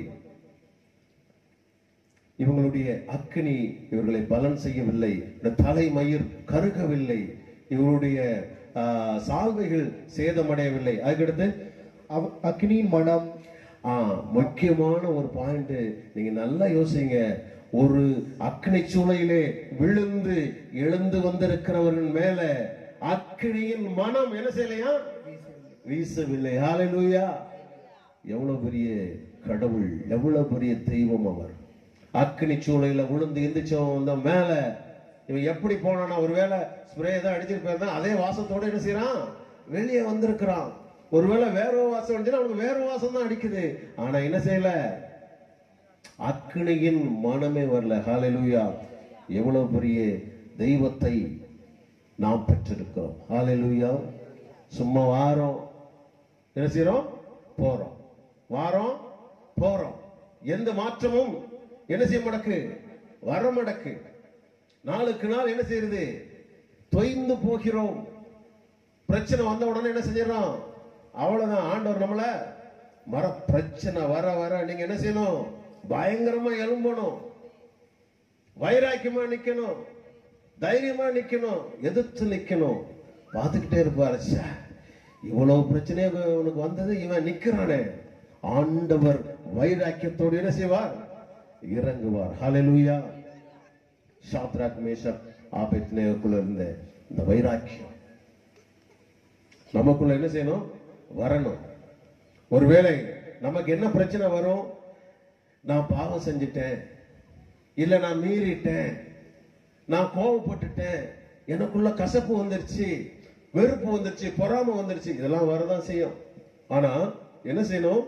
இவங்களுடைய அக்கினி இவர்களை பலன் செய்யவில்லை இந்த தலைமயிர் கருகவில்லை இவருடைய ஆ, சால்வைகள் சேதமடையவில்லை அதுக்கடுத்து அவ- அக்கினியின் மனம் ஆ முக்கியமான ஒரு பாயிண்ட் நீங்க நல்லா யோசிங்க ஒரு அக்னி சூளையிலே விழுந்து எழுந்து வந்திருக்கிறவர்கள் மேல அக்னியின் மனம் என்ன செய்யலையா வீசவில்லை ஹalleluya எவ்வளவு பெரிய கடவுள் எவ்வளவு பெரிய தெய்வம் அவர் அக்னி சூளையில விழுந்து எந்திரிச்சவன் வந்த மேல இவன் எப்படி போனானா ஒருவேளை ஸ்ப்ரே தான் அடிச்சிட்டு போயிருந்தா அதே வாசத்தோட என்ன செய்யறான் வெளியே வந்திருக்கிறான் ஒருவேளை வேற ஒரு வாசம் அடிச்சுன்னா அவனுக்கு வேற வாசம் தான் அடிக்குது ஆனா என்ன செய்யல அக்னியின் மனமே வரல ஹalleluya எவ்வளவு பெரிய தெய்வத்தை நாம் பெற்றிருக்கிறோம் ஹalleluya சும்மா வாரோம் என்ன செய்யறோம் போறோம் வாரோம் போறோம் எந்த மாற்றமும் என்ன செய்ய மடக்கு வர மடக்கு நாளுக்கு நாள் என்ன செய்யறது தொய்ந்து போகிறோம் பிரச்சனை வந்த உடனே என்ன செஞ்சிடறோம் அவ்வளவுதான் ஆண்டவர் நம்மள மர பிரச்சனை வர வர நீங்க என்ன செய்யணும் பயங்கரமா எழும்பணும் வைராக்கியமா நிக்கணும் தைரியமா நிக்கணும் எதிர்த்து நிக்கணும் பார்த்துக்கிட்டே இருப்பாரு ச்சே, இவ்வளவு பிரச்சனை உனக்கு வந்தது இவன் நிக்கிறானே ஆண்டவர் வைராக்கியத்தோடு என்ன செய்வார் இறங்குவார் ஹalleluya ஷாத்ராக் மேஷக் ஆபேத்நேகுள்ள இருந்த இந்த வைராக்கியம் நமக்குள்ள என்ன செய்யணும் வரணும் ஒருவேளை நமக்கு என்ன பிரச்சனை வரும் நான் பாவம் செஞ்சுட்டேன் இல்ல நான் மீறிட்டேன் நான் கோவப்பட்டுட்டேன் எனக்குள்ள கசப்பு வந்துருச்சு வெறுப்பு வந்துருச்சு பொறாமை வந்துருச்சு இதெல்லாம் வரதான் செய்யும் ஆனா என்ன செய்யணும்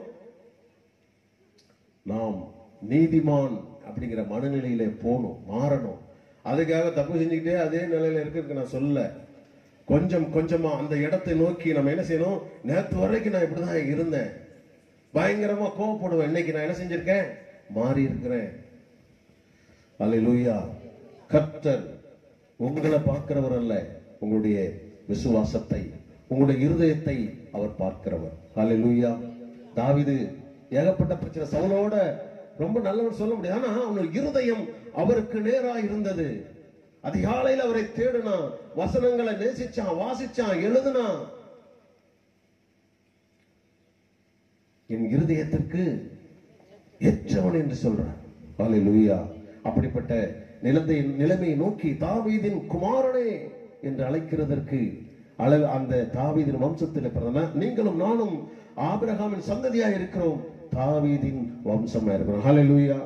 நாம் நீதிமான் அப்படிங்கிற மனநிலையில போகணும் மாறணும் அதுக்காக தப்பு செஞ்சுக்கிட்டே அதே நிலையில இருக்கிறதுக்கு நான் சொல்லல கொஞ்சம் கொஞ்சமா அந்த இடத்தை நோக்கி நம்ம என்ன செய்யணும் நேத்து வரைக்கும் நான் இப்படிதான் இருந்தேன் பயங்கரமா கோவப்படுவேன் இன்னைக்கு நான் என்ன செஞ்சிருக்கேன் மாறி இருக்கிறேன் அல்லேலூயா கர்த்தர் உங்களை பார்க்கிறவர் அல்ல உங்களுடைய விசுவாசத்தை உங்களுடைய இருதயத்தை அவர் பார்க்கிறவர் அல்லேலூயா தாவீது ஏகப்பட்ட பிரச்சனை சவுலோட ரொம்ப நல்லவர் சொல்ல முடியாது ஆனா அவனுடைய இருதயம் அவருக்கு நேரா இருந்தது அதிகாலையில் அவரை தேடினான் வசனங்களை நேசிச்சான் வாசிச்சான் எழுதுனான் என் இருதயத்திற்கு ஏற்றவன் என்று சொல்றார் அல்லேலூயா அப்படிப்பட்ட நிலத்தை நிலைமையை நோக்கி தாவீதின் குமாரனே என்று அழைக்கிறதற்கு அளவு அந்த தாவீதின் வம்சத்தில் பிறந்த நீங்களும் நானும் ஆபிரகாமின் சந்ததியா இருக்கிறோம் தாவீதின் வம்சமா இருக்கிறோம் ஹalleluya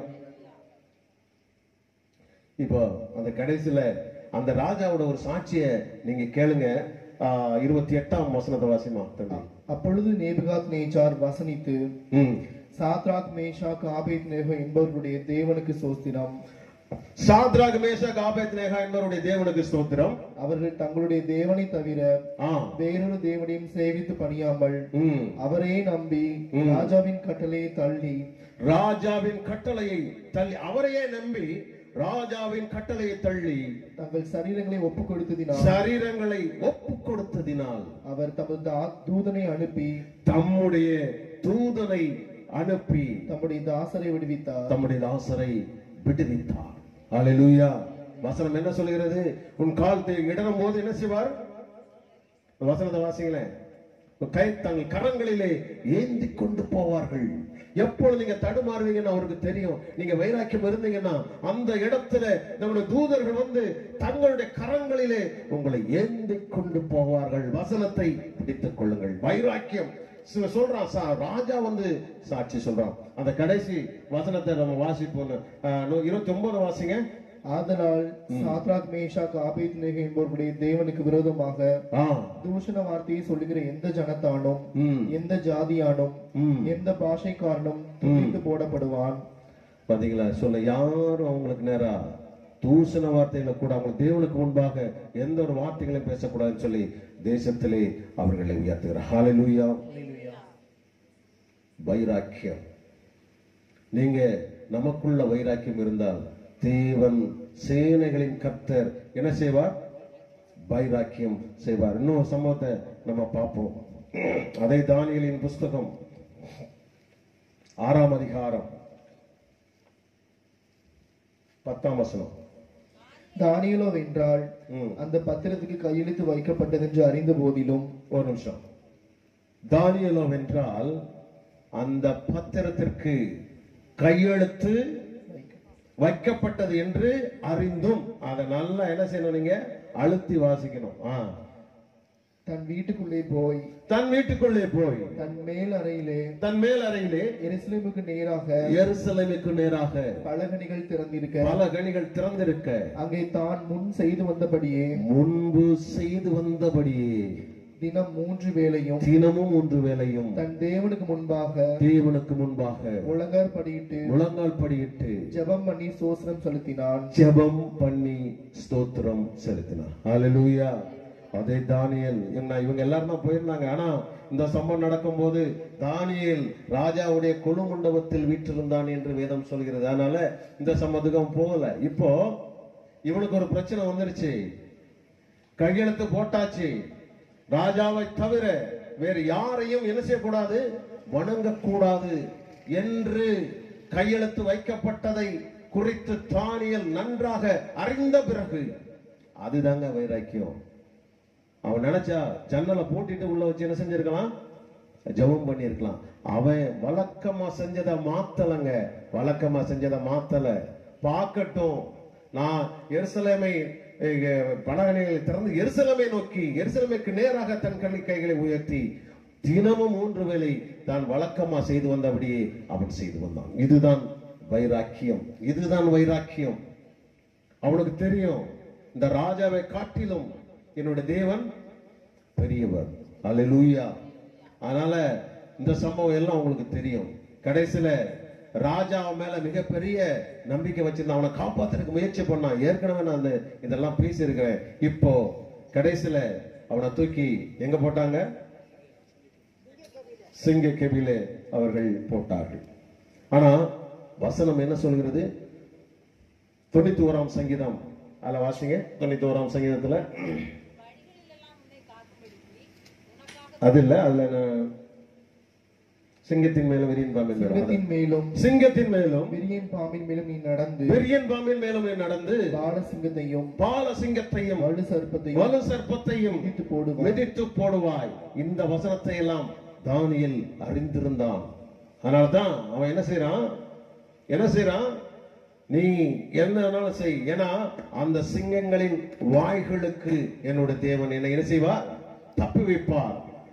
இப்போ அந்த கடைசியில அந்த ராஜாவோட ஒரு சாட்சியை நீங்க கேளுங்க ஆஹ், இருபத்தி எட்டாம் வசனத்தை வாசிமா தம்பி அப்பொழுது நேபுகாத் நேச்சார் வசனித்து ம் சாத்ராக் மேஷாக் ஆபேத் நேகோ என்பவர்களுடைய தேவனுக்கு சோஸ்திரம் சாத்ராக் மேஷாக் ஆபேத்நேகா என்பவருடைய தேவனுக்கு ஸ்தோத்திரம் அவர்கள் தங்களுடைய தேவனை தவிர ஆ வேறொரு தேவனையும் சேவித்து பணியாமல் ம் அவரே நம்பி ம். ராஜாவின் கட்டளையை தள்ளி ராஜாவின் கட்டளையை தள்ளி அவரையே நம்பி ராஜாவின் கட்டளையை தள்ளி தங்கள் சரீரங்களை ஒப்புக் கொடுத்ததினால் சரீரங்களை ஒப்பு கொடுத்ததினால் அவர் தமது தா- தூதனை அனுப்பி தம்முடைய தூதனை அனுப்பி தம்முடைய தாசரை விடுவித்தார் தம்முடைய தாசரை விடுவித்தார் அல்லேலூயா வசனம் என்ன சொல்கிறது உன் கால் இடரும் போது என்ன செய்வார் இந்த வசனத்தை வாசிங்களேன் கை தங்கள் கரங்களிலே ஏந்தி கொண்டு போவார்கள் எப்பொழுது நீங்க தடுமாறுவீங்கன்னு அவருக்கு தெரியும் நீங்க வைராக்கியம் இருந்தீங்கன்னா அந்த இடத்துல நம்முடைய தூதர்கள் வந்து தங்களுடைய கரங்களிலே உங்களை ஏந்தி கொண்டு போவார்கள் வசனத்தை பிடித்துக் கொள்ளுங்கள் வைராக்கியம் சில சொல்றான் சா- ராஜா வந்து சாட்சி சொல்றான் அந்த கடைசி வசனத்தை நம்ம வாசிப்போம் இருபத்தி ஒன்பது வாசிங்க ஆதலால் சாத்ராக் மேஷாக் ஆபேத்நேகோ என்பவர்களுடைய தேவனுக்கு விரோதமாக ஆ தூஷண வார்த்தையை சொல்லுகிற எந்த ஜனத்தானும் ம் எந்த ஜாதியானும் ம் எந்த பாஷைக்காரனும் துண்டித்து போடப்படுவான் பாத்தீங்களா சொல்ல யாரும் அவங்களுக்கு நேரா தூசண வார்த்தைகளை கூட அவங்க தேவனுக்கு முன்பாக எந்த ஒரு வார்த்தைகளையும் பேசக்கூடாதுன்னு சொல்லி தேசத்திலே அவர்களை உயர்த்துகிறார் ஹalleluya வைராக்கியம் நீங்க நமக்குள்ள வைராக்கியம் இருந்தால் தேவன் சேனைகளின் கர்த்தர் என்ன செய்வார் வைராக்கியம் செய்வார் இன்னொரு சம்பவத்தை நம்ம பார்ப்போம் அதை தானியலின் புஸ்தகம் ஆறாம் அதிகாரம் பத்தாம் வசனம் தானியலோ வென்றால் ம். அந்த பத்திரத்துக்கு கையெழுத்து வைக்கப்பட்டதென்று அறிந்த போதிலும் ஒரு நிமிஷம் தானியலோ வென்றால் அந்த பத்திரத்திற்கு கையெழுத்து வைக்கப்பட்டது என்று அறிந்தும் அதை நல்லா என்ன செய்யணும் நீங்க அழுத்தி வாசிக்கணும் ஆ. தன் வீட்டுக்குள்ளே போய் தன் வீட்டுக்குள்ளே போய் தன் மேல் அறையிலே தன் மேல் அறையிலே எருசலேமுக்கு நேராக எருசலேமுக்கு நேராக பலகணிகள் திறந்திருக்க பல கனிகள் திறந்திருக்க அங்கே தான் முன் செய்து வந்தபடியே முன்பு செய்து வந்தபடியே தினம் மூன்று வேளையும் தினமும் ஒன்று வேளையும் தன் தேவனுக்கு முன்பாக தேவனுக்கு முன்பாக முழங்கார் படியிட்டு முழங்கால் படியிட்டு ஜெபம் பண்ணி சோசனம் செலுத்தினான் ஜெபம் பண்ணி ஸ்தோத்திரம் செலுத்தினார் ஹalleluya அதே தானியேல் என்ன இவங்க எல்லாரும் தான் போயிருந்தாங்க ஆனா இந்த சம்பவம் நடக்கும்போது தானியேல் ராஜாவுடைய கொலு மண்டபத்தில் வீற்றிருந்தான் என்று வேதம் சொல்கிறது அதனால இந்த சம்பவத்துக்கு அவன் போகல இப்போ இவனுக்கு ஒரு பிரச்சனை வந்துருச்சு கையெழுத்து போட்டாச்சு ராஜாவை தவிர வேறு யாரையும் என்ன செய்யக்கூடாது வணங்கக்கூடாது என்று கையெழுத்து வைக்கப்பட்டதை குறித்து தானியல் நன்றாக அறிந்த பிறகு அதுதாங்க வைராக்கியம் அவன் நினைச்சா ஜன்னலை போட்டிட்டு உள்ள வச்சு என்ன செஞ்சிருக்கலாம் ஜெபம் பண்ணியிருக்கலாம் அவன் வழக்கமா செஞ்சதை மாத்தலங்க வழக்கமா செஞ்சதை மாத்தல பார்க்கட்டும் நான் எருசலேமை படகணிகளை திறந்து எருசலேமை நோக்கி எருசலேமைக்கு நேராக தன் கண்ணி கைகளை உயர்த்தி தினமும் மூன்று வேளை தான் வழக்கமா செய்து வந்தபடியே அவன் செய்து வந்தான் இதுதான் வைராக்கியம் இதுதான் வைராக்கியம் அவனுக்கு தெரியும் இந்த ராஜாவை காட்டிலும் என்னோட தேவன் பெரியவர் அல்லேலூயா அதனால இந்த சம்பவம் எல்லாம் உங்களுக்கு தெரியும் கடைசியில ராஜா அவன் மேல மிகப்பெரிய நம்பிக்கை வச்சிருந்தான் அவனை காப்பாத்துறதுக்கு முயற்சி பண்ணான் ஏற்கனவே நான் அந்த இதெல்லாம் பேசியிருக்கிறேன் இப்போ கடைசியில அவனை தூக்கி எங்க போட்டாங்க சிங்க கெபிலே அவர்கள் போட்டார்கள் ஆனா வசனம் என்ன சொல்கிறது தொண்ணூத்தி ஓராம் சங்கீதம் அதுல வாசிங்க தொண்ணூத்தி ஓராம் சங்கீதத்துல அது இல்ல அதுல நான் சிங்கத்தின் மேலும் விரியன் பாம்பின் மேலும் சிங்கத்தின் மேலும் சிங்கத்தின் மேலும் விரியன் பாம்பின் மேலும் நீ நடந்து விரியன் பாம்பின் மேலும் நீ நடந்து பால சிங்கத்தையும் பால சிங்கத்தையும் வலு சர்ப்பத்தையும் வலு சர்ப்பத்தையும் மிதித்து போடுவாய் மிதித்து போடுவாய் இந்த வசனத்தை எல்லாம் தானியல் அறிந்திருந்தான் அதனால்தான் அவன் என்ன செய்யறான் என்ன செய்யறான் நீ என்ன வேணாலும் செய் ஏன்னா அந்த சிங்கங்களின் வாய்களுக்கு என்னோட தேவன் என்ன என்ன செய்வார் தப்பி வைப்பார்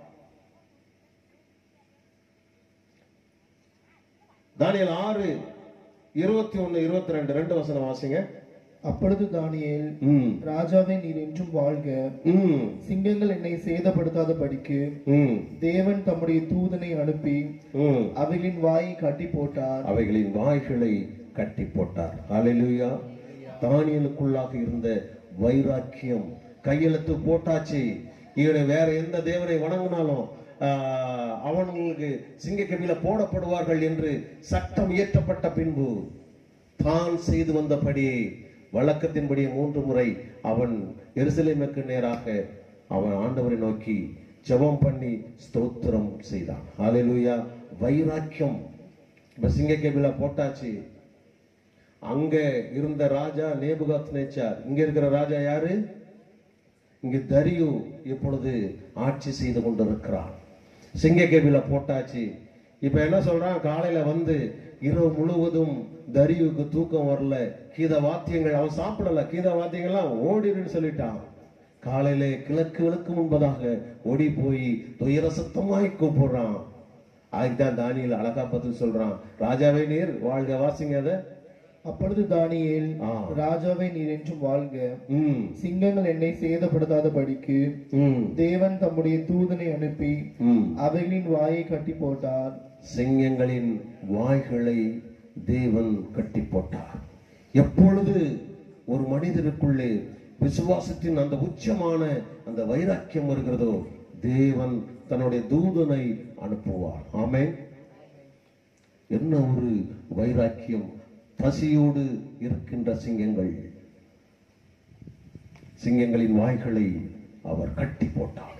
தானியல் ஆறு இருபத்தி ஒண்ணு இருபத்தி ரெண்டு ரெண்டு வசனம் வாசிங்க அப்பொழுது தானியேல் ம் ராஜாவே நீர் என்றும் வாழ்க ம் சிங்கங்கள் என்னை சேதப்படுத்தாத படிக்கு ம் தேவன் தம்முடைய தூதனை அனுப்பி ம் அவைகளின் வாயை கட்டி போட்டார் அவைகளின் வாய்களை கட்டி போட்டார் ஹalleluya தானியலுக்குள்ளாக இருந்த வைராக்கியம் கையெழுத்து போட்டாச்சு இவனை வேற எந்த தேவனை வணங்கினாலும் ஆஹ், அவங்களுக்கு சிங்கக்கவியில போடப்படுவார்கள் என்று சட்டம் இயற்றப்பட்ட பின்பு தான் செய்து வந்தபடி வழக்கத்தின்படி மூன்று முறை அவன் எருசலேமுக்கு நேராக அவன் ஆண்டவரை நோக்கி ஜெபம் பண்ணி ஸ்தோத்திரம் செய்தான் ஹalleluya வைராக்கியம் இப்ப சிங்கக்கேபில போட்டாச்சு அங்க இருந்த ராஜா நேபுகாத் நேச்சார் இங்க இருக்கிற ராஜா யாரு இங்கு தரியு இப்பொழுது ஆட்சி செய்து கொண்டிருக்கிறான் சிங்கக்கேபில போட்டாச்சு இப்ப என்ன சொல்றான் காலையில வந்து இரவு முழுவதும் தரியுக்கு தூக்கம் வரல கீத வாத்தியங்கள் அவன் சாப்பிடல கீத வாத்தியங்கள்லாம் ஓடிடுன்னு சொல்லிட்டான் காலையில கிழக்கு விளக்கு முன்பதாக ஓடி போய் துயர சத்தமாய் கூப்பிடுறான் அதுக்குதான் தானியில் அழகா பதில் சொல்றான் ராஜாவே நீர் வாழ்க வாசிங்க அதை அப்பொழுது தானியேல் ஆ. ராஜாவே நீர் என்றும் வாழ்க ம் சிங்கங்கள் என்னை சேதப்படுத்தாதபடிக்கு ம் தேவன் தம்முடைய தூதனை அனுப்பி ம் அவைகளின் வாயை கட்டி போட்டார் சிங்கங்களின் வாய்களை தேவன் கட்டி போட்டார் எப்பொழுது ஒரு மனிதருக்குள்ளே விசுவாசத்தின் அந்த உச்சமான அந்த வைராக்கியம் வருகிறதோ தேவன் தன்னுடைய தூதனை அனுப்புவார் ஆமென் என்ன ஒரு வைராக்கியம் பசியோடு இருக்கின்ற சிங்கங்கள் சிங்கங்களின் வாய்களை அவர் கட்டி போட்டார்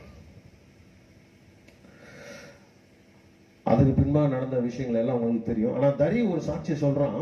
அதுக்கு பின்பா நடந்த விஷயங்கள் எல்லாம் உங்களுக்கு தெரியும் ஆனா தரி ஒரு சாட்சி சொல்றான்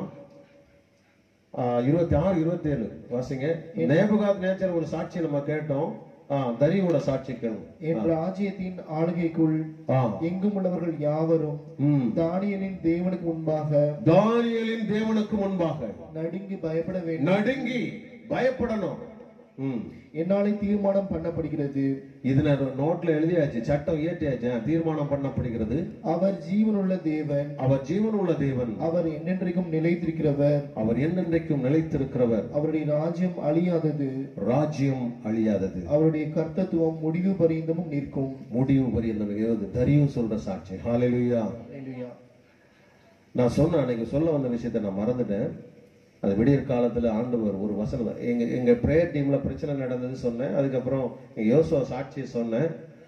ஆஹ் இருபத்தி ஆறு இருபத்தி ஏழு வாசிங்க நேபுகாத் நேச்சர் ஒரு சாட்சி நம்ம கேட்டோம் ஆஹ் தரியோட சாட்சி கேளும் என் ராஜ்யத்தின் ஆளுகைக்குள் ஆ எங்கும் உள்ளவர்கள் யாவரும் ம் தானியலின் தேவனுக்கு முன்பாக தானியலின் தேவனுக்கு முன்பாக நடுங்கி பயப்பட வேண்டும் நடுங்கி பயப்படணும் ம் என்னாலே தீர்மானம் பண்ணப்படுகிறது இதுல நோட்ல எழுதியாச்சு சட்டம் இயற்றியாச்சு ஆ, தீர்மானம் பண்ணப்படுகிறது அவர் ஜீவனுள்ள தேவன் அவர் ஜீவன் உள்ள தேவன் அவர் என்னென்றைக்கும் நிலைத்திருக்கிறவர் அவர் என்னென்றைக்கும் நிலைத்திருக்கிறவர் அவருடைய ராஜ்யம் அழியாதது ராஜ்யம் அழியாதது அவருடைய கர்த்தத்துவம் முடிவு பரியந்தமும் நிற்கும் முடிவு பரியந்தம் தரியும் சொல்ற சாட்சி ஹalleluya அல்லேலூயா. நான் சொன்ன அன்னைக்கு சொல்ல வந்த விஷயத்தை நான் மறந்துட்டேன் அது விடியற் காலத்துல ஆண்டவர் ஒரு வசனம் எங்க எங்க பிரேயர் டீம்ல பிரச்சனை நடந்தது சொன்னேன் அதுக்கப்புறம் எங்க யோசுவா சாட்சியை சொன்னேன்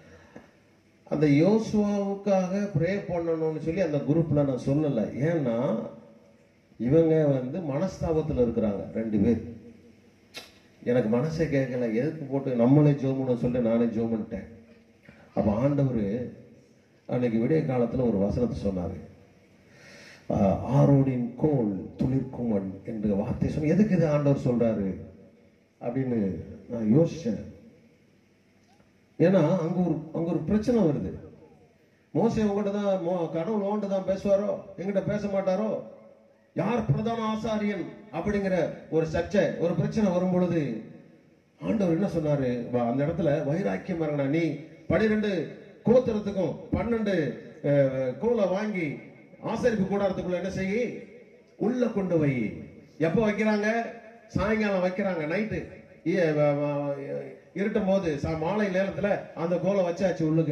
அந்த யோசுவாவுக்காக ப்ரே பண்ணணும்னு சொல்லி அந்த குரூப்ல நான் சொல்லல ஏன்னா இவங்க வந்து மனஸ்தாபத்துல இருக்கிறாங்க ரெண்டு பேர் எனக்கு மனசே கேட்கல எதுக்கு போட்டு நம்மளே ஜோமுன்னு சொல்லி நானே ஜோமுன்ட்டேன் அப்ப ஆண்டவர் அன்னைக்கு விடிய காலத்துல ஒரு வசனத்தை சொன்னாரு ஆஹ், ஆரோடின் கோல் துளிர்க்கும் மண் என்ற வார்த்தை சொன்ன எதுக்கு இது ஆண்டவர் சொல்றாரு அப்படின்னு நான் யோசிச்சேன் ஏன்னா அங்க ஒரு அங்க ஒரு பிரச்சனை வருது மோசே உங்ககிட்ட தான் மோ- கடவுள் உங்ககிட்ட தான் பேசுவாரோ எங்கிட்ட பேச மாட்டாரோ யார் பிரதான ஆசாரியன் அப்படிங்கிற ஒரு சர்ச்சை ஒரு பிரச்சனை வரும் பொழுது ஆண்டவர் என்ன சொன்னாரு வா, அந்த இடத்துல வைராக்கியம் இறங்கினா நீ பனிரெண்டு கோத்திரத்துக்கும் பன்னெண்டு அஹ், கோலை வாங்கி ஆசரிப்பு கூடாரத்துக்குள்ள என்ன செய்யி உள்ள கொண்டு வை எப்ப வைக்கிறாங்க சாயங்காலம் வைக்கிறாங்க நைட்டு இருட்டும் போது சா- மாலை நேரத்துல அந்த கோலை வச்சாச்சு உள்ளுக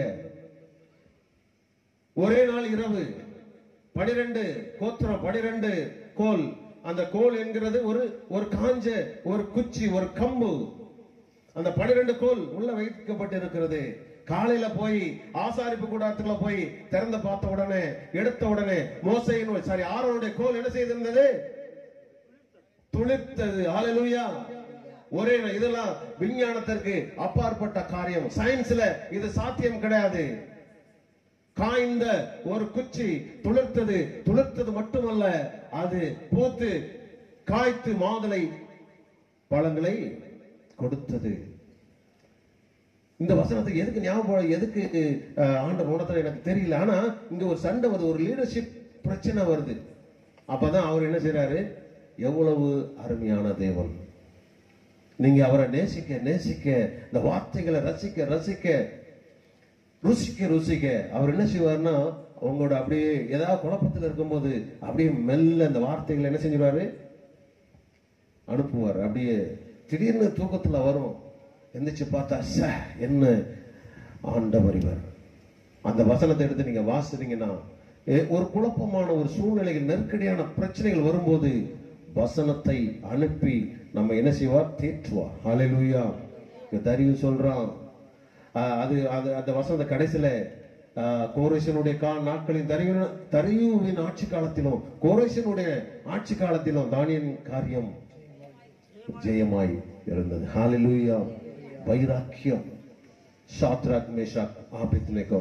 ஒரே நாள் இரவு பனிரெண்டு கோத்திரம் பனிரெண்டு கோல் அந்த கோல் என்கிறது ஒரு ஒரு காஞ்ச ஒரு குச்சி ஒரு கம்பு அந்த பனிரெண்டு கோல் உள்ள வைக்கப்பட்டு இருக்கிறது காலையில போய் ஆசாரிப்பு கூடாரத்துக்குள்ள போய் திறந்து பார்த்த உடனே எடுத்த உடனே மோசையின் சாரி ஆரோனுடைய கோல் என்ன செய்திருந்தது துளிர்த்தது ஹalleluya ஒரே நா- இதெல்லாம் விஞ்ஞானத்திற்கு அப்பாற்பட்ட காரியம் சயின்ஸ்ல இது சாத்தியம் கிடையாது காய்ந்த ஒரு குச்சி துளிர்த்தது துளிர்த்தது மட்டுமல்ல அது பூத்து காய்த்து மாதுளை பழங்களை கொடுத்தது இந்த வசனத்துக்கு எதுக்கு ஞாபகம் எதுக்கு அஹ், ஆண்டவர் உணர்த்தல எனக்கு தெரியல ஆனா இங்க ஒரு சண்டை வருது ஒரு லீடர்ஷிப் பிரச்சனை வருது அப்பதான் அவர் என்ன செய்றாரு எவ்வளவு அருமையான தேவன் நீங்க அவரை நேசிக்க நேசிக்க இந்த வார்த்தைகளை ரசிக்க ரசிக்க ருசிக்க ருசிக்க அவர் என்ன செய்வார்னா உங்களோட அப்படியே ஏதாவது குழப்பத்தில் இருக்கும்போது அப்படியே மெல்ல அந்த வார்த்தைகளை என்ன செஞ்சிருவாரு அனுப்புவார் அப்படியே திடீர்னு தூக்கத்துல வரும் எந்திரிச்சு பார்த்தா ச என்ன ஆண்டவர் இவர் அந்த வசனத்தை எடுத்து நீங்க வாசித்தீங்கன்னா எ- ஒரு குழப்பமான ஒரு சூழ்நிலைகள் நெருக்கடியான பிரச்சனைகள் வரும்போது வசனத்தை அனுப்பி நம்ம என்ன செய்வார் தேற்றுவார் ஹalleluya இங்க தரிவு சொல்றான் ஆஹ் அது அது அந்த வசனத்தை கடைசியில ஆஹ் கோரேசனுடைய கா நாட்களின் தரியு தரியுவின் ஆட்சி காலத்திலும் கோரேசனுடைய ஆட்சி காலத்திலும் தானியன் காரியம் ஜெயமாய் இருந்தது ஹalleluya வைராக்கியம் சாத்ராக் மேஷாக் ஆபித்நேகோ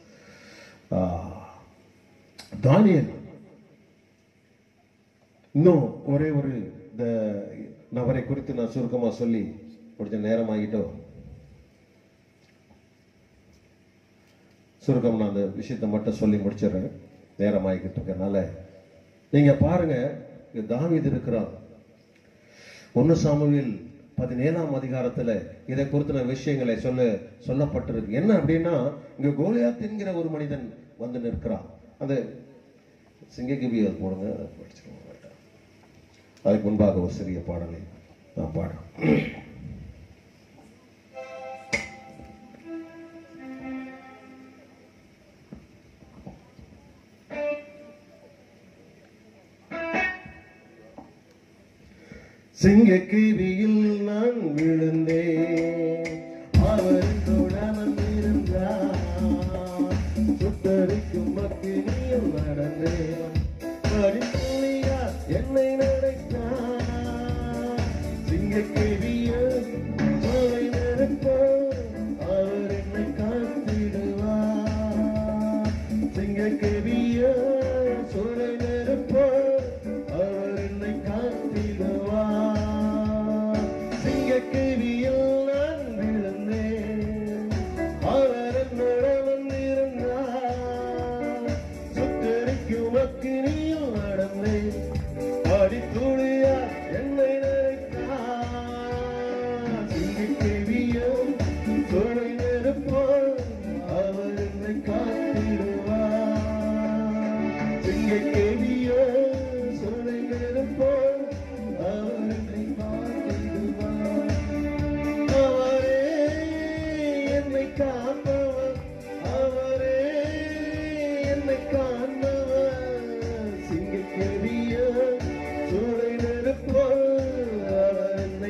தானியல் இன்னும் ஒரே ஒரு இந்த நபரை குறித்து நான் சுருக்கமா சொல்லி முடிஞ்ச நேரம் ஆகிட்டோம் சுருக்கம் நான் அந்த விஷயத்தை மட்டும் சொல்லி முடிச்சிடுறேன் நேரம் ஆகிக்கிட்டு இருக்கனால நீங்க பாருங்க இங்க தாவீது இருக்கிறான் ஒன்னு சாமுவேல் பதினேழாம் அதிகாரத்துல இதை குறித்த விஷயங்களை சொல்ல சொல்லப்பட்டிருக்கு என்ன அப்படின்னா இங்க கோலியாத் என்கிற ஒரு மனிதன் வந்து நிற்கிறான் அந்த சிங்ககிபி அது போடுங்க அதை படிச்சிருவோம் அதுக்கு முன்பாக ஒரு சிறிய பாடலை நான் பாடுறேன் சிங்கக்கிவியில் நான் விழுந்தேன் அவர் தொடாமல் இருந்தார் சுத்தரிக்கும் மக்கினியில் நடந்தேன் படிப்புலியா என்னை நினைத்தார் சிங்கக்கிவியில் சோலை நெருப்பார் அவர் என்னை காத்திடுவார் சிங்கக்கிவியில் சோலை நெருப்பார் அவர் என்னை காத்திடுவார் சிங்கக்கிவியில் நான் விழுந்தேன் அவர் என்னோட வந்திருந்தார் சுத்தரிக்கும் அக்கினியில் நடந்தேன் அடித்துளியா என்னை நினைத்தார் சிங்கக்கிவியில் சோலை நெருப்பார் அவர் என்னை காத்திடுவார் சிங்கக்கேவியோ சோலை நெருப்பார் அவர் என்னை காத்திடுவார் அவரே என்னை காப்பவர் அவரே என்னை காண்பவர் சிங்கக்கேவியோ சோலை நெருப்பார் அவர் என்னை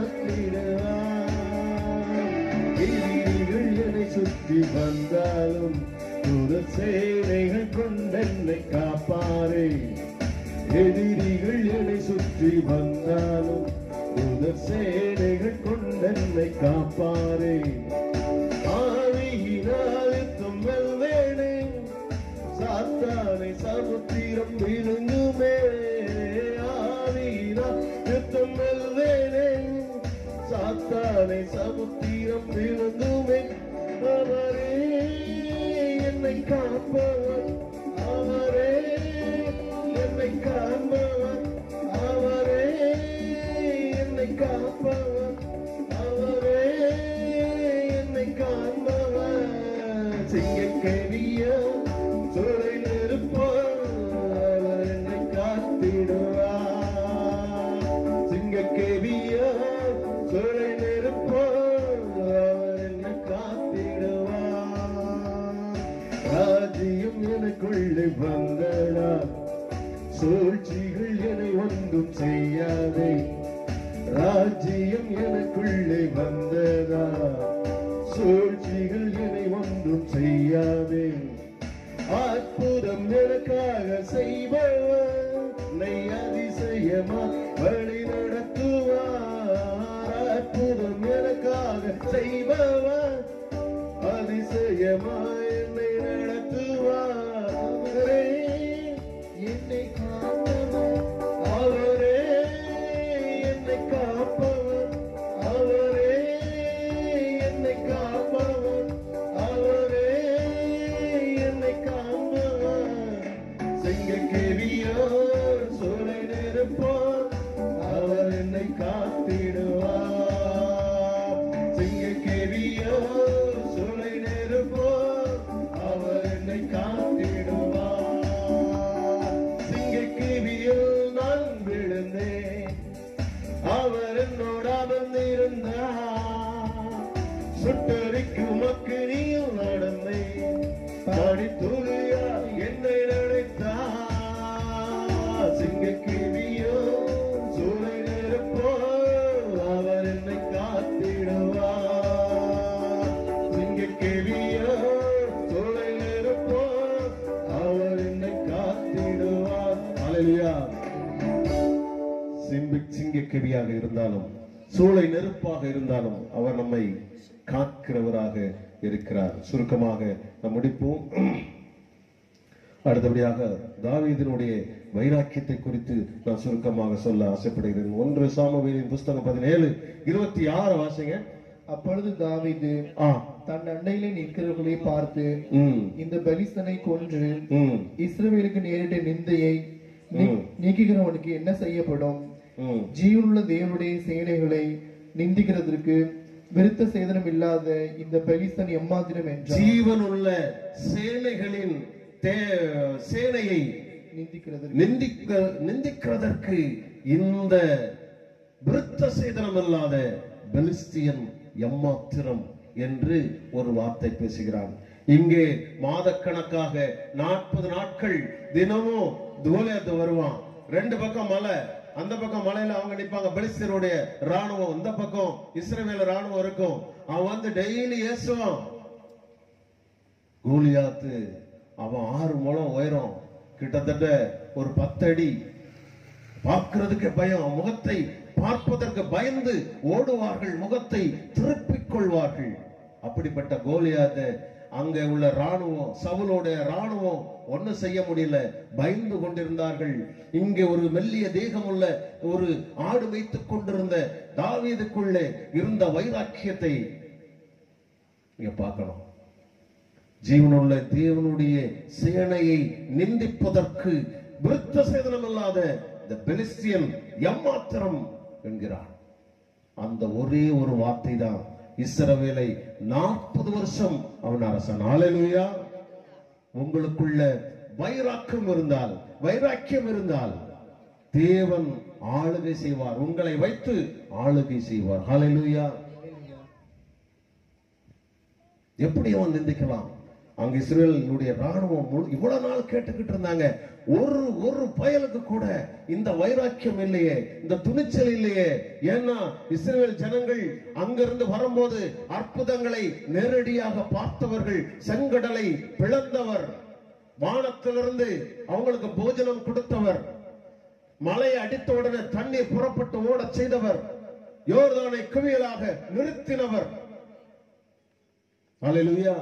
காத்திடுவார் எதிரிகள் என்னை சுற்றி வந்தாலும் முதல் சேனைகள் கொண்டென்னை காப்பாரே எதிரிகள் என்னை சுற்றி வந்தாலும் முதல் சேனைகள் கொண்டென்னை காப்பாரே ஆவியினால் யுத்தம் வெல்வேனே சாத்தானை சமுத்திரம் விழுங்குமே ஆவியினால் யுத்தம் வெல்வேனே சாத்தானை சமுத்திரம் விழுங்குமே அவரே என்னை காப்பவர் அவரே என்னை காப்பவர் அவரே என்னை காப்பவர் அவரே என்னை காண்பவர் சிங்கக்கேவிய சோலை நெருப்பார் அவர் என்னை காத்திடுவார் சிங்கக்கேவிய சோலை நெருப்பார் அவர் என்னை காத்திடுவார் ராஜ்யம் எனக்குள்ளே வந்தடா சூழ்ச்சிகள் என்னை ஒன்றும் செய்யாதே ராஜ்யம் எனக்குள்ளே வந்ததா சூழ்ச்சிகள் என்னை ஒன்றும் செய்யாதே அற்புதம் எனக்காக செய்பவர் நை அதிசயமா வழி நடத்துவார் அற்புதம் எனக்காக செய்பவர் அதிசயமா என்னை நடத்துவார் அவரே என்னை காப்பவர் அவரே என்னை காப்பவர் அவரே என்னை காப்பவர் அவரே என்னை காப்பவர் சிங்கக்கேவியோர் சோலை நெருப்பார் அவர் என்னை காத்திடுவார் சிங்கக்கேவியோர் சோலை நெருப்பார் அவர் என்னை காத்திடுவார் சிங்கக்கேவியில் நான் விழுந்தேன் அவர் என்னோட அமர்ந்திருந்தார் சுட்டரிக்கும் அக்கினியில் நடந்தேன் படித்துளியா என்னை நினைத்தார் சிங்கக்கிவியோ சூளை நெருப்போ அவர் என்னை காத்திடுவார் சிங்கக்கிவியோ சூளை நெருப்போ அவர் என்னை காத்திடுவார் அலையா சிம்பி சிங்கக்கெவியாக இருந்தாலும் சூளை நெருப்பாக இருந்தாலும் அவர் நம்மை காக்கிறவராக இருக்கிறார் சுருக்கமாக நாம் முடிப்போம் அடுத்தபடியாக தாவீதினுடைய வைராக்கியத்தை குறித்து நான் சுருக்கமாக சொல்ல ஆசைப்படுகிறேன் ஒன்று சாமுவேலின் புஸ்தகம் பதினேழு இருபத்தி ஆறு வாசிங்க அப்பொழுது தாவீது ஆ தன் அண்டையிலே நிற்கிறவர்களை பார்த்து ம் இந்த பலிஸ்தனை கொன்று ம் இஸ்ரவேலுக்கு நேரிட்ட நிந்தையை நீ- ம். நீக்குகிறவனுக்கு என்ன செய்யப்படும் ம் ஜீவனுள்ள தேவனுடைய சேனைகளை நிந்திக்கிறதற்கு விருத்த சேதனம் இல்லாத இந்த பலிஸ்தன் எம்மாத்திரம் என்றார் ஜீவனுள்ள சேனைகளின் தே- சேனையை நிந்திக்கிறதற்கு நிந்திக்க நிந்திக்கிறதற்கு இந்த விருத்த சேதனம் இல்லாத பெலிஸ்தியன் எம்மாத்திரம் என்று ஒரு வார்த்தை பேசுகிறான் இங்கே மாதக்கணக்காக நாற்பது நாட்கள் தினமும் தூலத்து வருவான் ரெண்டு பக்கம் மலை அந்த பக்கம் மலையில அவங்க நிப்பாங்க பெலிஸ்தருடைய ராணுவம் இந்த பக்கம் இஸ்ரவேல ராணுவம் இருக்கும் அவன் வந்து டெய்லி ஏசுவான் கூலியாத்து அவன் ஆறு முழம் உயரம் கிட்டத்தட்ட ஒரு பத்தடி பார்க்கிறதுக்கு பயம் முகத்தை பார்ப்பதற்கு பயந்து ஓடுவார்கள் முகத்தை திருப்பிக் கொள்வார்கள் அப்படிப்பட்ட கோலியாத்த அங்க உள்ள ராணுவம் சவுலோடைய ராணுவம் ஒண்ணு செய்ய முடியல பயந்து கொண்டிருந்தார்கள் இங்கே ஒரு மெல்லிய தேகமுள்ள ஒரு ஆடு வைத்துக் கொண்டிருந்த தாவீதுக்குள்ளே இருந்த வைராக்கியத்தை நீங்க பார்க்கணும் ஜீவனுள்ள தேவனுடைய சேனையை நிந்திப்பதற்கு விருத்த சேதனம் இல்லாத இந்த பெலிஸ்தியன் எம்மாத்திரம் என்கிறான் அந்த ஒரே ஒரு வார்த்தை தான் இஸ்ரவேலை நாற்பது வருஷம் அவன் அரசன் ஹalleluya உங்களுக்குள்ள வைராக்கியம் இருந்தால் வைராக்கியம் இருந்தால் தேவன் ஆளுகை செய்வார் உங்களை வைத்து ஆளுகை செய்வார் ஹalleluya எப்படி அவன் நிந்திக்கலாம் அங்க இஸ்ரேலுடைய ராணுவம் முழு- இவ்வளவு நாள் கேட்டுக்கிட்டு இருந்தாங்க ஒரு ஒரு பயலுக்கு கூட இந்த வைராக்கியம் இல்லையே இந்த துணிச்சல் இல்லையே ஏன்னா இஸ்ரேல் ஜனங்கள் அங்கிருந்து வரும்போது அற்புதங்களை நேரடியாக பார்த்தவர்கள் செங்கடலை பிளந்தவர் வானத்திலிருந்து அவங்களுக்கு போஜனம் கொடுத்தவர் மலையை அடித்த உடனே தண்ணீர் புறப்பட்டு ஓடச் செய்தவர் யோர்தானை குவியலாக நிறுத்தினவர் அல்லேலூயா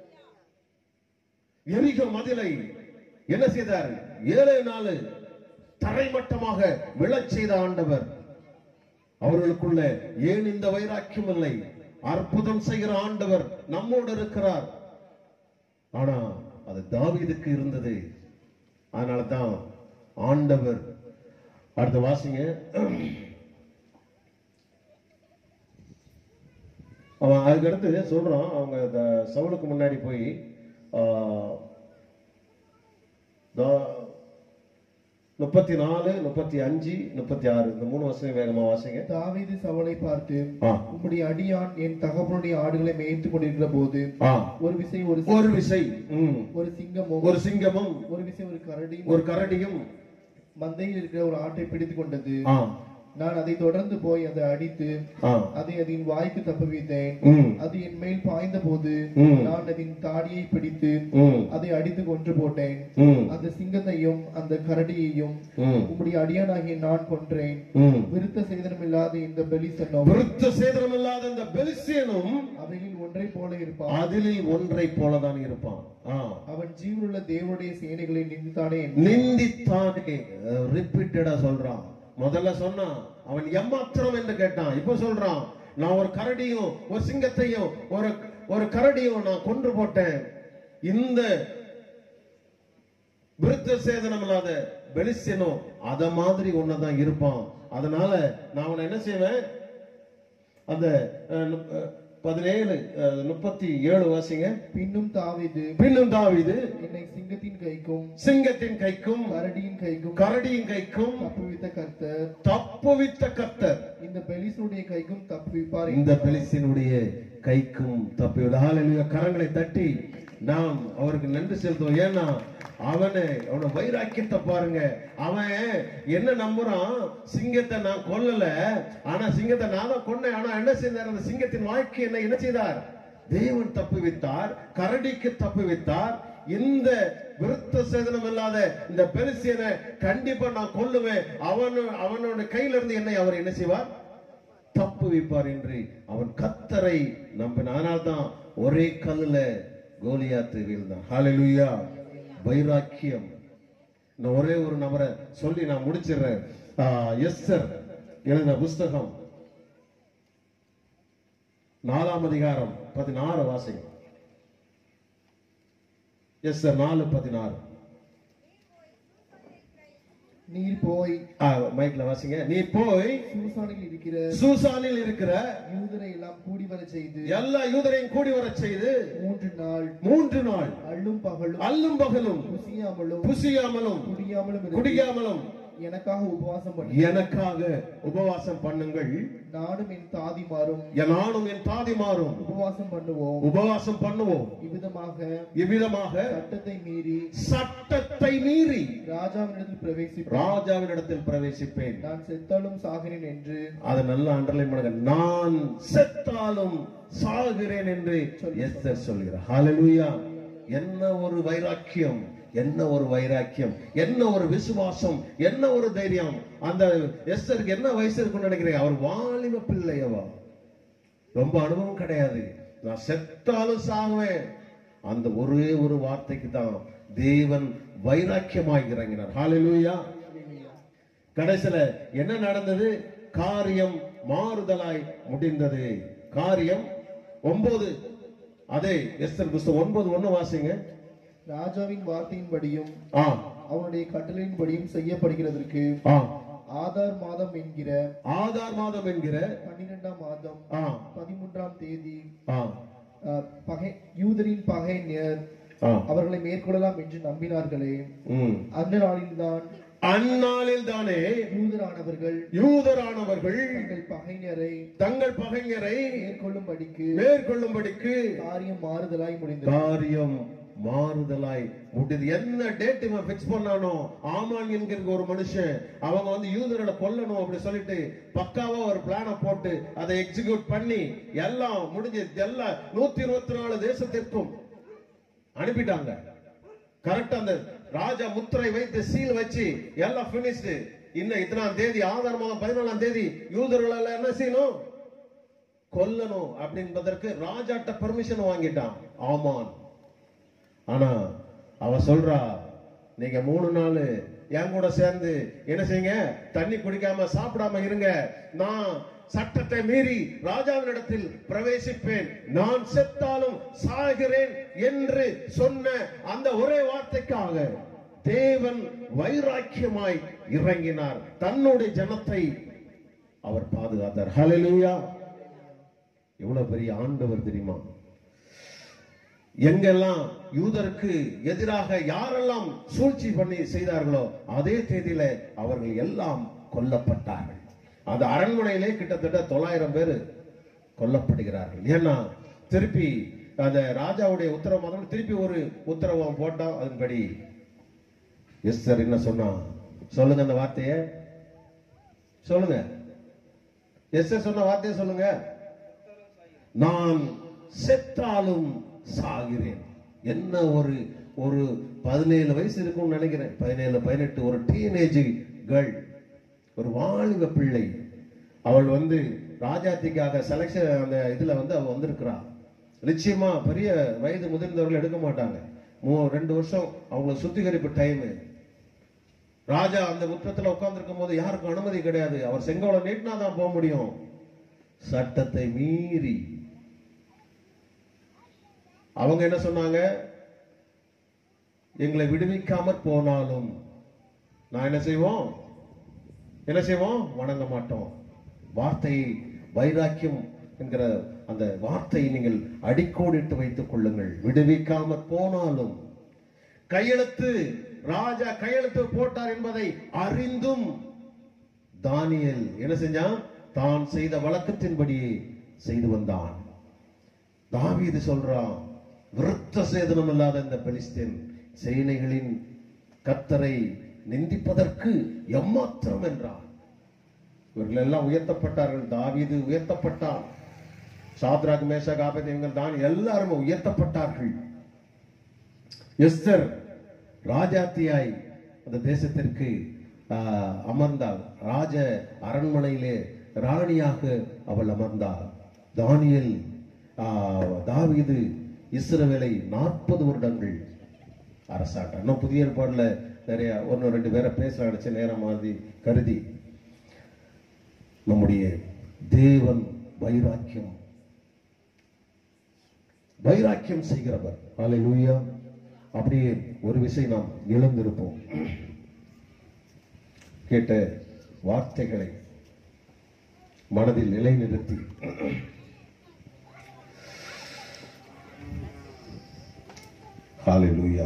எரிகோ மதிலை என்ன செய்தார் ஏழு நாள் தரைமட்டமாக விழச் செய்த ஆண்டவர் அவர்களுக்குள்ள ஏன் இந்த வைராக்கியம் இல்லை அற்புதம் செய்கிற ஆண்டவர் நம்மோடு இருக்கிறார் ஆனா அது தாவீதுக்கு இருந்தது அதனால தான் ஆண்டவர் அடுத்த வாசிங்க அவன் அதுக்கடுத்து சொல்றான் அவங்க இந்த சவுலுக்கு முன்னாடி போய் ஆஹ், தா- முப்பத்தி நாலு முப்பத்தி அஞ்சு முப்பத்தி ஆறு இந்த மூணு வருஷம் வேகமா வாசிங்க தாவீது சவுலை பார்த்து ஆ, உம்முடைய அடியான் என் தகப்பனுடைய ஆடுகளை மேய்த்து கொண்டிருக்கிற போது ஆ. ஒரு விசை ஒரு ஒரு விசை ம். ஒரு சிங்கமும் ஒரு சிங்கமும் ஒரு விசை ஒரு கரடியும் ஒரு கரடியும் மந்தையில் இருக்கிற ஒரு ஆட்டை பிடித்துக் கொண்டது ஆ, நான் அதை தொடர்ந்து போய் அதை அடித்து ஆ. அதை அதன் வாய்க்கு தப்புவித்தேன் ம், அது என் மேல் பாய்ந்த போது ம். நான் அதன் தாடியை பிடித்து ம், அதை அடித்து கொன்று போட்டேன் ம், அந்த சிங்கத்தையும் அந்த கரடியையும் ம், உம்முடைய அடியானாகிய நான் கொன்றேன் ம். விருத்த சேதனம் இல்லாத இந்த பெலிசனும் விருத்த சேதனம் இல்லாத இந்த பெலிஸ்தியனும் அவைகளில் ஒன்றை போல இருப்பான் அதிலில் ஒன்றை போலதான் இருப்பான் ஆ. அவன் ஜீவனுள்ள தேவனுடைய சேனைகளை நிந்தித்தானே நிந்தித்தானே ரிப்பீட்டடா சொல்றான் முதல்ல சொன்னான் அவன் எம்மாத்திரம் என்று கேட்டான் இப்ப சொல்றான் நான் ஒரு கரடியும் ஒரு சிங்கத்தையும் ஒரு ஒரு கரடியும் நான் கொன்று போட்டேன் இந்த விருத்த சேதனம் இல்லாத பெலிஸ்தனும் அத மாதிரி ஒன்னதான் இருப்பான் அதனால நான் அவனை என்ன செய்வேன் அந்த அஹ், நுப்- அஹ், பதினேழு அஹ், முப்பத்தி ஏழு வாசிங்க பின்னும் தாவீது பின்னும் தாவீது என்னை சிங்கத்தின் கைக்கும் சிங்கத்தின் கைக்கும் கரடியின் கைக்கும் கரடியின் கைக்கும் தப்புவித்த கர்த்தர் தப்புவித்த கர்த்தர் இந்த பெலிசனுடைய கைக்கும் தப்புவிப்பார் இந்த பெலிஸ்தீனுடைய கைக்கும் தப்பி ஹalleluya கரங்களை தட்டி நாம் அவருக்கு நன்றி செலுத்துவோம் ஏன்னா அவனை அவன வைராக்கியத்தை பாருங்க அவன் என்ன நம்புறான் சிங்கத்தை நான் கொல்லல ஆனா சிங்கத்தை நான் தான் கொன்னேன் ஆனா என்ன செய்தார் அந்த சிங்கத்தின் வாழ்க்கை என்ன என்ன செய்தார் தேவன் தப்புவித்தார் கரடிக்கு தப்புவித்தார் இந்த விருத்த சேதனம் இல்லாத இந்த பெருசியனை கண்டிப்பா நான் கொல்லுவேன் அவன் அவனோட கையில இருந்து என்னை அவர் என்ன செய்வார் தப்பு வைப்பார் என்று அவன் கத்தரை நம்பின அதனால்தான் ஒரே கல்லுல கோலியாத்து வீழ்ந்தான் ஹalleluya வைராக்கியம் இந்த ஒரே ஒரு நபரை சொல்லி நான் முடிச்சிடுறேன் ஆஹ், எஸ்தர் எழுதின புஸ்தகம் நாலாம் அதிகாரம் பதினாறு வாசிங்க எஸ் சார் நாலு பதினாறு நீர் போய் ஆ, மைக்ல வாசிங்க நீ போய் சூசானில் இருக்கிற சூசானில் இருக்கிற யூதரை எல்லாம் கூடி வரச் செய்து எல்லா யூதரையும் கூடி வரச் செய்து மூன்று நாள் மூன்று நாள் அள்ளும் பகலும் அல்லும் பகலும் புசியாமலும் புசியாமலும் குடியாமலும் இருந்து குடியாமலும் எனக்காக உபவாசம் பண்ணி எனக்காக உபவாசம் பண்ணுங்கள் நானும் என் தாதிமாரும் என் நானும் என் தாதிமாரும் உபவாசம் பண்ணுவோம் உபவாசம் பண்ணுவோம் இவ்விதமாக இவ்விதமாக சட்டத்தை மீறி சட்டத்தை மீறி ராஜாவினிடத்தில் பிரவேசிப்பேன் ராஜாவினிடத்தில் பிரவேசிப்பேன் நான் செத்தாலும் சாகிறேன் என்று அதை நல்ல அண்டர்லைன் பண்ணுங்க நான் செத்தாலும் சாகிறேன் என்று எஸ்தர் சொல்கிறார் ஹalleluya என்ன ஒரு வைராக்கியம் என்ன ஒரு வைராக்கியம் என்ன ஒரு விசுவாசம் என்ன ஒரு தைரியம் அந்த எஸ்தருக்கு என்ன வயசு இருக்கும்னு நினைக்கிறேன் அவர் வாலிப பிள்ளையவா ரொம்ப அனுபவம் கிடையாது நான் செத்தாலும் சாகுவேன் அந்த ஒரே ஒரு வார்த்தைக்கு தான் தேவன் வைராக்கியமாய் இறங்கினார் ஹalleluya கடைசியில என்ன நடந்தது காரியம் மாறுதலாய் முடிந்தது காரியம் ஒன்பது அதே எஸ்தர் புஸ்தகம் ஒன்பது ஒண்ணு வாசிங்க ராஜாவின் வார்த்தையின்படியும் ஆ அவனுடைய கட்டளையின்படியும் செய்யப்படுகிறதற்கு ஆ ஆதார் மாதம் என்கிற ஆதார் மாதம் என்கிற பன்னிரெண்டாம் மாதம் ஆ பதிமூன்றாம் தேதி ஆ அஹ், பகை யூதரின் பகைஞர் ஆ அவர்களை மேற்கொள்ளலாம் என்று நம்பினார்களே ம் அந்த நாளில்தான் அந்நாளில் தானே யூதரானவர்கள் யூதரானவர்கள் தங்கள் பகைஞரை தங்கள் பகைஞரை மேற்கொள்ளும்படிக்கு மேற்கொள்ளும்படிக்கு காரியம் மாறுதலாய் முடிந்தது காரியம் மாறுதலாய் முடிது என்ன டேட் இவன் பிக்ஸ் பண்ணானோ ஆமான் என்கிற ஒரு மனுஷன் அவங்க வந்து யூதர்களை கொல்லணும் அப்படி சொல்லிட்டு பக்காவா ஒரு பிளான போட்டு அதை எக்ஸிக்யூட் பண்ணி எல்லாம் முடிஞ்சு எல்லாம் நூத்தி இருபத்தி நாலு தேசத்திற்கும் அனுப்பிட்டாங்க கரெக்டா அந்த ராஜா முத்திரை வைத்து சீல் வச்சு எல்லாம் பினிஷ்டு இன்னும் இத்தனாம் தேதி ஆதார் மாதம் பதினாலாம் தேதி யூதர்கள் எல்லாம் என்ன செய்யணும் கொல்லணும் அப்படின்பதற்கு ராஜாட்ட பெர்மிஷன் வாங்கிட்டான் ஆமான் ஆனா அவ சொல்றா நீங்க மூணு நாள் என் கூட சேர்ந்து என்ன செய்யுங்க தண்ணி குடிக்காம சாப்பிடாம இருங்க நான் சட்டத்தை மீறி ராஜாவினிடத்தில் பிரவேசிப்பேன் நான் செத்தாலும் சாகிறேன் என்று சொன்ன அந்த ஒரே வார்த்தைக்காக தேவன் வைராக்கியமாய் இறங்கினார் தன்னுடைய ஜனத்தை அவர் பாதுகாத்தார் ஹalleluya எவ்வளவு பெரிய ஆண்டவர் தெரியுமா எங்கெல்லாம் யூதருக்கு எதிராக யாரெல்லாம் சூழ்ச்சி பண்ணி செய்தார்களோ அதே தேதியில அவர்கள் எல்லாம் கொல்லப்பட்டார்கள் அந்த அரண்மனையிலே கிட்டத்தட்ட தொள்ளாயிரம் பேர் கொல்லப்படுகிறார்கள் ஏன்னா திருப்பி அந்த ராஜாவுடைய உத்தரவு மாதிரி திருப்பி ஒரு உத்தரவு அவன் போட்டான் அதன்படி எஸ்தர் என்ன சொன்னா சொல்லுங்க அந்த வார்த்தைய சொல்லுங்க எஸ்தர் சொன்ன வார்த்தையை சொல்லுங்க நான் செத்தாலும் சாகிறேன் என்ன ஒரு ஒரு பதினேழு வயசு இருக்கும்னு நினைக்கிறேன் பதினேழு பதினெட்டு ஒரு டீனேஜ் கேர்ள் ஒரு வாலிப பிள்ளை அவள் வந்து ராஜாத்திக்காக செலக்ஷன் அந்த இதுல வந்து அவள் வந்திருக்கிறா நிச்சயமா பெரிய வயது முதிர்ந்தவர்கள் எடுக்க மாட்டாங்க மூ ரெண்டு வருஷம் அவங்கள சுத்திகரிப்பு டைம் ராஜா அந்த முற்றத்துல உட்கார்ந்திருக்கும் போது யாருக்கும் அனுமதி கிடையாது அவர் செங்கோலை நீட்டினா தான் போக முடியும் சட்டத்தை மீறி அவங்க என்ன சொன்னாங்க எங்களை விடுவிக்காமற் போனாலும் நான் என்ன செய்வோம் என்ன செய்வோம் வணங்க மாட்டோம் வார்த்தையை வைராக்கியம் என்கிற அந்த வார்த்தையை நீங்கள் அடிக்கோடிட்டு வைத்துக் கொள்ளுங்கள் விடுவிக்காமற் போனாலும் கையெழுத்து ராஜா கையெழுத்து போட்டார் என்பதை அறிந்தும் தானியேல் என்ன செஞ்சான் தான் செய்த வழக்கத்தின்படியே செய்து வந்தான் தாவீது சொல்றான் விருத்த சேதனம் இல்லாத இந்த பெலிஸ்தீன் சேனைகளின் கத்தரை நிந்திப்பதற்கு எம்மாத்திரம் என்றான் இவர்கள் எல்லாம் உயர்த்தப்பட்டார்கள் தாவீது உயர்த்தப்பட்டான் சாத்ராக் மேஷக் ஆபத் இவங்கள் தான் எல்லாரும் உயர்த்தப்பட்டார்கள் எஸ்தர் ராஜாத்தியாய் அந்த தேசத்திற்கு ஆஹ், அமர்ந்தாள் ராஜ அரண்மனையிலே ராணியாக அவள் அமர்ந்தாள் தானியேல் ஆஹ், தாவீது இஸ்ரவேலை நாற்பது வருடங்கள் அரசாட்டம் இன்னும் புதிய ஏற்பாடுல நிறைய ஒன்று ரெண்டு பேரை பேச அடிச்ச நேரம் மாதிரி கருதி நம்முடைய தேவன் வைராக்கியம் வைராக்கியம் செய்கிறவர் ஹalleluya அப்படியே ஒரு விசை நாம் எழுந்திருப்போம் கேட்ட வார்த்தைகளை மனதில் நிலைநிறுத்தி ஹalleluya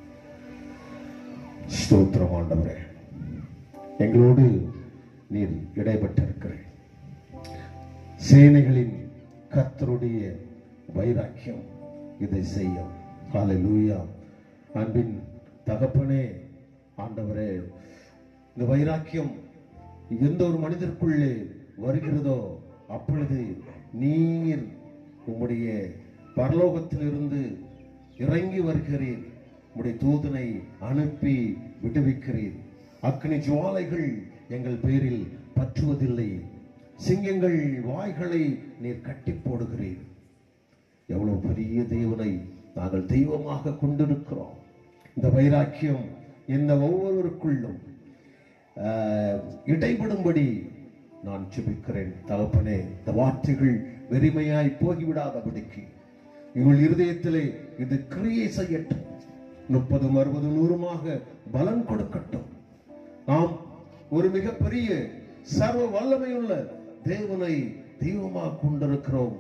ஸ்தோத்திரம் ஆண்டவரே எங்களோடு நீர் இடைப்பட்டிருக்கிறேன் சேனைகளின் கர்த்தருடைய வைராக்கியம் இதை செய்யும் ஹalleluya அன்பின் தகப்பனே ஆண்டவரே இந்த வைராக்கியம் எந்த ஒரு மனிதருக்குள்ளே வருகிறதோ அப்பொழுது நீர் உம்முடைய பரலோகத்திலிருந்து இறங்கி வருகிறீர் உம்முடைய தூதனை அனுப்பி விடுவிக்கிறீர் அக்னி ஜுவாலைகள் எங்கள் பேரில் பற்றுவதில்லை சிங்கங்கள் வாய்களை நீர் கட்டி போடுகிறீர் எவ்வளவு பெரிய தேவனை நாங்கள் தெய்வமாக கொண்டிருக்கிறோம் இந்த வைராக்கியம் இந்த ஒவ்வொருவருக்குள்ளும் ஆஹ், இடைபடும்படி நான் ஜெபிக்கிறேன் தகப்பனே இந்த வார்த்தைகள் வெறுமையாய் போகிவிடாதபடிக்கு இவள் இருதயத்திலே இது கிரியை செய்யட்டும் முப்பதும் அறுபது நூறுமாக பலன் கொடுக்கட்டும் நாம் ஒரு மிகப்பெரிய சர்வ வல்லமையுள்ள தேவனை தெய்வமாக கொண்டிருக்கிறோம்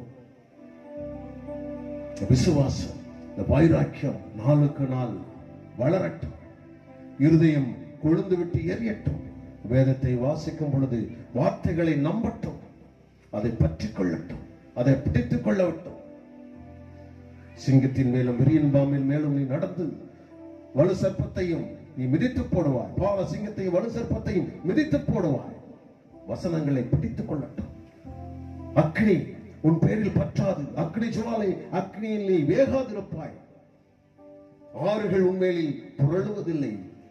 இந்த விசுவாசம் இந்த வைராக்கியம் நாளுக்கு நாள் வளரட்டும் இருதயம் கொழுந்து விட்டு எரியட்டும் வேதத்தை வாசிக்கும் பொழுது வார்த்தைகளை நம்பட்டும் அதை பற்றிக் கொள்ளட்டும் அதை பிடித்துக் கொள்ளட்டும் சிங்கத்தின் மேலும் விரியன் பாம்பின் மேலும் நீ நடந்து வலு சர்ப்பத்தையும் நீ மிதித்து போடுவாய் பால சிங்கத்தையும் வலு சர்ப்பத்தையும் மிதித்து போடுவாய் வசனங்களை பிடித்துக் கொள்ளட்டும் அக்னி உன் பேரில் பற்றாது அக்னி ஜுவாலை அக்னியில் நீ வேகாதிருப்பாய் ஆறுகள் உண்மையில் புரளுவதில்லை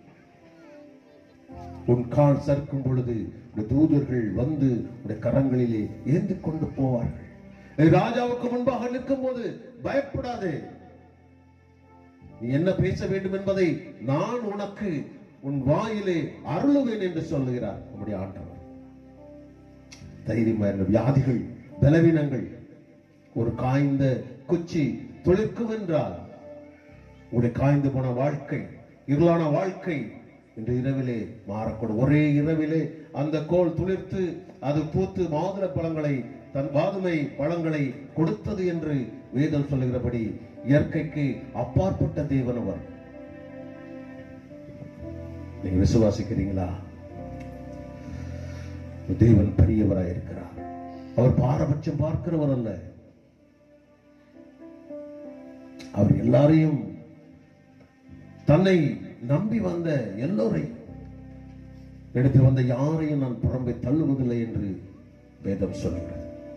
உன் கால் சறுக்கும் பொழுது உடைய தூதர்கள் வந்து உடைய கரங்களிலே ஏந்தி கொண்டு போவார்கள் நீ ராஜாவுக்கு முன்பாக நிற்கும் போது பயப்படாதே நீ என்ன பேச வேண்டும் என்பதை நான் உனக்கு உன் வாயிலே அருளுவேன் என்று சொல்லுகிறார் நம்முடைய ஆண்டவர் தைரியமா இருந்த வியாதிகள் பலவீனங்கள் ஒரு காய்ந்த குச்சி துளிர்க்கும் என்றால் உடைய காய்ந்து போன வாழ்க்கை இருளான வாழ்க்கை இன்று இரவிலே மாறக்கூடும் ஒரே இரவிலே அந்த கோல் துளிர்த்து அது பூத்து மாதுளை பழங்களை தன் வாதுமை பழங்களை கொடுத்தது என்று வேதம் சொல்லுகிறபடி இயற்கைக்கு அப்பாற்பட்ட தேவன் அவர் நீங்க விசுவாசிக்கிறீங்களா தேவன் பெரியவராய் இருக்கிறார் அவர் பாரபட்சம் பார்க்கிறவர் அல்ல அவர் எல்லாரையும் தன்னை நம்பி வந்த எல்லோரையும் எடுத்து வந்த யாரையும் நான் புறம்பை தள்ளுவதில்லை என்று வேதம் சொல்கிறது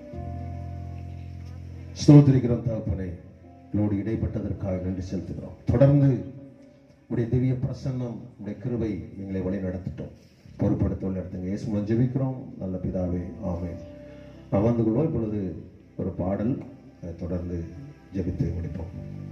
ஸ்தோத்திரிக்கிறோம் தகப்பனே என்னோடு இடைப்பட்டதற்காக நன்றி செலுத்துகிறோம் தொடர்ந்து உடைய திவ்ய பிரசன்னம் உடைய கிருபை எங்களை வழி நடத்திட்டோம் பொறுப்படுத்த நடத்துங்க இயேசு மூலம் ஜெபிக்கிறோம் நல்ல பிதாவே ஆமென் அமர்ந்து கொள்வோம் இப்பொழுது ஒரு பாடல் அதை தொடர்ந்து ஜெபித்து முடிப்போம்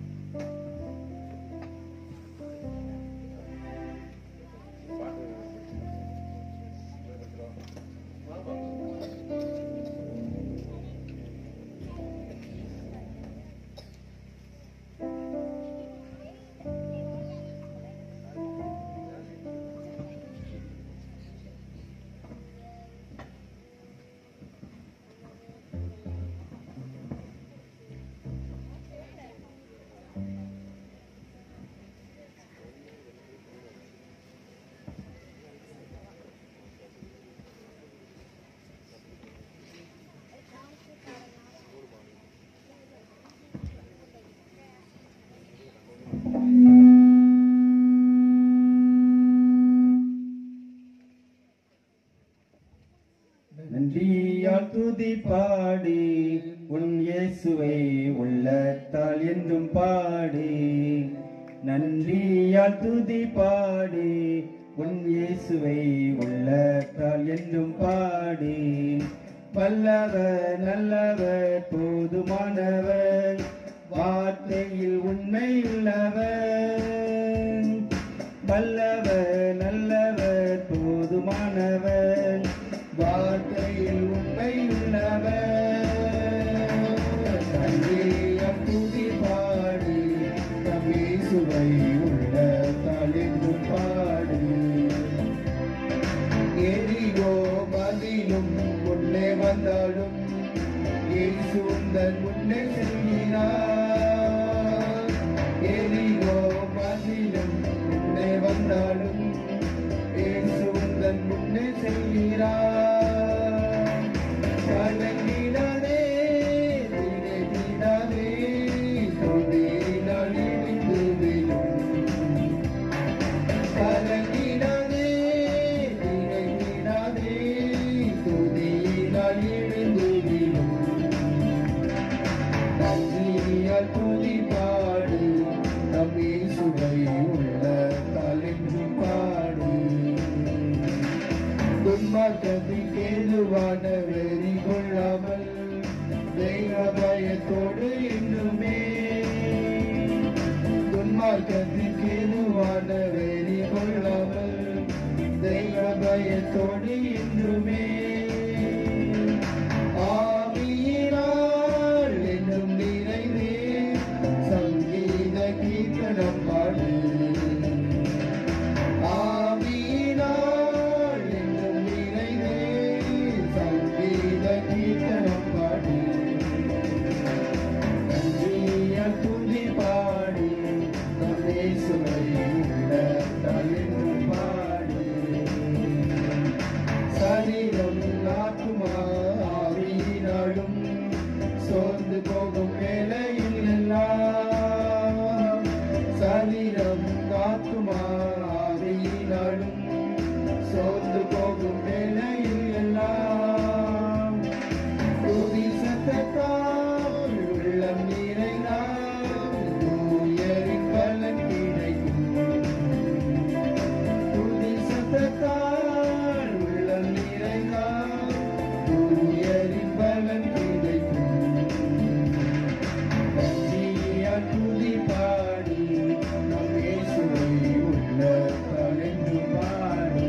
நன்றியால் துதி பாடி உன் இயேசுவை உள்ளத்தால் என்றும் பாடி நன்றியால் துதி பாடி உன் இயேசுவை உள்ளத்தால் என்றும் பாடி வல்லவர் நல்லவர் போதுமானவர் வார்த்தையில் உண்மையுள்ளவர் வல்லவர் நல்லவர் போதுமானவர் வார்த்தையில் உண்மையுள்ளவர் நன்றியம் துதி மதிலும் முன்னே வந்தாலும் இயேசு உந்தன் முன்னே செல்கிறார் எரிகோ மதிலும் முன்னே வந்தாலும் இயேசு உந்தன் முன்னே செல்கிறார் கலங்கிடாதே திகைத்திடாதே தொழிலாளி விட்டு விடும் கலங்கிடாதே திகைத்திடாதே துதியினால் எழுந்து விடும் நன்றியால் துதி பாடு நம் இயேசுவை உள்ள தலைன்று பாடு துன்மார்க்கத்துக்கு ஏதுவான வெறி கொள்ளாமல் தெய்வ பயத்தோடு இன்னுமே துன்மார்க்கத்துக்கு ஏதுவான வெறி கொள்ளாமல் தெய்வ பயத்தோடு இன்னுமே ஆவியினால் என்னும் நிறைவே சங்கீத கீர்த்தனம் பாடு ஆவியினால் என்னும் நிறைவே சங்கீத கீர்த்தனம் பாடு நன்றியால் துதி பாடி நம் இயேசுவை உள்ளத்தாலின்று பாடு சரீரம் ஆத்துமா ஆவியினாலும் சோர்ந்து போகும் வேலையில் எல்லாம் சரீரம் ஆத்துமா ஆவியினாலும் சோர்ந்து போகும் வேலையில் எல்லாம் துதி சத்தத்தால் உள்ளம் நிறைந்தால் தூயரின் பலன் கிடைக்கும் துதி சத்தத்தால் உள்ளம் நிறைந்தால் தூயரின் பலன் கிடைக்கும் நன்றியால் துதி பாடி நம் இயேசுவை உள்ளத்தால் என்று பாடி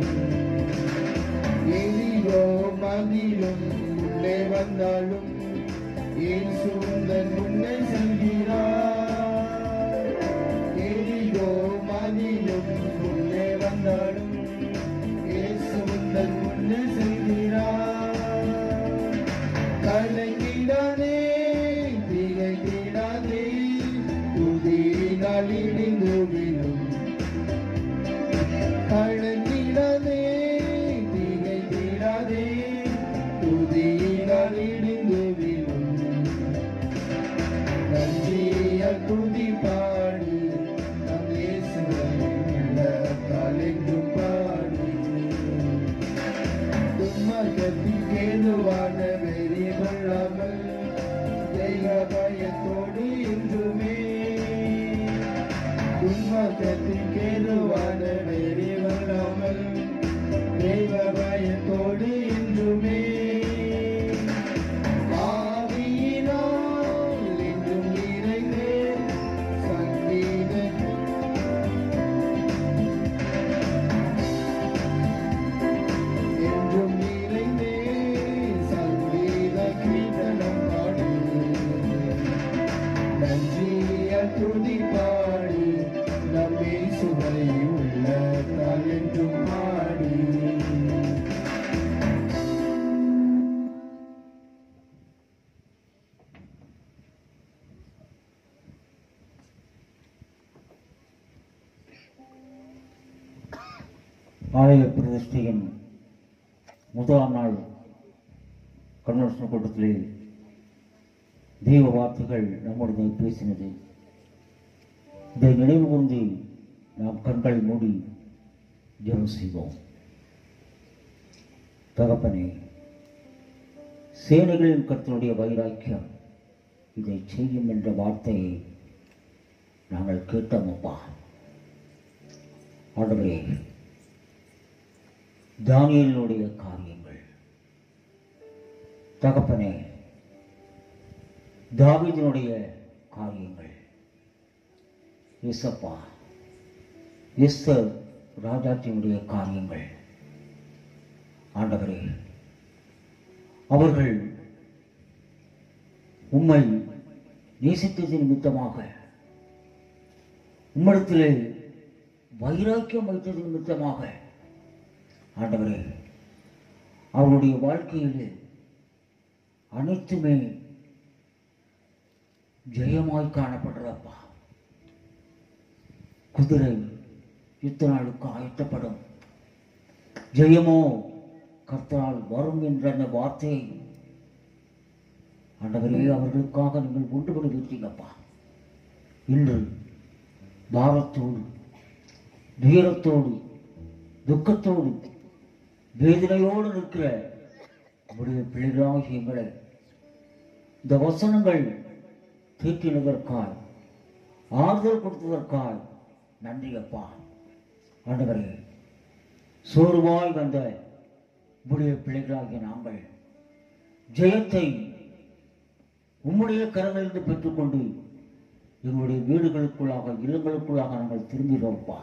எதிரோ மதிலும் உள்ளே வந்தாலும் இயேசு உந்தன் முன்னே செல்கிறார் எதிரோ மதிலும் உள்ளே வந்தாலும் இயேசு உந்தன் முன்னே செல்கிறார் கலங்கிடாதே திகைத்திடாதே துதியினால் இடிந்து விழும் கலங்கிடாதே திகைத்திடாதே துதியினால் இடிந்து விழும் நன்றியால் துதி பாடு நம் இயேசுவை உள்ளத்தால் என்றும் பாடு துன்மார்க்கத்திற்கு ஏதுவான வெறி கொள்ளாமல் தெய்வ பயத்தோடு என்றுமே துன்மார்க்கத்திற்கு ஏதுவான வெறி கொள்ளாமல் தெய்வ பயத்தோடு என்றுமே ஆவியினால் என்றும் நிறைந்தே சங்கீத என்றும் நிறைந்தே சங்கீத கீர்த்தனம் பாடு நன்றியால் துதி பாடி நம்மை சுவை உள்ள என்றும் பாடி ஆலய பிரதிஷ்டையின் முதலாம் நாள் கன்வென்ஷன் கூட்டத்திலே தெய்வ வார்த்தைகள் நம்முடைய பேசினது இதை நினைவு கொண்டு நாம் கண்களை மூடி ஜெபம் செய்வோம் தகப்பனே சேனைகளின் கர்த்தருடைய வைராக்கியம் இதை செய்யும் என்ற வார்த்தையை நாங்கள் கேட்டோம் அப்பா ஆண்டவரே தானியலுடைய காரியங்கள் தகப்பனே தாவீதினுடைய காரியங்கள் இசப்பா எஸ்தர் ராஜாத்தினுடைய காரியங்கள் ஆண்டவரே அவர்கள் உம்மை நேசித்தது நிமித்தமாக உம்மிடத்திலே வைராக்கியம் வைத்தது நிமித்தமாக ஆண்டவரே அவருடைய வாழ்க்கையிலே அனைத்துமே ஜெயமாய் காணப்படுறப்பா குதிரை யுத்த நாளுக்கு ஆயத்தப்படும் ஜெயமோ கர்த்தரால் வரும் என்ற அந்த வார்த்தையை ஆண்டவரே அவர்களுக்காக நீங்கள் உண்டு பண்ணி வைத்தீங்கப்பா இன்று பாரத்தோடு துயரத்தோடு துக்கத்தோடு வேதனையோடு இருக்கிற நம்முடைய பிள்ளைகளாகிய எங்களை இந்த வசனங்கள் தீட்டினதற்காய் ஆறுதல் கொடுத்ததற்காய் நன்றி அப்பா ஆண்டவரே சோர்வாய் வந்த உம்முடைய பிள்ளைகளாகிய நாங்கள் ஜெயத்தை உம்முடைய கரங்களிலிருந்து பெற்றுக்கொண்டு எங்களுடைய வீடுகளுக்குள்ளாக இல்லங்களுக்குள்ளாக நாங்கள் திரும்பினோம்ப்பா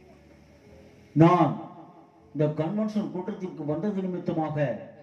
நான் இந்த கன்வென்ஷன் கூட்டத்திற்கு வந்தது நிமித்தமாக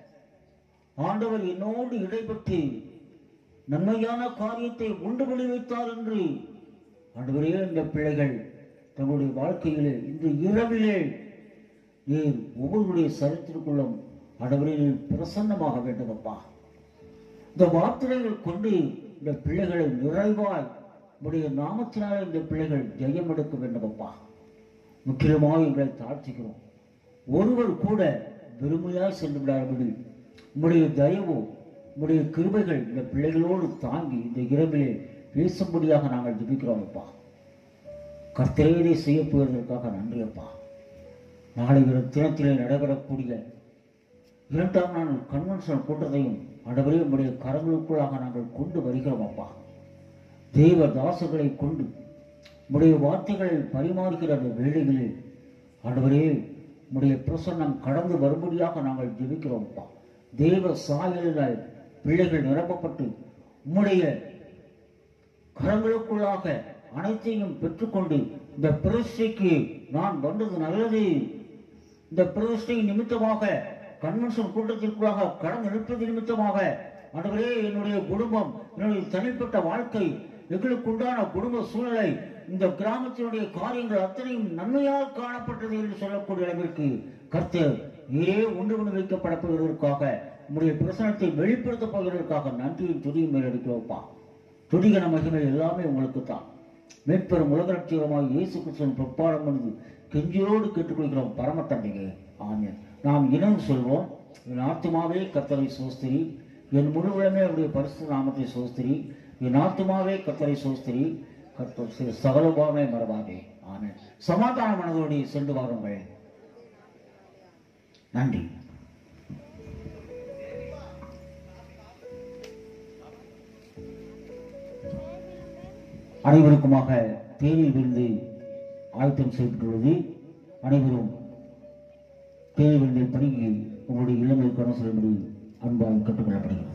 ஆண்டவர் என்னோடு இடைப்பட்டு நன்மையான காரியத்தை உண்டு பண்ணி வைத்தார் என்று ஆண்டவரே இந்த பிள்ளைகள் தங்களுடைய வாழ்க்கையிலே இன்று இரவிலே நீர் ஒவ்வொருடைய சரித்திற்குள்ளும் ஆண்டவரே நீர் பிரசன்னமாக வேண்டுமப்பா இந்த வார்த்தைகள் கொண்டு இந்த பிள்ளைகளை நிறைவாய் உடைய நாமத்தினால் இந்த பிள்ளைகள் ஜெயம் எடுக்க வேண்டுமப்பா முக்கியமாக எங்களை தாழ்த்துகிறோம் ஒருவர் கூட வெறுமையாய் சென்று விடாதபடி உம்முடைய தயவு உம்முடைய கிருபைகள் இந்த பிள்ளைகளோடு தாங்கி இந்த இரவிலே பேசும்படியாக நாங்கள் ஜெபிக்கிறோம் அப்பா கர்த்தரேதை செய்ய போவதற்காக நன்றி அப்பா நாளை ஒரு தினத்திலே நடைபெறக்கூடிய இரண்டாம் நாள் கன்வென்ஷன் கூட்டத்தையும் ஆண்டவரே உம்முடைய கரங்களுக்குள்ளாக நாங்கள் கொண்டு வருகிறோம் அப்பா தேவ தாசர்களை கொண்டு உம்முடைய வார்த்தைகளை பரிமாறுகிற அந்த வேளைகளில் ஆண்டவரே உம்முடைய பிரசன்னம் கடந்து வரும்படியாக நாங்கள் ஜெபிக்கிறோம் அப்பா தேவ சாயலில் பிள்ளைகள் நிரப்பப்பட்டு உம்முடைய கரங்களுக்குள்ளாக அனைத்தையும் பெற்றுக்கொண்டு இந்த பிரதிஷ்டைக்கு நான் வந்தது நல்லது இந்த பிரதிஷ்டை நிமித்தமாக கன்வென்ஷன் கூட்டத்திற்குள்ளாக கடந்து நிற்பது நிமித்தமாக ஆண்டவரே என்னுடைய குடும்பம் என்னுடைய தனிப்பட்ட வாழ்க்கை எங்களுக்கு உண்டான குடும்ப சூழ்நிலை இந்த கிராமத்தினுடைய காரியங்கள் அத்தனையும் நன்மையாக காணப்பட்டது என்று சொல்லக்கூடிய அளவிற்கு கர்த்தர் நீரே ஒன்று கொண்டு வைக்கப்பட போவதற்காக உங்களுடைய பிரசனத்தை வெளிப்படுத்தப் போவதற்காக நன்றியும் துதியும் மேலெடுக்கிறோப்பா துதிகன மகிமை எல்லாமே உங்களுக்கு தான் மேற்பெரும் உலகரட்சியமாக இயேசு கிறிஸ்துவின் பிரப்பாடம் என்று கெஞ்சியோடு கேட்டுக்கொள்கிறோம் பரம தந்தையே ஆமென் நாம் இனம் சொல்வோம் என் ஆத்துமாவே கத்தரை சோஸ்திரி என் முழுவதுமே அவருடைய பரிசு நாமத்தை சோஸ்திரி என் ஆத்துமாவே கத்தரை சோஸ்திரி கத்தர் சிறு சகலபாவே மறவாதே ஆமென் சமாதான மனதோடு சென்று வாருங்கள் நன்றி அனைவருக்குமாக தேநீர் விருந்து ஆயத்தம் செய்யப்பட்டுள்ளது அனைவரும் தேநீர் விருந்தை பணிக்கு உங்களுடைய இல்லங்களுக்கு செல்லும்படி அன்பாக கேட்டுக்கொள்ளப்படுகிறது